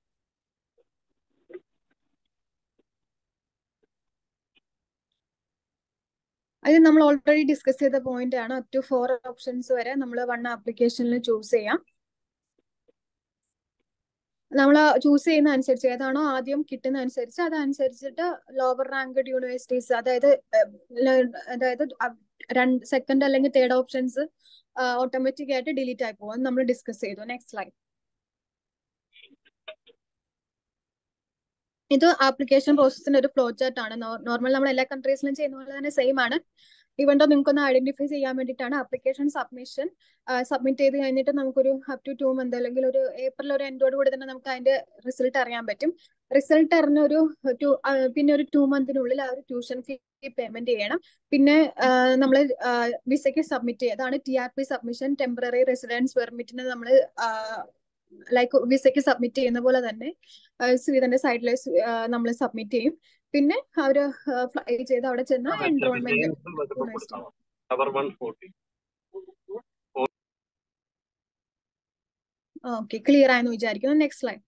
അത് നമ്മൾ ഓൾറെഡി ഡിസ്കസ് ചെയ്ത പോയിന്റ് ആണ് അപ് ടു ഫോർ ഓപ്ഷൻസ് വരെ നമ്മൾ വൺ ആപ്ലിക്കേഷനിൽ ചൂസ് ചെയ്യാം നമ്മൾ ചൂസ് ചെയ്യുന്ന അനുസരിച്ച് ഏതാണോ ആദ്യം കിട്ടുന്ന അനുസരിച്ച് അതനുസരിച്ചിട്ട് ലോവർ റാങ്ക്ഡ് യൂണിവേഴ്സിറ്റീസ് അതായത് അതായത് രണ്ട് സെക്കൻഡ് അല്ലെങ്കിൽ തേർഡ് ഓപ്ഷൻസ് ഓട്ടോമാറ്റിക് ആയിട്ട് ഡിലീറ്റ് ആയി പോകും നമ്മൾ ഡിസ്കസ് ചെയ്തു നെക്സ്റ്റ് സ്ലൈഡ് ഇത് ആപ്ലിക്കേഷൻ പ്രോസസ്സിന്റെ ഒരു ഫ്ലോ ചാർട്ട് ആണ് നോർമൽ നമ്മൾ എല്ലാ കൺട്രീസിലും ചെയ്യുന്ന പോലെ തന്നെ സെയിം ആണ് ഇവണ്ടോ നിങ്ങൾക്ക് ഒന്ന് ഐഡന്റിഫൈ ചെയ്യാൻ വേണ്ടിയിട്ടാണ് ആപ്ലിക്കേഷൻ സബ്മിഷൻ സബ്മിറ്റ് ചെയ്ത് കഴിഞ്ഞിട്ട് നമുക്കൊരു അപ് ടു ടു മന്ത് അല്ലെങ്കിൽ ഒരു ഏപ്രിൽ ഒരു എൻഡോട് കൂടി തന്നെ നമുക്ക് അതിന്റെ റിസൾട്ട് അറിയാൻ പറ്റും റിസൾട്ട് അറിഞ്ഞ ഒരു ടു പിന്നെ ഒരു ടു മന്തിനുള്ളിൽ ആ ഒരു ട്യൂഷൻ ഫീ പേയ്മെന്റ് ചെയ്യണം പിന്നെ നമ്മൾ വിസയ്ക്ക് സബ്മിറ്റ് ചെയ്യുക അതാണ് T R P submission temporary residence പെർമിറ്റിന് നമ്മൾ ലൈക്ക് വിസയ്ക്ക് സബ്മിറ്റ് ചെയ്യുന്ന പോലെ തന്നെ സ്വീഡന്റെ സൈഡിൽ നമ്മൾ സബ്മിറ്റ് ചെയ്യും പിന്നെ അവര് ഫ്ലൈ ചെയ്ത് അവിടെ ചെന്ന് എൻറോൾമെന്റ് ഓക്കെ ക്ലിയർ ആയെന്ന് വിചാരിക്കുന്നു നെക്സ്റ്റ് സ്ലൈഡ്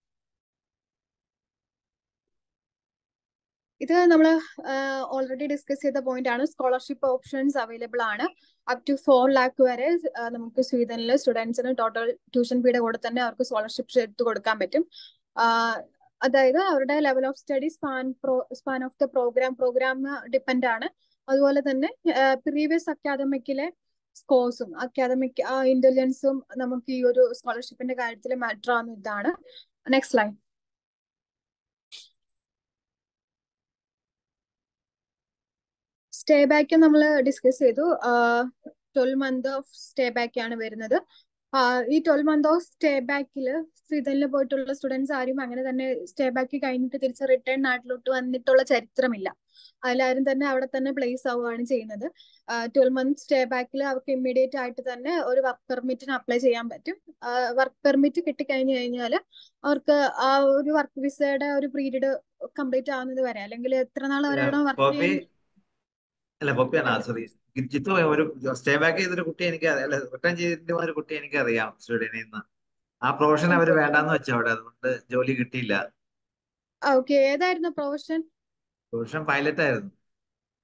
ഇത് നമ്മൾ ഓൾറെഡി ഡിസ്കസ് ചെയ്ത പോയിന്റ് ആണ് സ്കോളർഷിപ്പ് ഓപ്ഷൻസ് അവൈലബിൾ ആണ് അപ് ടു ഫോർ ലാക്ക് വരെ നമുക്ക് സ്വീഡനിൽ സ്റ്റുഡൻസിന് ടോട്ടൽ ട്യൂഷൻ ഫീയുടെ കൂടെ തന്നെ അവർക്ക് സ്കോളർഷിപ്പ് എടുത്ത് കൊടുക്കാൻ പറ്റും അതായത് അവരുടെ level of study span pro span of the program program depend ആണ് അതുപോലെ തന്നെ പ്രീവിയസ് അക്കാദമിക്കിലെ സ്കോഴ്സും അക്കാദമിക് ഇന്റലിജൻസും നമുക്ക് ഈ ഒരു സ്കോളർഷിപ്പിന്റെ കാര്യത്തിൽ മാറ്റർ ആവുന്ന ഇതാണ് നെക്സ്റ്റ് ലൈൻ സ്റ്റേ ബാക്ക് നമ്മൾ ഡിസ്കസ് ചെയ്തു twelve month of stay back ആണ് വരുന്നത് ഈ ട്വൽവ് മന്ത് ഓഫ് സ്റ്റേ ബാക്കിൽ സ്വീഡനിൽ പോയിട്ടുള്ള സ്റ്റുഡൻസ് ആരും അങ്ങനെ തന്നെ സ്റ്റേ ബാക്ക് കഴിഞ്ഞിട്ട് തിരിച്ച് റിട്ടേൺ നാട്ടിലോട്ട് വന്നിട്ടുള്ള ചരിത്രമില്ല അതിലാരും തന്നെ അവിടെ തന്നെ പ്ലേസ് ആവുകയാണ് ചെയ്യുന്നത് ട്വൽവ് മന്ത് സ്റ്റേ ബാക്കിൽ അവർക്ക് ഇമ്മീഡിയറ്റ് ആയിട്ട് തന്നെ ഒരു വർക്ക് പെർമിറ്റിന് അപ്ലൈ ചെയ്യാൻ പറ്റും വർക്ക് പെർമിറ്റ് കിട്ടിക്കഴിഞ്ഞു കഴിഞ്ഞാൽ അവർക്ക് ആ ഒരു വർക്ക് വിസയുടെ ഒരു പീരീഡ് കംപ്ലീറ്റ് ആവുന്നത് വരെ അല്ലെങ്കിൽ എത്ര നാൾ അവരവിടെ വർക്ക് ചെയ്യാൻ അല്ല പൊപ്പിയാണ് സോറി ജിത്തു ഒരു സ്റ്റേ ബാക്ക് ചെയ്തൊരു കുട്ടി എനിക്ക് അല്ല റിട്ടേൺ ചെയ്തിട്ട് ഒരു കുട്ടി എനിക്ക് അറിയാം സ്റ്റുഡന്റിൽ നിന്ന് ആ പ്രൊഫഷൻ അവർ വേണ്ടാന്ന് വെച്ചു അവിടെ അതുകൊണ്ട് ജോലി കിട്ടിയില്ല ഓക്കെ ഏതായിരുന്നു പ്രൊഫഷൻ പ്രൊഫഷൻ പൈലറ്റ് ആയിരുന്നു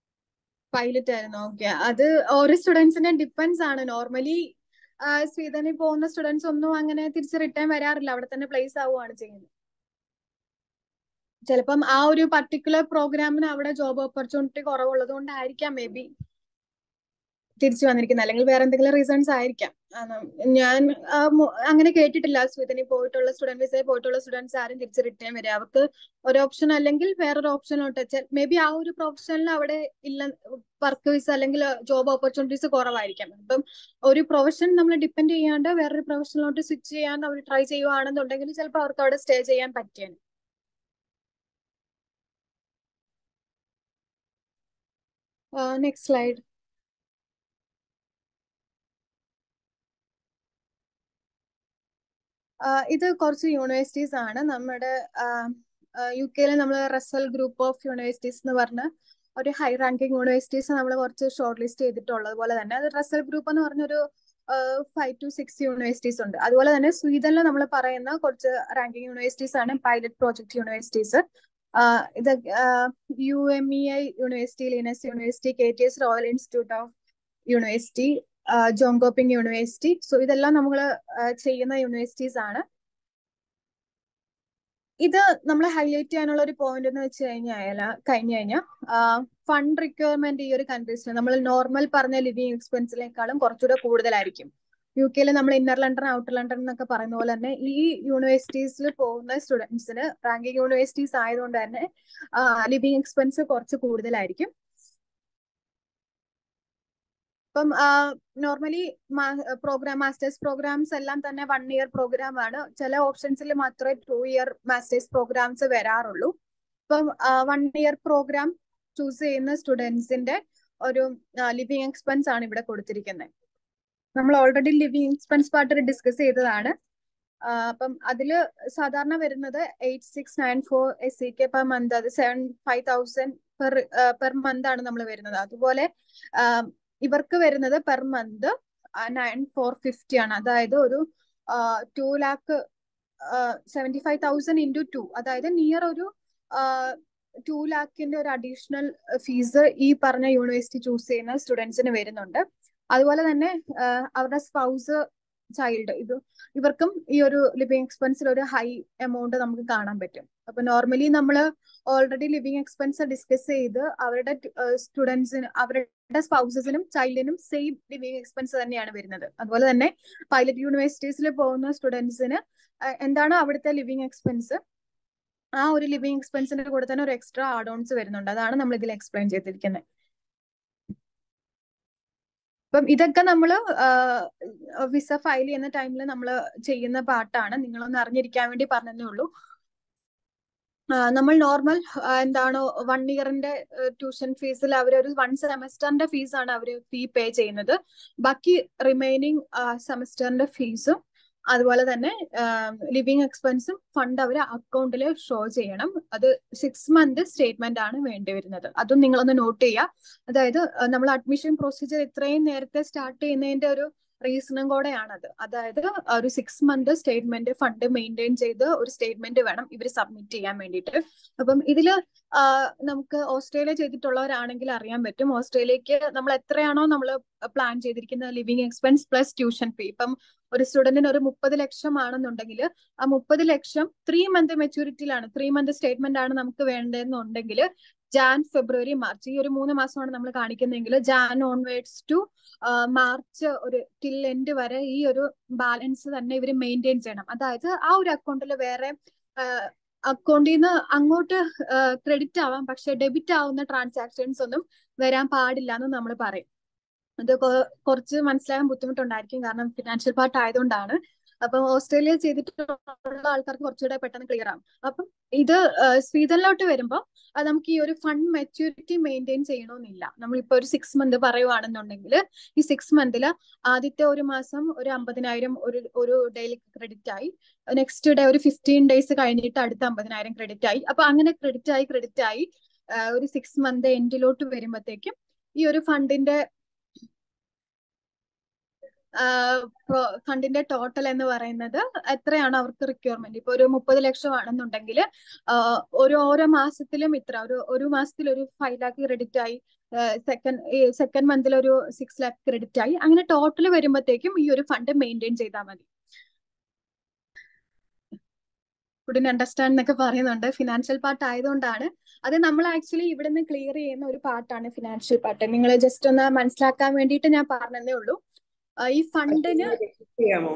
പൈലറ്റ് ആയിരുന്നു ഓക്കെ അത് ഓരോ സ്റ്റുഡൻസിനെ ഡിപ്പെൻസ് ആണ് നോർമലി സ്വീഡനിൽ പോകുന്ന സ്റ്റുഡൻസ് ഒന്നും അങ്ങനെ തിരിച്ച് റിട്ടേൺ വരാറില്ല അവിടെ തന്നെ പ്ലേസ് ആവുകയാണ് ചെയ്യുന്നത് ചിലപ്പം ആ ഒരു പർട്ടിക്കുലർ പ്രോഗ്രാമിന് അവിടെ ജോബ് ഓപ്പർച്യൂണിറ്റി കുറവുള്ളത് കൊണ്ടായിരിക്കാം മേ ബി തിരിച്ചു വന്നിരിക്കുന്നത് അല്ലെങ്കിൽ വേറെ എന്തെങ്കിലും റീസൺസ് ആയിരിക്കാം ഞാൻ അങ്ങനെ കേട്ടിട്ടില്ല സ്വീഡനിൽ പോയിട്ടുള്ള സ്റ്റുഡന്റ് വിസയിൽ പോയിട്ടുള്ള സ്റ്റുഡൻസ് ആരും തിരിച്ച് റിട്ടേൺ വരിക അവർക്ക് ഒരു ഓപ്ഷൻ അല്ലെങ്കിൽ വേറൊരു ഓപ്ഷനോട്ട് മേ ബി ആ ഒരു പ്രൊഫഷനിൽ അവിടെ ഇല്ല വർക്ക് വിസ അല്ലെങ്കിൽ ജോബ് ഓപ്പർച്യൂണിറ്റീസ് കുറവായിരിക്കാം അപ്പം ഒരു പ്രൊഫഷൻ നമ്മൾ ഡിപ്പെൻഡ് ചെയ്യാണ്ട് വേറൊരു പ്രൊഫഷനിലോട്ട് സ്വിച്ച് ചെയ്യാൻ അവർ ട്രൈ ചെയ്യുവാണെന്നുണ്ടെങ്കിൽ ചിലപ്പോൾ അവർക്ക് അവിടെ സ്റ്റേ ചെയ്യാൻ പറ്റിയാണ് നെക്സ്റ്റ് സ്ലൈഡ് ഇത് കുറച്ച് യൂണിവേഴ്സിറ്റീസ് ആണ് നമ്മുടെ യു കെയിലെ നമ്മൾ റസൽ ഗ്രൂപ്പ് ഓഫ് യൂണിവേഴ്സിറ്റീസ് എന്ന് പറഞ്ഞ ഒരു ഹൈ റാങ്കിങ് യൂണിവേഴ്സിറ്റീസ് നമ്മൾ കുറച്ച് ഷോർട്ട് ലിസ്റ്റ് ചെയ്തിട്ടുള്ളത് പോലെ തന്നെ അത് റസൽ ഗ്രൂപ്പ് എന്ന് പറഞ്ഞൊരു ഫൈവ് ടു സിക്സ് യൂണിവേഴ്സിറ്റീസ് ഉണ്ട് അതുപോലെ തന്നെ സ്വീഡനിൽ നമ്മൾ പറയുന്ന കുറച്ച് റാങ്കിങ് യൂണിവേഴ്സിറ്റീസ് ആണ് പൈലറ്റ് പ്രോജക്ട് യൂണിവേഴ്സിറ്റീസ് ഇത് U M E I university Linnaeus university K T S royal institute of university Jonkoping university so ഇതെല്ലാം നമ്മൾ ചെയ്യുന്ന യൂണിവേഴ്സിറ്റീസ് ആണ് ഇത് നമ്മൾ ഹൈലൈറ്റ് ചെയ്യാനുള്ള ഒരു പോയിന്റ് എന്ന് വെച്ച് കഴിഞ്ഞാൽ കഴിഞ്ഞു കഴിഞ്ഞാൽ ഫണ്ട് റിക്വയർമെന്റ് ഈ ഒരു കൺട്രീസിന് നമ്മൾ നോർമൽ പറഞ്ഞ ലിവിങ് എക്സ്പെൻസിനേക്കാളും കുറച്ചുകൂടെ കൂടുതലായിരിക്കും യു കെയിൽ നമ്മൾ ഇന്നർ ലണ്ടൻ ഔട്ടർ ലണ്ടൻ എന്നൊക്കെ പറയുന്ന പോലെ തന്നെ ഈ യൂണിവേഴ്സിറ്റീസിൽ പോകുന്ന സ്റ്റുഡൻസിന് റാങ്കിങ് യൂണിവേഴ്സിറ്റീസ് ആയതുകൊണ്ട് തന്നെ ലിവിങ് എക്സ്പെൻസ് കുറച്ച് കൂടുതലായിരിക്കും ഇപ്പം നോർമലി പ്രോഗ്രാം മാസ്റ്റേഴ്സ് പ്രോഗ്രാംസ് എല്ലാം തന്നെ വൺ ഇയർ പ്രോഗ്രാം ആണ് ചില ഓപ്ഷൻസിൽ മാത്രമേ ടു ഇയർ മാസ്റ്റേഴ്സ് പ്രോഗ്രാംസ് വരാറുള്ളൂ ഇപ്പം വൺ ഇയർ പ്രോഗ്രാം ചൂസ് ചെയ്യുന്ന സ്റ്റുഡൻസിന്റെ ഒരു ലിവിങ് എക്സ്പെൻസ് ആണ് ഇവിടെ കൊടുത്തിരിക്കുന്നത് നമ്മൾ already living expense part discuss ചെയ്തതാണ് അപ്പം അതിൽ സാധാരണ വരുന്നത് eight six nine four S C K per month അത് seven five thousand per per month ആണ് നമ്മൾ വരുന്നത് അതുപോലെ ഇവർക്ക് വരുന്നത് per month nine four fifty ആണ് അതായത് ഒരു two lakh seventy five thousand into two അതായത് നിയർ ഒരു ടു ലാക്കിന്റെ ഒരു അഡീഷണൽ ഫീസ് ഈ പറഞ്ഞ യൂണിവേഴ്സിറ്റി ചൂസ് ചെയ്യുന്ന സ്റ്റുഡൻസിന് വരുന്നുണ്ട് അതുപോലെ തന്നെ അവരുടെ സ്പൗസ് ചൈൽഡ് ഇത് ഇവർക്കും ഈ ഒരു ലിവിങ് എക്സ്പെൻസിൽ ഒരു ഹൈ എമൗണ്ട് നമുക്ക് കാണാൻ പറ്റും അപ്പൊ നോർമലി നമ്മൾ ഓൾറെഡി ലിവിങ് എക്സ്പെൻസ് ഡിസ്കസ് ചെയ്ത് അവരുടെ സ്റ്റുഡൻസിന് അവരുടെ സ്പൗസസിനും ചൈൽഡിനും സെയിം ലിവിങ് എക്സ്പെൻസ് തന്നെയാണ് വരുന്നത് അതുപോലെ തന്നെ പൈലറ്റ് യൂണിവേഴ്സിറ്റീസിൽ പോകുന്ന സ്റ്റുഡൻസിന് എന്താണ് അവിടുത്തെ ലിവിങ് എക്സ്പെൻസ് ആ ഒരു ലിവിങ് എക്സ്പെൻസിന്റെ കൂടെ തന്നെ ഒരു എക്സ്ട്രാ ആഡ് ഓൺസ് വരുന്നുണ്ട് അതാണ് നമ്മൾ ഇതിൽ എക്സ്പ്ലെയിൻ ചെയ്തിരിക്കുന്നത് അപ്പം ഇതൊക്കെ നമ്മൾ വിസ ഫയൽ ചെയ്യുന്ന ടൈമിൽ നമ്മൾ ചെയ്യുന്ന പാട്ടാണ് നിങ്ങളൊന്ന് അറിഞ്ഞിരിക്കാൻ വേണ്ടി പറഞ്ഞതേ ഉള്ളൂ നമ്മൾ നോർമൽ എന്താണോ വൺ ഇയറിന്റെ ട്യൂഷൻ ഫീസിൽ അവർ ഒരു വൺ സെമസ്റ്ററിന്റെ ഫീസാണ് അവർ ഫീ പേ ചെയ്യുന്നത് ബാക്കി റിമൈനിങ് സെമസ്റ്ററിന്റെ ഫീസും അതുപോലെ തന്നെ ലിവിങ് എക്സ്പെൻസും ഫണ്ട് അവർ അക്കൗണ്ടിൽ ഷോ ചെയ്യണം അത് സിക്സ് മന്ത് സ്റ്റേറ്റ്മെന്റ് ആണ് വേണ്ടി വരുന്നത് അതും നിങ്ങളൊന്ന് നോട്ട് ചെയ്യുക അതായത് നമ്മൾ അഡ്മിഷൻ പ്രൊസീജിയർ ഇത്രയും നേരത്തെ സ്റ്റാർട്ട് ചെയ്യുന്നതിന്റെ ഒരു റീസണും കൂടെയാണത് അതായത് ഒരു six month statement fund maintain ചെയ്ത് ഒരു സ്റ്റേറ്റ്മെന്റ് വേണം ഇവർ സബ്മിറ്റ് ചെയ്യാൻ വേണ്ടിയിട്ട് അപ്പം ഇതിൽ നമുക്ക് ഓസ്ട്രേലിയ ചെയ്തിട്ടുള്ളവരാണെങ്കിൽ അറിയാൻ പറ്റും ഓസ്ട്രേലിയക്ക് നമ്മൾ എത്രയാണോ നമ്മൾ പ്ലാൻ ചെയ്തിരിക്കുന്ന living expense plus tuition fee ഇപ്പം ഒരു സ്റ്റുഡന്റിന് ഒരു മുപ്പത് ലക്ഷം ആണെന്നുണ്ടെങ്കിൽ ആ മുപ്പത് ലക്ഷം ത്രീ മന്ത് മെച്യൂരിറ്റിയിലാണ് ത്രീ മന്ത് സ്റ്റേറ്റ്മെന്റ് ആണ് നമുക്ക് വേണ്ടതെന്നുണ്ടെങ്കിൽ ജാൻ ഫെബ്രുവരി മാർച്ച് ഈ ഒരു മൂന്ന് മാസമാണ് നമ്മൾ കാണിക്കുന്നതെങ്കിൽ ജാൻ ഓൺവേർഡ്സ് ടു മാർച്ച് ഒരു ടിൽ എൻഡ് വരെ ഈ ഒരു ബാലൻസ് തന്നെ ഇവർ മെയിൻറ്റെയിൻ ചെയ്യണം അതായത് ആ ഒരു അക്കൗണ്ടിൽ വേറെ അക്കൗണ്ടിൽ നിന്ന് അങ്ങോട്ട് ക്രെഡിറ്റ് ആവാം പക്ഷെ ഡെബിറ്റ് ആവുന്ന ട്രാൻസാക്ഷൻസ് ഒന്നും വരാൻ പാടില്ല എന്ന് നമ്മൾ പറയും അത് കുറച്ച് മനസ്സിലാകാൻ ബുദ്ധിമുട്ടുണ്ടായിരിക്കും കാരണം ഫിനാൻഷ്യൽ പാർട്ട് ആയതുകൊണ്ടാണ് അപ്പം ഓസ്ട്രേലിയ ചെയ്തിട്ടുള്ള ആൾക്കാർക്ക് കുറച്ചുകൂടെ പെട്ടെന്ന് ക്ലിയർ ആവും അപ്പം ഇത് സ്വീഡനിലോട്ട് വരുമ്പോൾ നമുക്ക് ഈ ഒരു ഫണ്ട് മെച്യൂരിറ്റി മെയിൻറ്റെയിൻ ചെയ്യണമെന്നില്ല നമ്മളിപ്പോൾ ഒരു സിക്സ് മന്ത് പറയുവാണെന്നുണ്ടെങ്കിൽ ഈ സിക്സ് മന്തിൽ ആദ്യത്തെ ഒരു മാസം ഒരു അമ്പതിനായിരം ഒരു ഒരു ഡെയിലി ക്രെഡിറ്റ് ആയി നെക്സ്റ്റ് ഡേ ഒരു ഫിഫ്റ്റീൻ ഡേയ്സ് കഴിഞ്ഞിട്ട് അടുത്ത അമ്പതിനായിരം ക്രെഡിറ്റ് ആയി അപ്പൊ അങ്ങനെ ക്രെഡിറ്റ് ആയി ക്രെഡിറ്റ് ആയി ഒരു സിക്സ് മന്ത് എൻഡിലോട്ട് വരുമ്പോഴത്തേക്കും ഈ ഒരു ഫണ്ടിന്റെ ഫണ്ടിന്റെ ടോട്ടൽ എന്ന് പറയുന്നത് എത്രയാണ് അവർക്ക് റിക്വയർമെന്റ് ഇപ്പൊ ഒരു മുപ്പത് ലക്ഷം ആണെന്നുണ്ടെങ്കിൽ ഒരു ഓരോ മാസത്തിലും ഇത്ര ഒരു ഒരു മാസത്തിൽ ഒരു ഫൈവ് ലാക്ക് ക്രെഡിറ്റ് ആയി സെക്കൻഡ് സെക്കൻഡ് മന്തിൽ ഒരു സിക്സ് ലാക്ക് ക്രെഡിറ്റ് ആയി അങ്ങനെ ടോട്ടൽ വരുമ്പോഴത്തേക്കും ഈ ഒരു ഫണ്ട് മെയിൻറ്റെയിൻ ചെയ്താൽ മതി കുഡിൻ അണ്ടർസ്റ്റാൻഡ് എന്നൊക്കെ പറയുന്നുണ്ട് ഫിനാൻഷ്യൽ പാർട്ട് ആയതുകൊണ്ടാണ് അത് നമ്മൾ ആക്ച്വലി ഇവിടെ നിന്ന് ക്ലിയർ ചെയ്യുന്ന ഒരു പാർട്ടാണ് ഫിനാൻഷ്യൽ പാർട്ട് നിങ്ങൾ ജസ്റ്റ് ഒന്ന് മനസ്സിലാക്കാൻ വേണ്ടിയിട്ട് ഞാൻ പറഞ്ഞതേ ഉള്ളൂ ആ, ഈ ഫണ്ടിന് ചെയ്യാമോ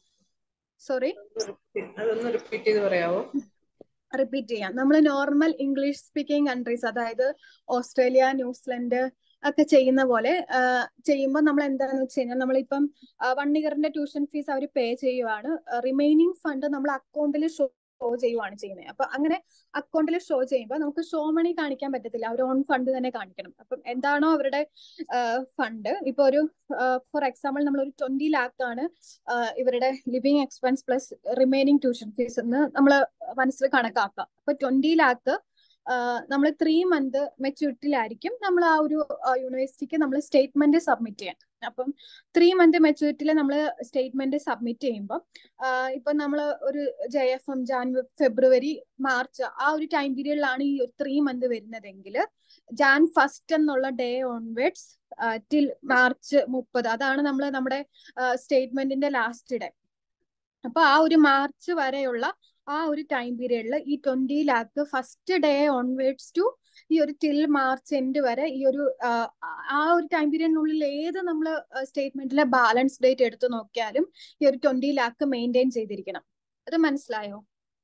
സോറി അതൊന്ന് റിപ്പീറ്റ് ചെയ്ത് പറയാമോ റിപ്പീറ്റ് ചെയ്യാം നമ്മൾ നോർമൽ ഇംഗ്ലീഷ് സ്പീക്കിംഗ് കൺട്രീസ് അതായത് ഓസ്ട്രേലിയ ന്യൂസിലൻഡ് ഒക്കെ ചെയ്യുന്ന പോലെ ചെയ്യുമ്പോൾ നമ്മൾ എന്താണെന്ന് വെച്ച് കഴിഞ്ഞാൽ നമ്മളിപ്പം വൺ ഇയറിന്റെ ട്യൂഷൻ ഫീസ് അവർ പേ ചെയ്യുവാണ് റിമൈനിങ് ഫണ്ട് നമ്മൾ അക്കൗണ്ടിൽ ഷോ ചെയ്യുവാണ് ചെയ്യുന്നത് അപ്പൊ അങ്ങനെ അക്കൗണ്ടിൽ ഷോ ചെയ്യുമ്പോൾ നമുക്ക് ഷോ മണി കാണിക്കാൻ പറ്റത്തില്ല അവർ ഓൺ ഫണ്ട് തന്നെ കാണിക്കണം അപ്പം എന്താണോ അവരുടെ ഫണ്ട് ഇപ്പൊ ഒരു ഫോർ എക്സാമ്പിൾ നമ്മൾ ഒരു ട്വന്റി ലാക്ക് ആണ് ആഹ് ഇവരുടെ living expense plus remaining tuition fees എന്ന് നമ്മൾ മനസ്സിൽ കണക്കാക്കാം അപ്പൊ ട്വന്റി ലാക്ക് നമ്മൾ ത്രീ മന്ത് മെച്യൂരിറ്റിയിലായിരിക്കും നമ്മൾ ആ ഒരു യൂണിവേഴ്സിറ്റിക്ക് നമ്മൾ സ്റ്റേറ്റ്മെന്റ് സബ്മിറ്റ് ചെയ്യാൻ അപ്പം ത്രീ മന്ത് മെച്യൂരിറ്റിയിൽ നമ്മൾ സ്റ്റേറ്റ്മെന്റ് സബ്മിറ്റ് ചെയ്യുമ്പോൾ ഇപ്പൊ നമ്മൾ ഒരു ജെ എഫ് എം ജാൻ ഫെബ്രുവരി മാർച്ച് ആ ഒരു ടൈം പീരീഡിലാണ് ഈ ത്രീ മന്ത് വരുന്നതെങ്കിൽ ജാൻ ഫസ്റ്റ് എന്നുള്ള ഡേ ഓൺവേർഡ്സ് ടിൽ മാർച്ച് മുപ്പത് അതാണ് നമ്മൾ നമ്മുടെ സ്റ്റേറ്റ്മെന്റിന്റെ ലാസ്റ്റ് ഡേ അപ്പൊ ആ ഒരു മാർച്ച് വരെയുള്ള ആ ഒരു ടൈം പീരീഡിൽ ഈ twenty lakh first day onwards to ഈ ഒരു ടിൽ മാർച്ച് എൻഡ് വരെ ഈ ഒരു ആ ഒരു ടൈം പീരീഡിനുള്ളിൽ ഏത് നമ്മൾ സ്റ്റേറ്റ്മെന്റിലെ ബാലൻസ് ഡേറ്റ് എടുത്തു നോക്കിയാലും ഈ ഒരു ട്വന്റി ലാക്ക് മെയിൻറ്റെയിൻ ചെയ്തിരിക്കണം അത് മനസ്സിലായോ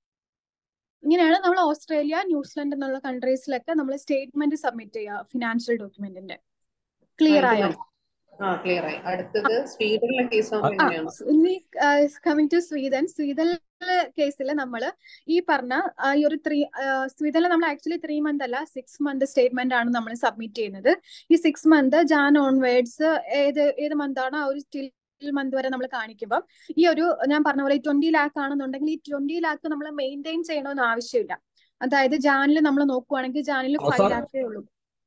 ഇങ്ങനെയാണ് നമ്മൾ ഓസ്ട്രേലിയ ന്യൂസിലൻഡ് എന്നുള്ള കൺട്രീസിലൊക്കെ നമ്മൾ സ്റ്റേറ്റ്മെന്റ് സബ്മിറ്റ് ചെയ്യുക ഫിനാൻഷ്യൽ ഡോക്യുമെന്റിന്റെ ക്ലിയർ ആയോ ആ ക്ലിയർ ആയി അടുത്തത് സ്വീഡനിലെ കേസ് ആകുമ്പോൾ എങ്ങനെയാണ് ഇനി കമ്മിങ് ടു സ്വീഡൻ സ്വീഡനിലെ കേസിൽ നമ്മൾ ഈ പറഞ്ഞ ആ, ഈ ഒരു ത്രീ സ്വീഡനിൽ നമ്മൾ ആക്ച്വലി ത്രീ മന്ത് അല്ല സിക്സ് മന്ത് സ്റ്റേറ്റ്മെന്റ് ആണ് നമ്മൾ സബ്മിറ്റ് ചെയ്യുന്നത് ഈ സിക്സ് മന്ത് ജാൻ ഓൺവേർഡ്സ് ഏത് ഏത് മന്ത് ആണോ ആ ഒരു സ്റ്റിൽ മന്ത് വരെ നമ്മൾ കാണിക്കുമ്പോൾ ഈ ഒരു ഞാൻ പറഞ്ഞ പോലെ ട്വന്റി ലാക്ക് ആണെന്നുണ്ടെങ്കിൽ ഈ ട്വന്റി ലാക്ക് നമ്മൾ മെയിൻറ്റെയിൻ ചെയ്യണമെന്ന് ആവശ്യമില്ല അതായത് ജാനിൽ നമ്മൾ നോക്കുവാണെങ്കിൽ ജാനിൽ ഫൈവ് അവസാനം ലാക്കേ ഉള്ളൂ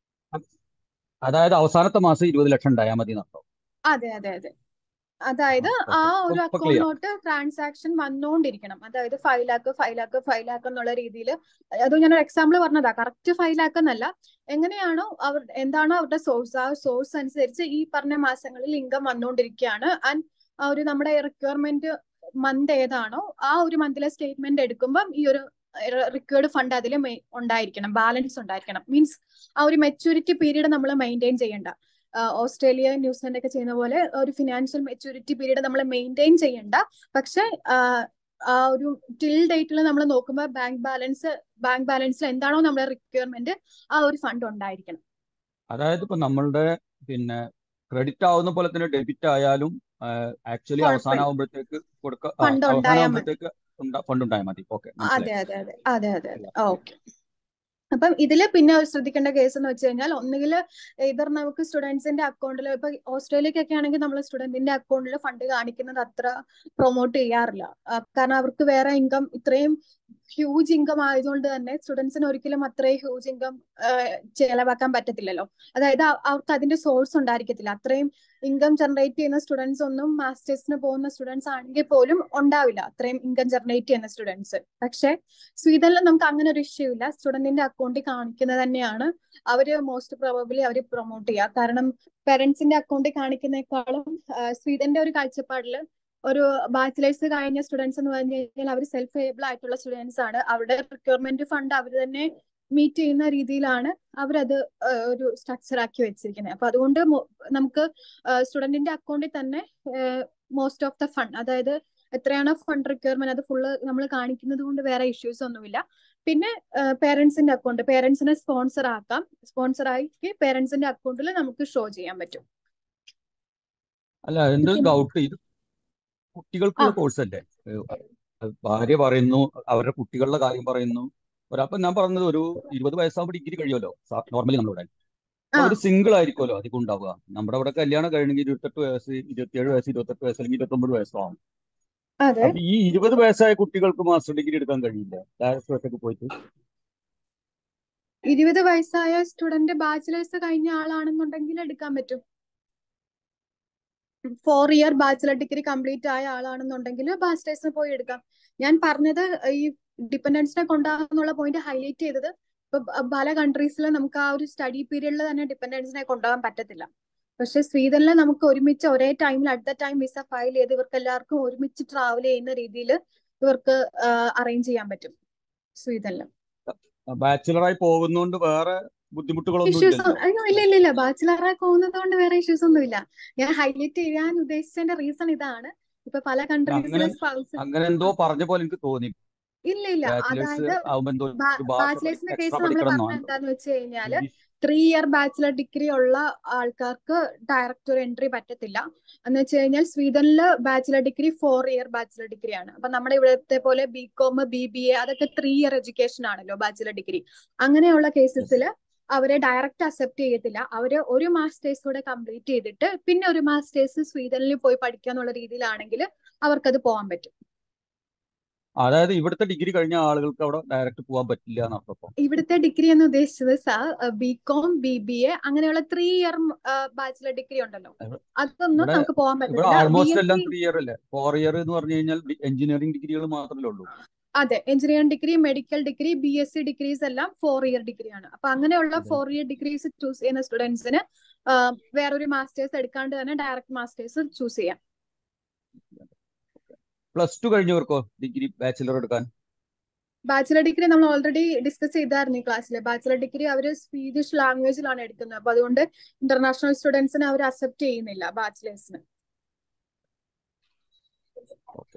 അതായത് അവസാനത്തെ മാസം ഇരുപത് ലക്ഷം ഉണ്ടായാൽ മതി എന്നർത്ഥം അതെ അതെ അതെ അതായത് ആ ആ ഓക്കെ ഒരു ഇപ്പൊ ക്ലിയർ അക്കൗണ്ടിലോട്ട് ട്രാൻസാക്ഷൻ വന്നുകൊണ്ടിരിക്കണം അതായത് five lakh five lakh five lakh എന്നുള്ള രീതിയിൽ അത് ഞാൻ ഒരു എക്സാമ്പിൾ പറഞ്ഞതാ കറക്റ്റ് ഫൈവ് ലാക്ക് എന്നല്ല എങ്ങനെയാണോ അവർ എന്താണോ അവരുടെ സോഴ്സ് ആ സോഴ്സ് അനുസരിച്ച് ഈ പറഞ്ഞ മാസങ്ങളിൽ ഇൻകം വന്നുകൊണ്ടിരിക്കുകയാണ് ആൻഡ് ആ ഒരു നമ്മുടെ റിക്വയർമെന്റ് മന്ത് ഏതാണോ ആ ഒരു മന്തിലെ സ്റ്റേറ്റ്മെന്റ് എടുക്കുമ്പം ഈ ഒരു റിക്വേർഡ് ഫണ്ട് അതിൽ ഉണ്ടായിരിക്കണം ബാലൻസ് ഉണ്ടായിരിക്കണം മീൻസ് ആ ഒരു മെച്യൂരിറ്റി പീരീഡ് നമ്മൾ മെയിൻറ്റെയിൻ ചെയ്യണ്ട ആഹ് ഓസ്ട്രേലിയ ന്യൂസിലൻഡ് ഒക്കെ ചെയ്യുന്ന പോലെ ഒരു ഫിനാൻഷ്യൽ മെച്യൂരിറ്റി പീരീഡ് നമ്മൾ മെയിൻറ്റെയിൻ ചെയ്യണ്ട പക്ഷെ ആഹ് ആ ഒരു ടിൽ ഡേറ്റിൽ നമ്മൾ നോക്കുമ്പോൾ ബാങ്ക് ബാലൻസ് ബാങ്ക് ബാലൻസിൽ എന്താണോ നമ്മുടെ റിക്വയർമെന്റ് ആ ഒരു ഫണ്ട് ഉണ്ടായിരിക്കണം അതായത് ഇപ്പൊ നമ്മളുടെ പിന്നെ ക്രെഡിറ്റ് ആവുന്ന പോലെ തന്നെ ഡെബിറ്റ് ആയാലും ആക്ച്വലി അവസാനം കുഴപ്പമില്ല ആവുമ്പോഴത്തേക്ക് കൊടുക്ക ആ, ഫണ്ട് അവസാനം ഉണ്ടായാൽ മതി ആവുമ്പോഴത്തേക്ക് ഫണ്ട് ഉണ്ടായാൽ മതി ഓക്കെ അതെ മനസ്സിലായി അതെ അതെ അതെ അതെ അതെ ക്ലിയർ ഓക്കെ അപ്പം ഇതില് പിന്നെ ശ്രദ്ധിക്കേണ്ട കേസ് എന്ന് വെച്ച് കഴിഞ്ഞാൽ ഒന്നുകിൽ ഇതർ നമുക്ക് സ്റ്റുഡൻസിന്റെ അക്കൗണ്ടിൽ ഇപ്പൊ ഓസ്ട്രേലിയക്കൊക്കെ ആണെങ്കിൽ നമ്മൾ സ്റ്റുഡന്റിന്റെ അക്കൗണ്ടിൽ ഫണ്ട് കാണിക്കുന്നത് അത്ര പ്രൊമോട്ട് ചെയ്യാറില്ല ആ, കാരണം അവർക്ക് വേറെ ഇൻകം ഇത്രയും ഹ്യൂജ് ഇൻകം ആയതുകൊണ്ട് തന്നെ സ്റ്റുഡൻസിന് ഒരിക്കലും അത്രയും ഹ്യൂജ് ഇൻകം ചെലവാക്കാൻ പറ്റത്തില്ലല്ലോ അതായത് അ- അവർക്ക് അതിന്റെ സോഴ്സ് ഉണ്ടായിരിക്കത്തില്ല അത്രയും ഇൻകം ജനറേറ്റ് ചെയ്യുന്ന സ്റ്റുഡൻസ് ഒന്നും മാസ്റ്റേഴ്സിന് പോകുന്ന സ്റ്റുഡൻസ് ആണെങ്കിൽ പോലും ഉണ്ടാവില്ല അത്രയും ഇൻകം ജനറേറ്റ് ചെയ്യുന്ന സ്റ്റുഡൻസ് പക്ഷെ സ്വീഡനിൽ നമുക്ക് അങ്ങനെ ഒരു ഇഷ്യൂ ഇല്ല സ്റ്റുഡന്റിന്റെ അക്കൗണ്ടിൽ കാണിക്കുന്നത് തന്നെയാണ് അവര് മോസ്റ്റ് പ്രോബബ്ലി അവർ പ്രൊമോട്ട് ചെയ്യുക കാരണം പേരൻസിന്റെ അക്കൗണ്ടിൽ കാണിക്കുന്നേക്കാളും ആ, സ്വീഡന്റെ ഒരു കാഴ്ചപ്പാടില് ഒരു ബാച്ചിലേഴ്സ് കഴിഞ്ഞ സ്റ്റുഡൻസ് എന്ന് പറഞ്ഞു കഴിഞ്ഞാൽ അവർ സെൽഫ് ഏബിൾ ആയിട്ടുള്ള സ്റ്റുഡൻസ് ആണ് അവരുടെ റിക്വയർമെന്റ് ഫണ്ട് അവർ തന്നെ മീറ്റ് ചെയ്യുന്ന രീതിയിലാണ് അവരത് ആ, ഒരു സ്ട്രക്ചർ ആക്കി വെച്ചിരിക്കുന്നത് അപ്പൊ അതുകൊണ്ട് മൊ- നമുക്ക് സ്റ്റുഡന്റിന്റെ അക്കൗണ്ടിൽ തന്നെ മോസ്റ്റ് ഓഫ് ദ ഫണ്ട് അതായത് എത്രയാണോ ഫണ്ട് റിക്വയർമെന്റ് അത് ഫുള്ള് നമ്മൾ കാണിക്കുന്നത് കൊണ്ട് വേറെ ഇഷ്യൂസ് ഒന്നുമില്ല പിന്നെ പേരൻസിന്റെ അക്കൗണ്ട് പേരൻസിനെ സ്പോൺസർ ആക്കാം സ്പോൺസർ ആക്കി പേരൻസിന്റെ അക്കൗണ്ടിൽ നമുക്ക് ഷോ ചെയ്യാൻ പറ്റും അല്ല ഇത് എന്റെ പിന്നെ ഡൗട്ട് ഇത് ആ കുട്ടികൾക്കുള്ള കോഴ്സ് അല്ലേ ഏഹ് അത് ഭാര്യ പറയുന്നു അവരുടെ കുട്ടികളുടെ കാര്യം പറയുന്നു ഒരു അപ്പൊ ഞാൻ പറഞ്ഞത് ഒരു ഇരുപത് വയസ്സാകുമ്പോൾ ഡിഗ്രി കഴിയുമല്ലോ നോർമലി നമ്മളിവിടെ ആ അപ്പൊ അവർ സിംഗിൾ ആയിരിക്കുമല്ലോ അധികം ഉണ്ടാവുക നമ്മുടെ അവിടെ കല്യാണം കഴിയണമെങ്കിൽ ഇരുപത്തെട്ട് വയസ്സ് ഇരുപത്തിയേഴ് വയസ്സ് ഇരുപത്തെട്ട് വയസ്സ് അല്ലെങ്കിൽ ഇരുപത്തൊമ്പത് വയസ്സാവും അതെ അപ്പൊ ഈ ഇരുപത് വയസ്സായ കുട്ടികൾക്ക് മാസ്റ്റർ ഡിഗ്രി എടുക്കാൻ കഴിയില്ല ഡയറക്ടർ ഒറ്റയ്ക്ക് പോയിട്ട് ഇരുപത് വയസ്സായ സ്റ്റുഡന്റ് ബാച്ചിലേഴ്സ് കഴിഞ്ഞ ആളാണെന്നുണ്ടെങ്കിൽ എടുക്കാൻ പറ്റും four year bachelor degree complete ആയ ആളാണെന്നുണ്ടെങ്കിൽ ബാച്ചിലേഴ്സിന് പോയി എടുക്കാം ഞാൻ പറഞ്ഞത് ഈ ഡിപ്പെൻഡൻസിനെ കൊണ്ടാകുന്നുള്ള പോയിന്റ് ഹൈലൈറ്റ് ചെയ്തത് ഇപ്പൊ ബ- പല കൺട്രീസിൽ നമുക്ക് ആ ഒരു സ്റ്റഡി പീരീഡിൽ തന്നെ ഡിപ്പെൻഡൻസിനെ കൊണ്ടുപോകാൻ പറ്റത്തില്ല പക്ഷെ സ്വീഡനിൽ നമുക്ക് ഒരുമിച്ച് ഒരേ ടൈമിൽ at the time visa file ചെയ്ത് ഇവർക്ക് എല്ലാവർക്കും ഒരുമിച്ച് ട്രാവൽ ചെയ്യുന്ന രീതിയിൽ ഇവർക്ക് അറേഞ്ച് ചെയ്യാൻ പറ്റും സ്വീഡനിൽ ബാച്ചിലറായി പോകുന്നോണ്ട് വേറെ ബുദ്ധിമുട്ടുകളൊന്നും ഇഷ്യൂസ് ഇല്ലല്ലോ അയ്യോ ഇല്ല ഇല്ല ഇല്ല ബാച്ചിലറായി പോകുന്നത് കൊണ്ട് വേറെ ഇഷ്യൂസ് ഒന്നും ഇല്ല ഞാൻ ഹൈലൈറ്റ് ചെയ്യാൻ ഉദ്ദേശിച്ചതിന്റെ റീസൺ ഇതാണ് ഇപ്പൊ പല അങ്ങനെ കൺട്രീസിലെ സ്പൗസ് അങ്ങനെ എന്തോ പറഞ്ഞ പോലെ എനിക്ക് തോന്നി ഇല്ല ഇല്ല ബാച്ചിലേഴ്സ് അതായത് ആവുമ്പോ എന്തോ ഒരു ഭാഷ ബാച്ചിലേഴ്സിന്റെ കേസ് എക്സ്ട്രാ നമ്മൾ പഠിക്കണം പറഞ്ഞ എന്നാണ് എന്താന്ന് വെച്ച് കഴിഞ്ഞാല് English three year bachelor degree ഉള്ള ആൾക്കാർക്ക് ഡയറക്റ്റ് ഒരു എൻട്രി പറ്റത്തില്ല എന്ന് വെച്ച് കഴിഞ്ഞാൽ സ്വീഡനിൽ bachelor degree four year bachelor degree ആണ് അപ്പൊ നമ്മുടെ ഇവിടുത്തെ പോലെ B com B B A അതൊക്കെ ത്രീ ഇയർ എഡ്യൂക്കേഷൻ ആണല്ലോ ബാച്ചിലർ ഡിഗ്രി അങ്ങനെയുള്ള യെസ് കേസസിൽ അവരെ ഡയറക്റ്റ് അക്സെപ്റ്റ് ചെയ്യത്തില്ല അവര് ഒരു മാസ്റ്റേഴ്സ് കൂടെ കംപ്ലീറ്റ് ചെയ്തിട്ട് പിന്നെ ഒരു മാസ്റ്റേഴ്സ് സ്വീഡനിൽ പോയി പഠിക്കുക എന്നുള്ള രീതിയിലാണെങ്കിൽ അവർക്കത് പോകാൻ പറ്റും അതായത് ഇവിടുത്തെ ഡിഗ്രി കഴിഞ്ഞ ആളുകൾക്ക് അവിടെ ഡയറക്റ്റ് പോകാൻ പറ്റില്ല എന്നർത്ഥം ഇപ്പൊ ഇവിടുത്തെ ഡിഗ്രി എന്ന് ഉദ്ദേശിച്ചത് sir B com B B A അങ്ങനെയുള്ള ത്രീ ഇയർ ബാച്ചിലർ ഡിഗ്രി ഉണ്ടല്ലോ ഇവിടെ അതൊന്നും ഇവിടെ നമുക്ക് പോകാൻ ഇവിടെ പറ്റത്തില്ല ബി ആൾമോസ്റ്റ് എസ് എല്ലാം സി ത്രീ ഇയർ അല്ലേ ഫോർ ഇയർ എന്ന് പറഞ്ഞു കഴിഞ്ഞാൽ എഞ്ചിനീയറിംഗ് ഡിഗ്രികൾ മാത്രമേ ഉള്ളൂ അതെ engineering degree medical degree B S C degrees എല്ലാം ഫോർ ഇയർ ഡിഗ്രിയാണ് അപ്പൊ അങ്ങനെയുള്ള അതെ ഫോർ ഇയർ ഡിഗ്രീസ് ചൂസ് ചെയ്യുന്ന സ്റ്റുഡൻസിന് വേറൊരു മാസ്റ്റേഴ്സ് എടുക്കാണ്ട് തന്നെ ഡയറക്റ്റ് മാസ്റ്റേഴ്സ് ചൂസ് ചെയ്യാം പ്ലസ് ടു കഴിഞ്ഞവർക്കോ ഡിഗ്രി ബാച്ചിലർ എടുക്കാൻ ബാച്ചിലർ ഡിഗ്രി നമ്മൾ ഓൾറെഡി ഡിസ്കസ് ചെയ്തായിരുന്നു ഈ ക്ലാസ്സിൽ ബാച്ചിലർ ഡിഗ്രി അവർ സ്വീഡിഷ് ലാംഗ്വേജിലാണ് എടുക്കുന്നത് അപ്പൊ അതുകൊണ്ട് ഇന്റർനാഷണൽ സ്റ്റുഡൻസിനെ അവർ അക്സെപ്റ്റ് ചെയ്യുന്നില്ല ബാച്ചിലേഴ്സിന് ഓക്കെ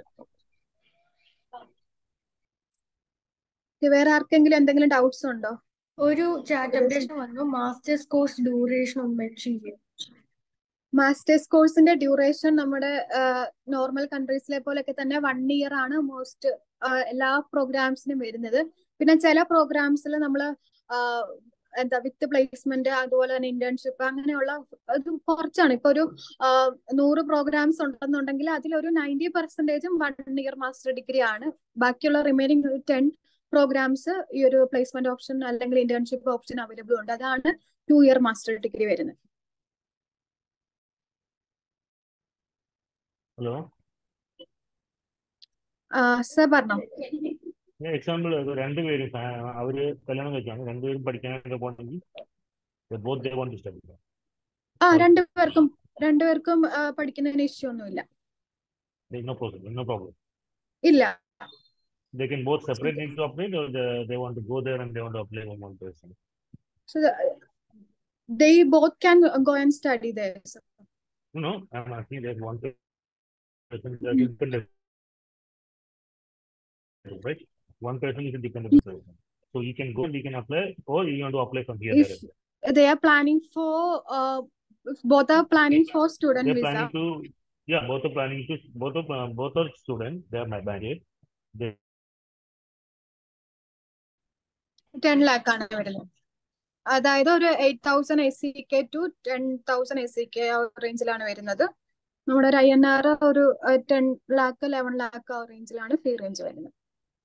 വേറെ ആർക്കെങ്കിലും എന്തെങ്കിലും ഡൗട്ട്സ് ഉണ്ടോ ഒരു ചാറ്റ് ഏകദേശം അപ്ഡേഷൻ വന്നു മാസ്റ്റേഴ്സ് കോഴ്സ് ഡ്യൂറേഷൻ ഒന്ന് മെൻഷൻ ചെയ്യും മാസ്റ്റേഴ്സ് കോഴ്സിന്റെ ഡ്യൂറേഷൻ നമ്മുടെ നോർമൽ കൺട്രീസിലെ പോലെയൊക്കെ തന്നെ വൺ ഇയർ ആണ് മോസ്റ്റ് എല്ലാ പ്രോഗ്രാംസിനും വരുന്നത് പിന്നെ ചില പ്രോഗ്രാംസിൽ നമ്മൾ എന്താ വിത്ത് പ്ലേസ്മെന്റ് അതുപോലെ തന്നെ ഇന്റേൺഷിപ്പ് അങ്ങനെയുള്ള ഇത് കുറച്ചാണ് ഇപ്പൊ ഒരു ആ, നൂറ് പ്രോഗ്രാംസ് ഉണ്ടെന്നുണ്ടെങ്കിൽ അതിലൊരു നയൻറ്റി പെർസെന്റേജും വൺ ഇയർ മാസ്റ്റർ ഡിഗ്രി ആണ് ബാക്കിയുള്ള റിമൈനിങ് ടെൻ പ്രോഗ്രാംസ് ഈ ഒരു പ്ലേസ്മെന്റ് ഓപ്ഷൻ അല്ലെങ്കിൽ ഇന്റേൺഷിപ്പ് ഓപ്ഷൻ അവൈലബിൾ ഉണ്ട് അതാണ് ടു ഇയർ മാസ്റ്റർ ഡിഗ്രി വരുന്നത് ഹലോ സർ പറഞ്ഞോ എക്സാമ്പിൾ രണ്ടുപേരും ഫാ- അവര് കല്യാണം കഴിച്ചാണ് രണ്ടുപേരും പഠിക്കാനൊക്കെ പോകണമെങ്കിൽ both they want to study ആ രണ്ടുപേർക്കും രണ്ടുപേർക്കും ആ, പഠിക്കുന്നതിന് ഇഷ്യൂ ഒന്നുമില്ല നോ പ്രോബ്ലം നോ പ്രോബ്ലം ഇല്ല they can both separate need to apply or they, they want to go there and they want to apply on one person So the, they both can go and study there. sir. no no i'm asking there's one person that is dependent right one person is a dependent person so you can go and you can apply or you want to apply from here If there they are planning for, uh, if both are planning for student they're visa. planning to yeah both are planning to both of uh, both are students they are my married they ten lakh ആണ് വരുന്നത് അതായത് ഒരു eight thousand S C K to ten thousand S C K ആ റേഞ്ചിലാണ് വരുന്നത് നമ്മുടെ ഒരു ഐ എൻ ആർ ഒരു ടെൻ ലാക്ക് ലെവൻ ലാക്ക് ആ റേഞ്ചിലാണ് ഫീ റേഞ്ച് വരുന്നത്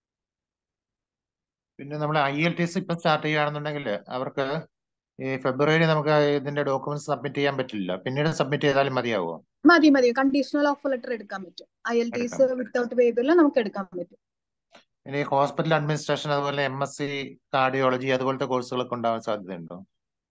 പിന്നെ നമ്മൾ ഐ എൽ ടി എസ് ഇപ്പൊ സ്റ്റാർട്ട് ചെയ്യുകയാണെന്നുണ്ടെങ്കിൽ അവർക്ക് ഈ ഫെബ്രുവരി നമുക്ക് ഇതിന്റെ ഡോക്യുമെന്റ്സ് സബ്മിറ്റ് ചെയ്യാൻ പറ്റില്ല പിന്നീട് സബ്മിറ്റ് ചെയ്താലും മതിയാവോ മതി മതി കണ്ടീഷണൽ ഓഫർ ലെറ്റർ എടുക്കാൻ പറ്റും ഐ എൽ ടി എടുക്കാൻ എസ് വിത്തൗട്ട് വേബിൽ നമുക്ക് എടുക്കാൻ പറ്റും ഇനി ഹോസ്പിറ്റൽ അഡ്മിനിസ്ട്രേഷൻ അതുപോലെ എം എസ് സി കാർഡിയോളജി അതുപോലത്തെ കോഴ്സുകളൊക്കെ ഉണ്ടാവാൻ സാധ്യതയുണ്ടോ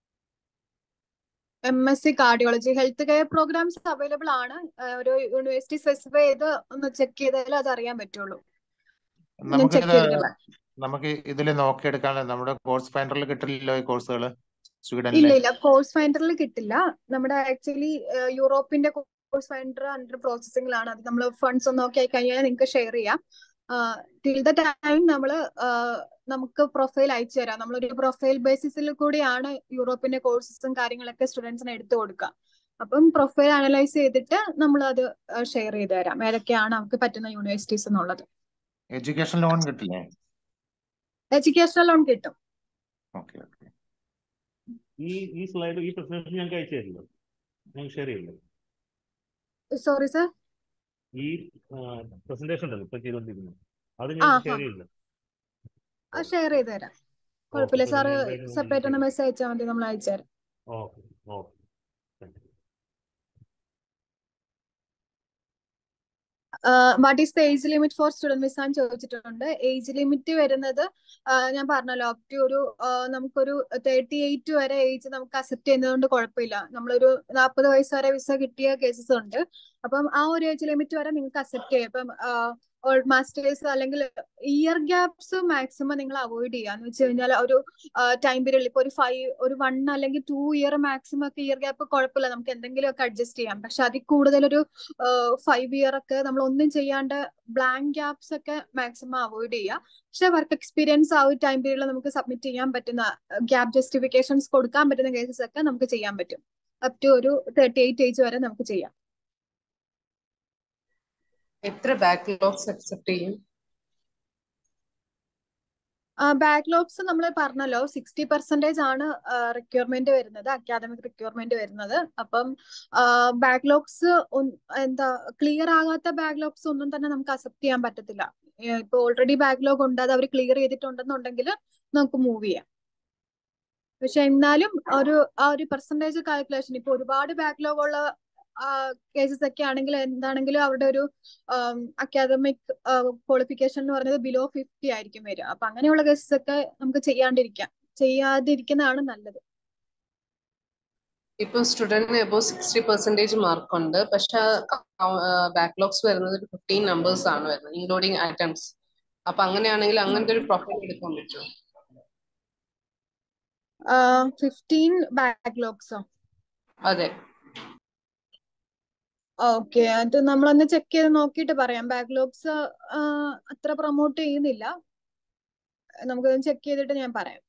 M S C cardiology health care programs available ആണ് ആ, ഒരു യൂണിവേഴ്സിറ്റി സ്പെസിഫൈ ചെയ്ത് ഒന്ന് ചെക്ക് ചെയ്താലേ അത് അറിയാൻ പറ്റുള്ളൂ ഞാൻ നമുക്ക് ചെക്ക് ഇത് ചെയ്തിട്ടില്ല നമുക്ക് ഇതിൽ നോക്കിയെടുക്കാൻ നമ്മുടെ കോഴ്സ് ഫൈൻഡറിൽ കിട്ടില്ലല്ലോ ഈ കോഴ്സുകൾ ഇല്ല സ്വീഡനിലെ ഇല്ല കോഴ്സ് ഫൈൻഡറിൽ കിട്ടില്ല നമ്മുടെ ആക്ച്വലി യൂറോപ്പിന്റെ കോഴ്സ് ഫൈൻഡർ അണ്ടർ പ്രോസസ്സിംഗിലാണ് അത് നമ്മൾ ഫണ്ട്സ് ഒന്ന് നോക്കി ആയി കഴിഞ്ഞാൽ നിങ്ങൾക്ക് ഷെയർ ചെയ്യാം ടിൽ ദ ടൈം നമ്മൾ നമുക്ക് പ്രൊഫൈൽ അയച്ചു തരാം നമ്മളൊരു പ്രൊഫൈൽ ബേസിസിൽ കൂടിയാണ് യൂറോപ്പിന്റെ കോഴ്സസും കാര്യങ്ങളൊക്കെ സ്റ്റുഡൻസിന് എടുത്തു കൊടുക്കുക അപ്പം പ്രൊഫൈൽ അനലൈസ് ചെയ്തിട്ട് നമ്മൾ അത് ഷെയർ ചെയ്ത് തരാം ഏതൊക്കെയാണ് നമുക്ക് പറ്റുന്ന യൂണിവേഴ്സിറ്റീസ് എന്നുള്ളത് എഡ്യൂക്കേഷൻ ലോൺ കിട്ടില്ലേ എഡ്യൂക്കേഷണൽ ലോൺ കിട്ടും ഓക്കെ ഓക്കെ ഈ ഈ സ്ലൈഡ് ഈ പ്രസന്റേഷൻ ഞങ്ങൾക്ക് അയച്ചു തരില്ല ഞങ്ങൾക്ക് ഷെയർ ചെയ്യില്ല സോറി സർ ഈ പ്രസന്റേഷൻ ഉണ്ടല്ലോ ഇപ്പൊ ചെയ്തുകൊണ്ടിരിക്കുന്നത് അത് ആ ഞങ്ങൾക്ക് ഹാ ഷെയർ ചെയ്യില്ല അത് ഷെയർ ചെയ്ത് തരാം ഓക്കെ കുഴപ്പമില്ല അപ്പൊ സാറ് നിങ്ങൾ എന്തായാലും സെപ്പറേറ്റ് ഒന്ന് മെസ്സേജ് അയച്ചാൽ മതി നമ്മൾ അയച്ചു തരാം okay okay thank you what is the age limit for student visa എന്ന് ചോദിച്ചിട്ടുണ്ട് ഏജ് ലിമിറ്റ് വരുന്നത് ആ, ഞാൻ പറഞ്ഞല്ലോ അപ് ടു ഒരു ആ, നമുക്കൊരു തേർട്ടി എയ്റ്റ് വരെ ഏജ് നമുക്ക് അക്സെപ്റ്റ് ചെയ്യുന്നതുകൊണ്ട് കുഴപ്പമില്ല നമ്മളൊരു നാൽപ്പത് വയസ്സ് വരെ വിസ കിട്ടിയ കേസസ് ഉണ്ട് അപ്പം ആ ഒരു ഏജ് ലിമിറ്റ് വരെ നിങ്ങൾക്ക് അക്സെപ്റ്റ് ചെയ്യാം ഇപ്പം മാസ്റ്റേഴ്സ് അല്ലെങ്കിൽ ഇയർ ഗ്യാപ്സ് മാക്സിമം നിങ്ങൾ അവോയ്ഡ് ചെയ്യുക എന്ന് വെച്ച് കഴിഞ്ഞാൽ ഒരു ടൈം പീരീഡിൽ ഇപ്പൊ ഒരു ഫൈവ് ഒരു വൺ അല്ലെങ്കിൽ ടു ഇയർ മാക്സിമം ഒക്കെ ഇയർ ഗ്യാപ്പ് കുഴപ്പമില്ല നമുക്ക് എന്തെങ്കിലും ഒക്കെ അഡ്ജസ്റ്റ് ചെയ്യാം പക്ഷെ അതിൽ കൂടുതൽ ഒരു ഫൈവ് ഇയർ ഒക്കെ നമ്മൾ ഒന്നും ചെയ്യാണ്ട് ബ്ലാങ്ക് ഗ്യാപ്സ് ഒക്കെ മാക്സിമം അവോയ്ഡ് ചെയ്യുക പക്ഷെ വർക്ക് എക്സ്പീരിയൻസ് ആ ഒരു ടൈം പീരീഡിൽ നമുക്ക് സബ്മിറ്റ് ചെയ്യാൻ പറ്റുന്ന ഗ്യാപ്പ് ജസ്റ്റിഫിക്കേഷൻസ് കൊടുക്കാൻ പറ്റുന്ന കേസസ് ഒക്കെ നമുക്ക് ചെയ്യാൻ പറ്റും അപ് ടു ഒരു തേർട്ടി എയ്റ്റ് ഏജ് വരെ നമുക്ക് ചെയ്യാം എത്ര ബാക്ക്ലോഗ്സ് അക്സെപ്റ്റ് ചെയ്യും ബാക്ക്ലോഗ്സ് നമ്മൾ പറഞ്ഞല്ലോ സിക്സ്റ്റി പെർസെന്റേജ് ആണ് റിക്വയർമെന്റ് വരുന്നത് അക്കാദമിക് റിക്വയർമെന്റ് വരുന്നത് അപ്പം ബാക്ക്ലോഗ്സ് എന്താ ക്ലിയർ ആകാത്ത ബാക്ക്ലോഗ്സ് ഒന്നും തന്നെ നമുക്ക് അക്സെപ്റ്റ് ചെയ്യാൻ പറ്റത്തില്ല ഏഹ് ഇപ്പൊ ഓൾറെഡി ബാക്ക്ലോഗ് ഉണ്ട് അത് അവർ ക്ലിയർ ചെയ്തിട്ടുണ്ടെന്നുണ്ടെങ്കിൽ നമുക്ക് മൂവ് ചെയ്യാം പക്ഷെ എന്നാലും ഒരു ആ ഒരു പെർസെന്റേജ് കാൽക്കുലേഷൻ ഇപ്പൊ ഒരുപാട് ബാക്ക്ലോഗ് ഉള്ള കേസസ് ഒക്കെ ആണെങ്കിൽ എന്താണെങ്കിലും അവരുടെ ഒരു അക്കാദമിക് ക്വാളിഫിക്കേഷൻ എന്ന് പറയുന്നത് ബിലോ ഫിഫ്റ്റി ആയിരിക്കും വരിക അപ്പൊ അങ്ങനെയുള്ള കേസസ് ഒക്കെ നമുക്ക് ചെയ്യാണ്ടിരിക്കാം ചെയ്യാതിരിക്കുന്നതാണ് നല്ലത് ഇപ്പൊ സ്റ്റുഡന്റിന് എബോ സിക്സ്റ്റി പെർസെന്റേജ് മാർക്ക് ഉണ്ട് പക്ഷെ ബാക്ക്ലോഗ്സ് വരുന്നത് ഒരു ഫിഫ്റ്റീൻ നമ്പേഴ്സ് ആണ് വരുന്നത് ഇൻക്ലൂഡിങ് ഐറ്റംസ് അപ്പൊ അങ്ങനെയാണെങ്കിൽ അങ്ങനത്തെ ഒരു പ്രൊഫൈൽ എടുക്കാൻ പറ്റുമോ ഫിഫ്റ്റീൻ ബാക്ക്ലോഗ്സോ അതെ ഓക്കെ അത് നമ്മളൊന്ന് ചെക്ക് ചെയ്ത് നോക്കിയിട്ട് പറയാം ബാക്ക്ലോഗ്സ് അത്ര പ്രൊമോട്ട് ചെയ്യുന്നില്ല നമുക്കൊന്ന് ചെക്ക് ചെയ്തിട്ട് ഞാൻ പറയാം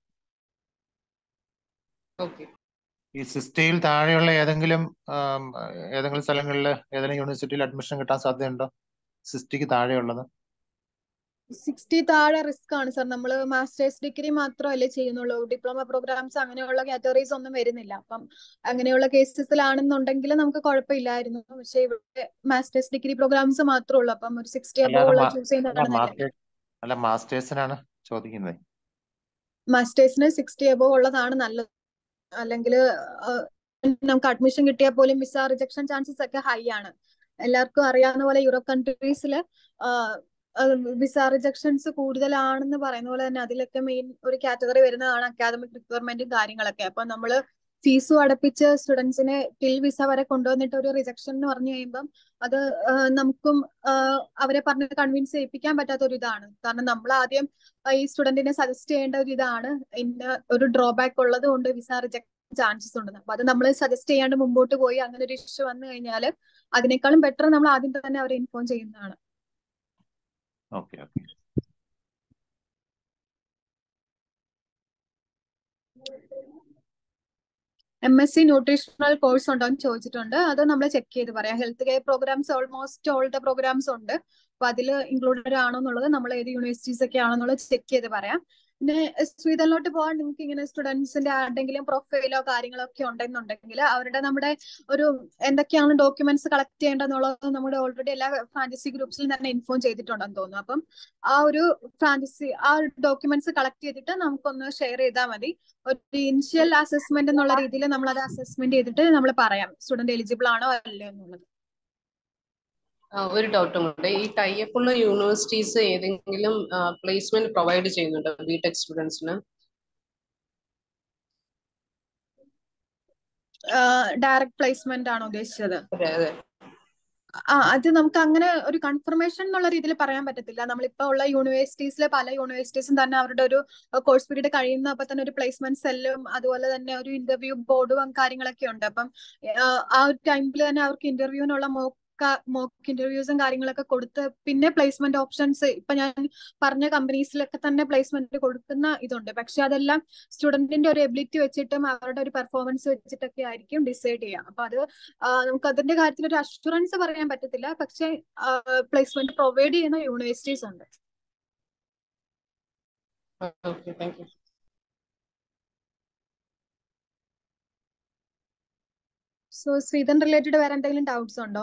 ഓക്കെ ഈ സിസ്റ്റയിൽ താഴെയുള്ള ഏതെങ്കിലും ആം, ഏതെങ്കിലും സ്ഥലങ്ങളിൽ ഏതെങ്കിലും യൂണിവേഴ്സിറ്റിയിൽ അഡ്മിഷൻ കിട്ടാൻ സാധ്യതയുണ്ടോ സിസ്റ്റിക്ക് താഴെയുള്ളത് സിക്സ്റ്റി താഴെ റിസ്ക് ആണ് സാർ നമ്മൾ മാസ്റ്റേഴ്സ് ഡിഗ്രി മാത്രമല്ലേ ചെയ്യുന്നുള്ളൂ ഡിപ്ലോമ പ്രോഗ്രാംസ് അങ്ങനെയുള്ള കാറ്റഗറീസ് ഒന്നും വരുന്നില്ല അപ്പം അങ്ങനെയുള്ള കേസസിലാണെന്നുണ്ടെങ്കിൽ നമുക്ക് കുഴപ്പമില്ലായിരുന്നു പക്ഷെ ഇവിടെ മാസ്റ്റേഴ്സ് ഡിഗ്രി പ്രോഗ്രാംസ് മാത്രമേ ഉള്ളൂ അപ്പം ഒരു സിക്സ്റ്റി അല്ലാതെ അബോവ് ഉള്ള മാ- ചൂസ് അല്ല ചെയ്യുന്നതാണ് നല്ലത് മാസ്റ്റേഴ്സ് അല്ല മാസ്റ്റേഴ്സിനാണ് ചോദിക്കുന്നത് മാസ്റ്റേഴ്സിന് സിക്സ്റ്റി അബോവ് ഉള്ളതാണ് നല്ലത് അല്ലെങ്കിൽ നമുക്ക് അഡ്മിഷൻ കിട്ടിയാൽ പോലും വിസ റിജക്ഷൻ ചാൻസസ് ഒക്കെ ഹൈ ആണ് എല്ലാവർക്കും അറിയാവുന്ന പോലെ യൂറോപ്പ് കൺട്രീസിൽ വിസ റിജക്ഷൻസ് കൂടുതലാണെന്ന് പറയുന്ന പോലെ തന്നെ അതിലൊക്കെ മെയിൻ ഒരു കാറ്റഗറി വരുന്നതാണ് അക്കാദമിക് റിക്വയർമെന്റും കാര്യങ്ങളൊക്കെ അപ്പൊ നമ്മൾ ഫീസും അടപ്പിച്ച് സ്റ്റുഡൻസിനെ ടിൽ വിസ വരെ കൊണ്ടുവന്നിട്ട് ഒരു റിജക്ഷൻ എന്ന് പറഞ്ഞു കഴിയുമ്പം അത് ആ, നമുക്കും ആ, അവരെ പറഞ്ഞ് കൺവിൻസ് ചെയ്യിപ്പിക്കാൻ പറ്റാത്ത ഒരു ഇതാണ് കാരണം നമ്മൾ ആദ്യം ആ, ഈ സ്റ്റുഡന്റിനെ സജസ്റ്റ് ചെയ്യേണ്ട ഒരു ഇതാണ് ഇന്ന ഒരു ഡ്രോബാക്ക് ഉള്ളത് കൊണ്ട് വിസ റിജക്ട് ചാൻസസ് ഉണ്ടെന്ന് അപ്പൊ അത് നമ്മൾ സജസ്റ്റ് ചെയ്യാണ്ട് മുമ്പോട്ട് പോയി അങ്ങനെ ഒരു ഇഷ്യൂ വന്നു കഴിഞ്ഞാൽ അതിനേക്കാളും ബെറ്റർ നമ്മൾ ആദ്യം തന്നെ അവരെ ഇൻഫോം ചെയ്യുന്നതാണ് okay okay M S C nutritional course ഉണ്ടോ എന്ന് ചോദിച്ചിട്ടുണ്ട് അത് നമ്മൾ ചെക്ക് ചെയ്ത് പറയാം health care programs almost all the programs ഉണ്ട് അപ്പൊ അതിൽ ഇൻക്ലൂഡഡ് ആണോ എന്നുള്ളത് നമ്മൾ ഏത് യൂണിവേഴ്സിറ്റീസ് ഒക്കെ ആണെന്നുള്ളത് ചെക്ക് ചെയ്ത് പറയാം പിന്നെ സ്വീഡനിലോട്ട് പോകാൻ നിങ്ങൾക്ക് ഇങ്ങനെ സ്റ്റുഡൻസിന്റെ ആരുടെങ്കിലും പ്രൊഫൈലോ കാര്യങ്ങളോ ഒക്കെ ഉണ്ടെന്നുണ്ടെങ്കിൽ അവരുടെ നമ്മുടെ ഒരു എന്തൊക്കെയാണ് ഡോക്യുമെന്റ്സ് കളക്ട് ചെയ്യേണ്ടതെന്നുള്ളത് നമ്മുടെ ഓൾറെഡി എല്ലാ ഫ്രാഞ്ചൈസി ഗ്രൂപ്പ്സിലും തന്നെ ഇൻഫോം ചെയ്തിട്ടുണ്ടെന്ന് തോന്നുന്നു അപ്പം ആ ഒരു ഫ്രാഞ്ചൈസി ആ ഡോക്യുമെന്റ്സ് കളക്ട് ചെയ്തിട്ട് നമുക്കൊന്ന് ഷെയർ ചെയ്താൽ മതി ഒരു ഇനിഷ്യൽ അസസ്മെന്റ് എന്നുള്ള രീതിയിൽ നമ്മൾ അത് അസസ്മെന്റ് ചെയ്തിട്ട് നമ്മൾ പറയാം സ്റ്റുഡന്റ് എലിജിബിൾ ആണോ അല്ലയോ എന്നുള്ളത് ആ, ഒരു ഡൗട്ടും കൂടെ ഈ ടൈപ്പ് ഉള്ള യൂണിവേഴ്സിറ്റീസ് ഏതെങ്കിലും പ്ലേസ്മെന്റ് പ്രൊവൈഡ് ചെയ്യുന്നുണ്ടോ ബിടെക് സ്റ്റുഡൻസിന് ഡയറക്ട് പ്ലേസ്മെന്റ് ആണോ ഉദ്ദേശിച്ചത് അതെ അതെ ആ അത് നമുക്ക് അങ്ങനെ ഒരു കൺഫർമേഷൻ എന്നുള്ള രീതിയിൽ പറയാൻ പറ്റത്തില്ല നമ്മളിപ്പോ ഉള്ള യൂണിവേഴ്സിറ്റീസിലെ പല യൂണിവേഴ്സിറ്റീസും തന്നെ അവരുടെ ഒരു കോഴ്സ് പീരീഡ് കഴിയുന്നപ്പോൾ തന്നെ ഒരു പ്ലേസ്മെന്റ് സെല്ലും അതുപോലെ തന്നെ ഒരു ഇന്റർവ്യൂ ബോർഡും കാര്യങ്ങളൊക്കെ ഉണ്ട് അപ്പം ആ, ആ ഒരു ടൈമിൽ തന്നെ അവർക്ക് ഇന്റർവ്യൂവിനുള്ള മോക്ക് മോക്ക് ഇന്റർവ്യൂസും കാര്യങ്ങളൊക്കെ കൊടുത്ത് പിന്നെ പ്ലേസ്മെന്റ് ഓപ്ഷൻസ് ഇപ്പൊ ഞാൻ പറഞ്ഞ കമ്പനീസിലൊക്കെ തന്നെ പ്ലേസ്മെന്റ് കൊടുക്കുന്ന ഇതുണ്ട് പക്ഷെ അതെല്ലാം സ്റ്റുഡന്റിന്റെ ഒരു എബിലിറ്റി വെച്ചിട്ടും അവരുടെ ഒരു പെർഫോമൻസ് വെച്ചിട്ടൊക്കെ ആയിരിക്കും ഡിസൈഡ് ചെയ്യുക അപ്പൊ അത് ആ, നമുക്ക് അതിന്റെ കാര്യത്തിൽ ഒരു അഷുറൻസ് പറയാൻ പറ്റത്തില്ല പക്ഷെ പ്ലേസ്മെന്റ് പ്രൊവൈഡ് ചെയ്യുന്ന യൂണിവേഴ്സിറ്റീസ് ഉണ്ട് okay thank you so Sweden related വേറെ എന്തെങ്കിലും ഡൗട്ട്സ് ഉണ്ടോ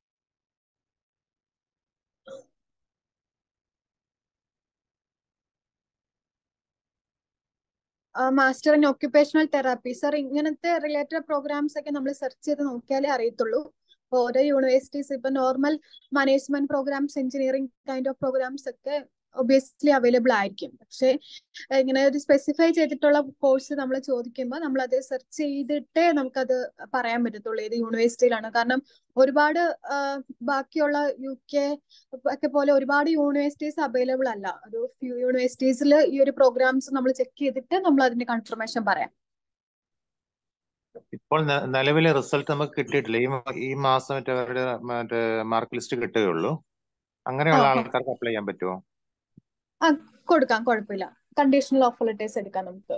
master in occupational therapy sir ഇങ്ങനത്തെ റിലേറ്റഡ് പ്രോഗ്രാംസ് ഒക്കെ നമ്മൾ സെർച്ച് ചെയ്ത് നോക്കിയാലേ അറിയത്തുള്ളൂ അപ്പൊ ഓരോ യൂണിവേഴ്സിറ്റീസ് ഇപ്പൊ normal management programs engineering kind of programs ഒക്കെ ഒബിയസ്ലി അവൈലബിൾ ആയിരിക്കും പക്ഷെ ഇങ്ങനെ ഒരു സ്പെസിഫൈ ചെയ്തിട്ടുള്ള കോഴ്സ് നമ്മൾ ചോദിക്കുമ്പോൾ നമ്മൾ അത് സെർച്ച് ചെയ്തിട്ടേ നമുക്കത് പറയാൻ പറ്റത്തുള്ളൂ ഏത് യൂണിവേഴ്സിറ്റിയിലാണ് കാരണം ഒരുപാട് ബാക്കിയുള്ള യു കെ ഒക്കെ പോലെ ഒരുപാട് യൂണിവേഴ്സിറ്റീസ് അവൈലബിൾ അല്ല ഒരു ഫ്യൂ യൂണിവേഴ്സിറ്റീസിൽ ഈ ഒരു പ്രോഗ്രാംസ് നമ്മൾ ചെക്ക് ചെയ്തിട്ട് നമ്മൾ അതിന്റെ കൺഫർമേഷൻ പറയാം ഇപ്പോൾ നിലവിലെ റിസൾട്ട് നമുക്ക് കിട്ടിയിട്ടില്ല ഈ ഈ മാസം മറ്റേ അവരുടെ മറ്റേ മാർക്ക് ലിസ്റ്റ് കിട്ടുകയുള്ളൂ അങ്ങനെയുള്ള ആൾക്കാർക്ക് അപ്ലൈ ചെയ്യാൻ പറ്റുമോ ആ കൊടുക്കാം കുഴപ്പമില്ല കണ്ടീഷണൽ ഓഫർ ലെറ്റേഴ്സ് എടുക്കാം നമുക്ക്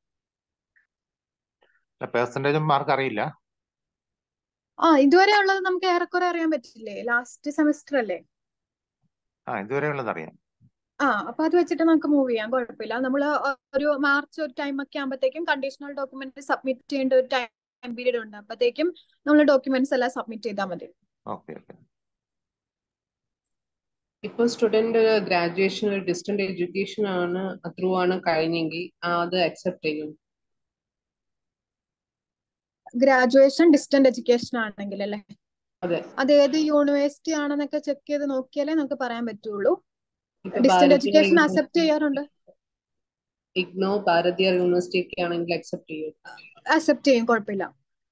പെർസെന്റേജും മാർക്ക് അറിയില്ല ആ ഇതുവരെ ഉള്ളത് നമുക്ക് ഏറെക്കുറെ അറിയാൻ പറ്റില്ലേ ലാസ്റ്റ് സെമസ്റ്റർ അല്ലേ ആ ഇതുവരെ ഉള്ളത് അറിയാം ആ അപ്പൊ അത് വെച്ചിട്ട് നമുക്ക് മൂവ് ചെയ്യാം കുഴപ്പമില്ല നമ്മൾ ഒരു മാർച്ച് ഒരു ടൈം ഒക്കെ ആകുമ്പോഴത്തേക്കും കണ്ടീഷണൽ ഡോക്യുമെന്റ് സബ്മിറ്റ് ചെയ്യേണ്ട ഒരു ടൈം പീരീഡ് ഉണ്ട് അപ്പോഴത്തേക്കും നമ്മൾ ഡോക്യുമെന്റ്സ് എല്ലാം സബ്മിറ്റ് ചെയ്താൽ മതി ഓക്കെ ഓക്കെ ഇപ്പൊ സ്റ്റുഡന്റ് ഗ്രാജുവേഷൻ ഒരു ഡിസ്റ്റന്റ് എഡ്യൂക്കേഷൻ ആണ് ത്രൂ ആണ് കഴിഞ്ഞെങ്കിൽ അത് അക്സെപ്റ്റ് ചെയ്യും ഗ്രാജുവേഷൻ ഡിസ്റ്റന്റ് എഡ്യൂക്കേഷൻ ആണെങ്കിൽ അല്ലേ അതെ അത് ഏത് യൂണിവേഴ്സിറ്റി ആണെന്നൊക്കെ ചെക്ക് ചെയ്ത് നോക്കിയാലേ നമുക്ക് പറയാൻ പറ്റുള്ളൂ ഡിസ്റ്റന്റ് എഡ്യൂക്കേഷൻ അക്സെപ്റ്റ് ചെയ്യാറുണ്ട് ഇഗ്നോ ഭാരതീയ യൂണിവേഴ്സിറ്റി ഒക്കെ ആണെങ്കിൽ അക്സെപ്റ്റ് ചെയ്യും അക്സെപ്റ്റ് ചെയ്യും കുഴപ്പമില്ല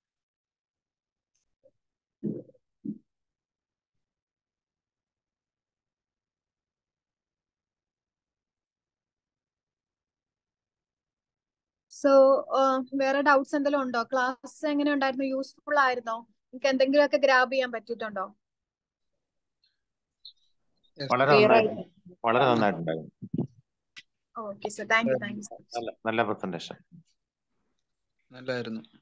സോ വേറെ ഡൗട്ട്സ് എന്തെങ്കിലും ഉണ്ടോ ക്ലാസ് എങ്ങനെ ഉണ്ടായിരുന്നു യൂസ്ഫുൾ ആയിരുന്നോ നിങ്ങൾക്ക് എന്തെങ്കിലും ഒക്കെ ഗ്രാബ് ചെയ്യാൻ പറ്റിയിട്ടുണ്ടോ വളരെ നന്നായിരുന്നു വളരെ നന്നായിട്ടുണ്ടായിരുന്നു okay sir thank you thank you sir നല്ല നല്ല പ്രസന്റേഷൻ നല്ലായിരുന്നു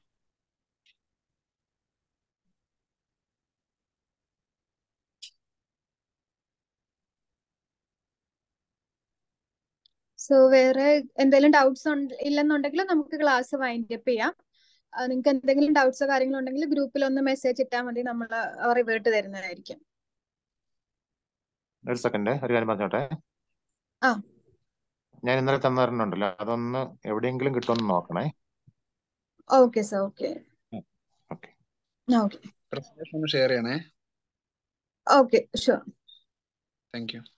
സോ വേറെ എന്തെങ്കിലും ഡൗട്ട്സ് ഇല്ലെന്നുണ്ടെങ്കിൽ നമുക്ക് ക്ലാസ് വൈൻഡ് അപ്പ് ചെയ്യാം നിങ്ങൾക്ക് എന്തെങ്കിലും ഡൗട്ട്സോ കാര്യങ്ങളോ ഉണ്ടെങ്കിൽ ഗ്രൂപ്പിൽ ഒന്ന് മെസ്സേജ് ഇട്ടാൽ മതി നമ്മൾ റിവേർട്ട് തരുന്നതായിരിക്കും ഒരു സെക്കൻഡ് ഒരു കാര്യം പറഞ്ഞോട്ടെ ആ ഞാൻ ഇന്നലെ തന്നിട്ടുണ്ടല്ലോ അതൊന്ന് എവിടെയെങ്കിലും കിട്ടുമെന്ന് നോക്കണേ okay sir okay okay okay presentation ഒന്ന് ഷെയർ ചെയ്യണേ okay sure thank you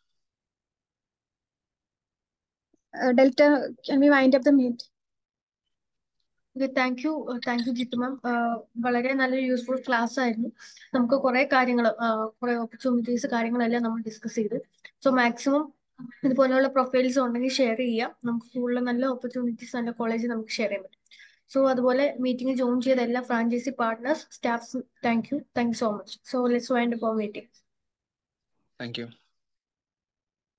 Delta can we wind up the meet thank you thank you Jithu ma'am വളരെ നല്ലൊരു യൂസ്ഫുൾ ക്ലാസ് ആയിരുന്നു നമുക്ക് കുറെ കാര്യങ്ങൾ കുറെ ഓപ്പർച്യൂണിറ്റീസ് കാര്യങ്ങളെല്ലാം നമ്മൾ ഡിസ്കസ് ചെയ്തു സോ മാക്സിമം ഇതുപോലെയുള്ള പ്രൊഫൈൽസ് ഉണ്ടെങ്കിൽ ഷെയർ ചെയ്യാം നമുക്ക് കൂടുതൽ നല്ല ഓപ്പർച്യൂണിറ്റീസ് നല്ല കോളേജ് നമുക്ക് ഷെയർ ചെയ്യാൻ പറ്റും സോ അതുപോലെ മീറ്റിംഗ് ജോയിൻ ചെയ്ത എല്ലാ franchise partners staffs thank you thank you so much so let's wind for meeting thank U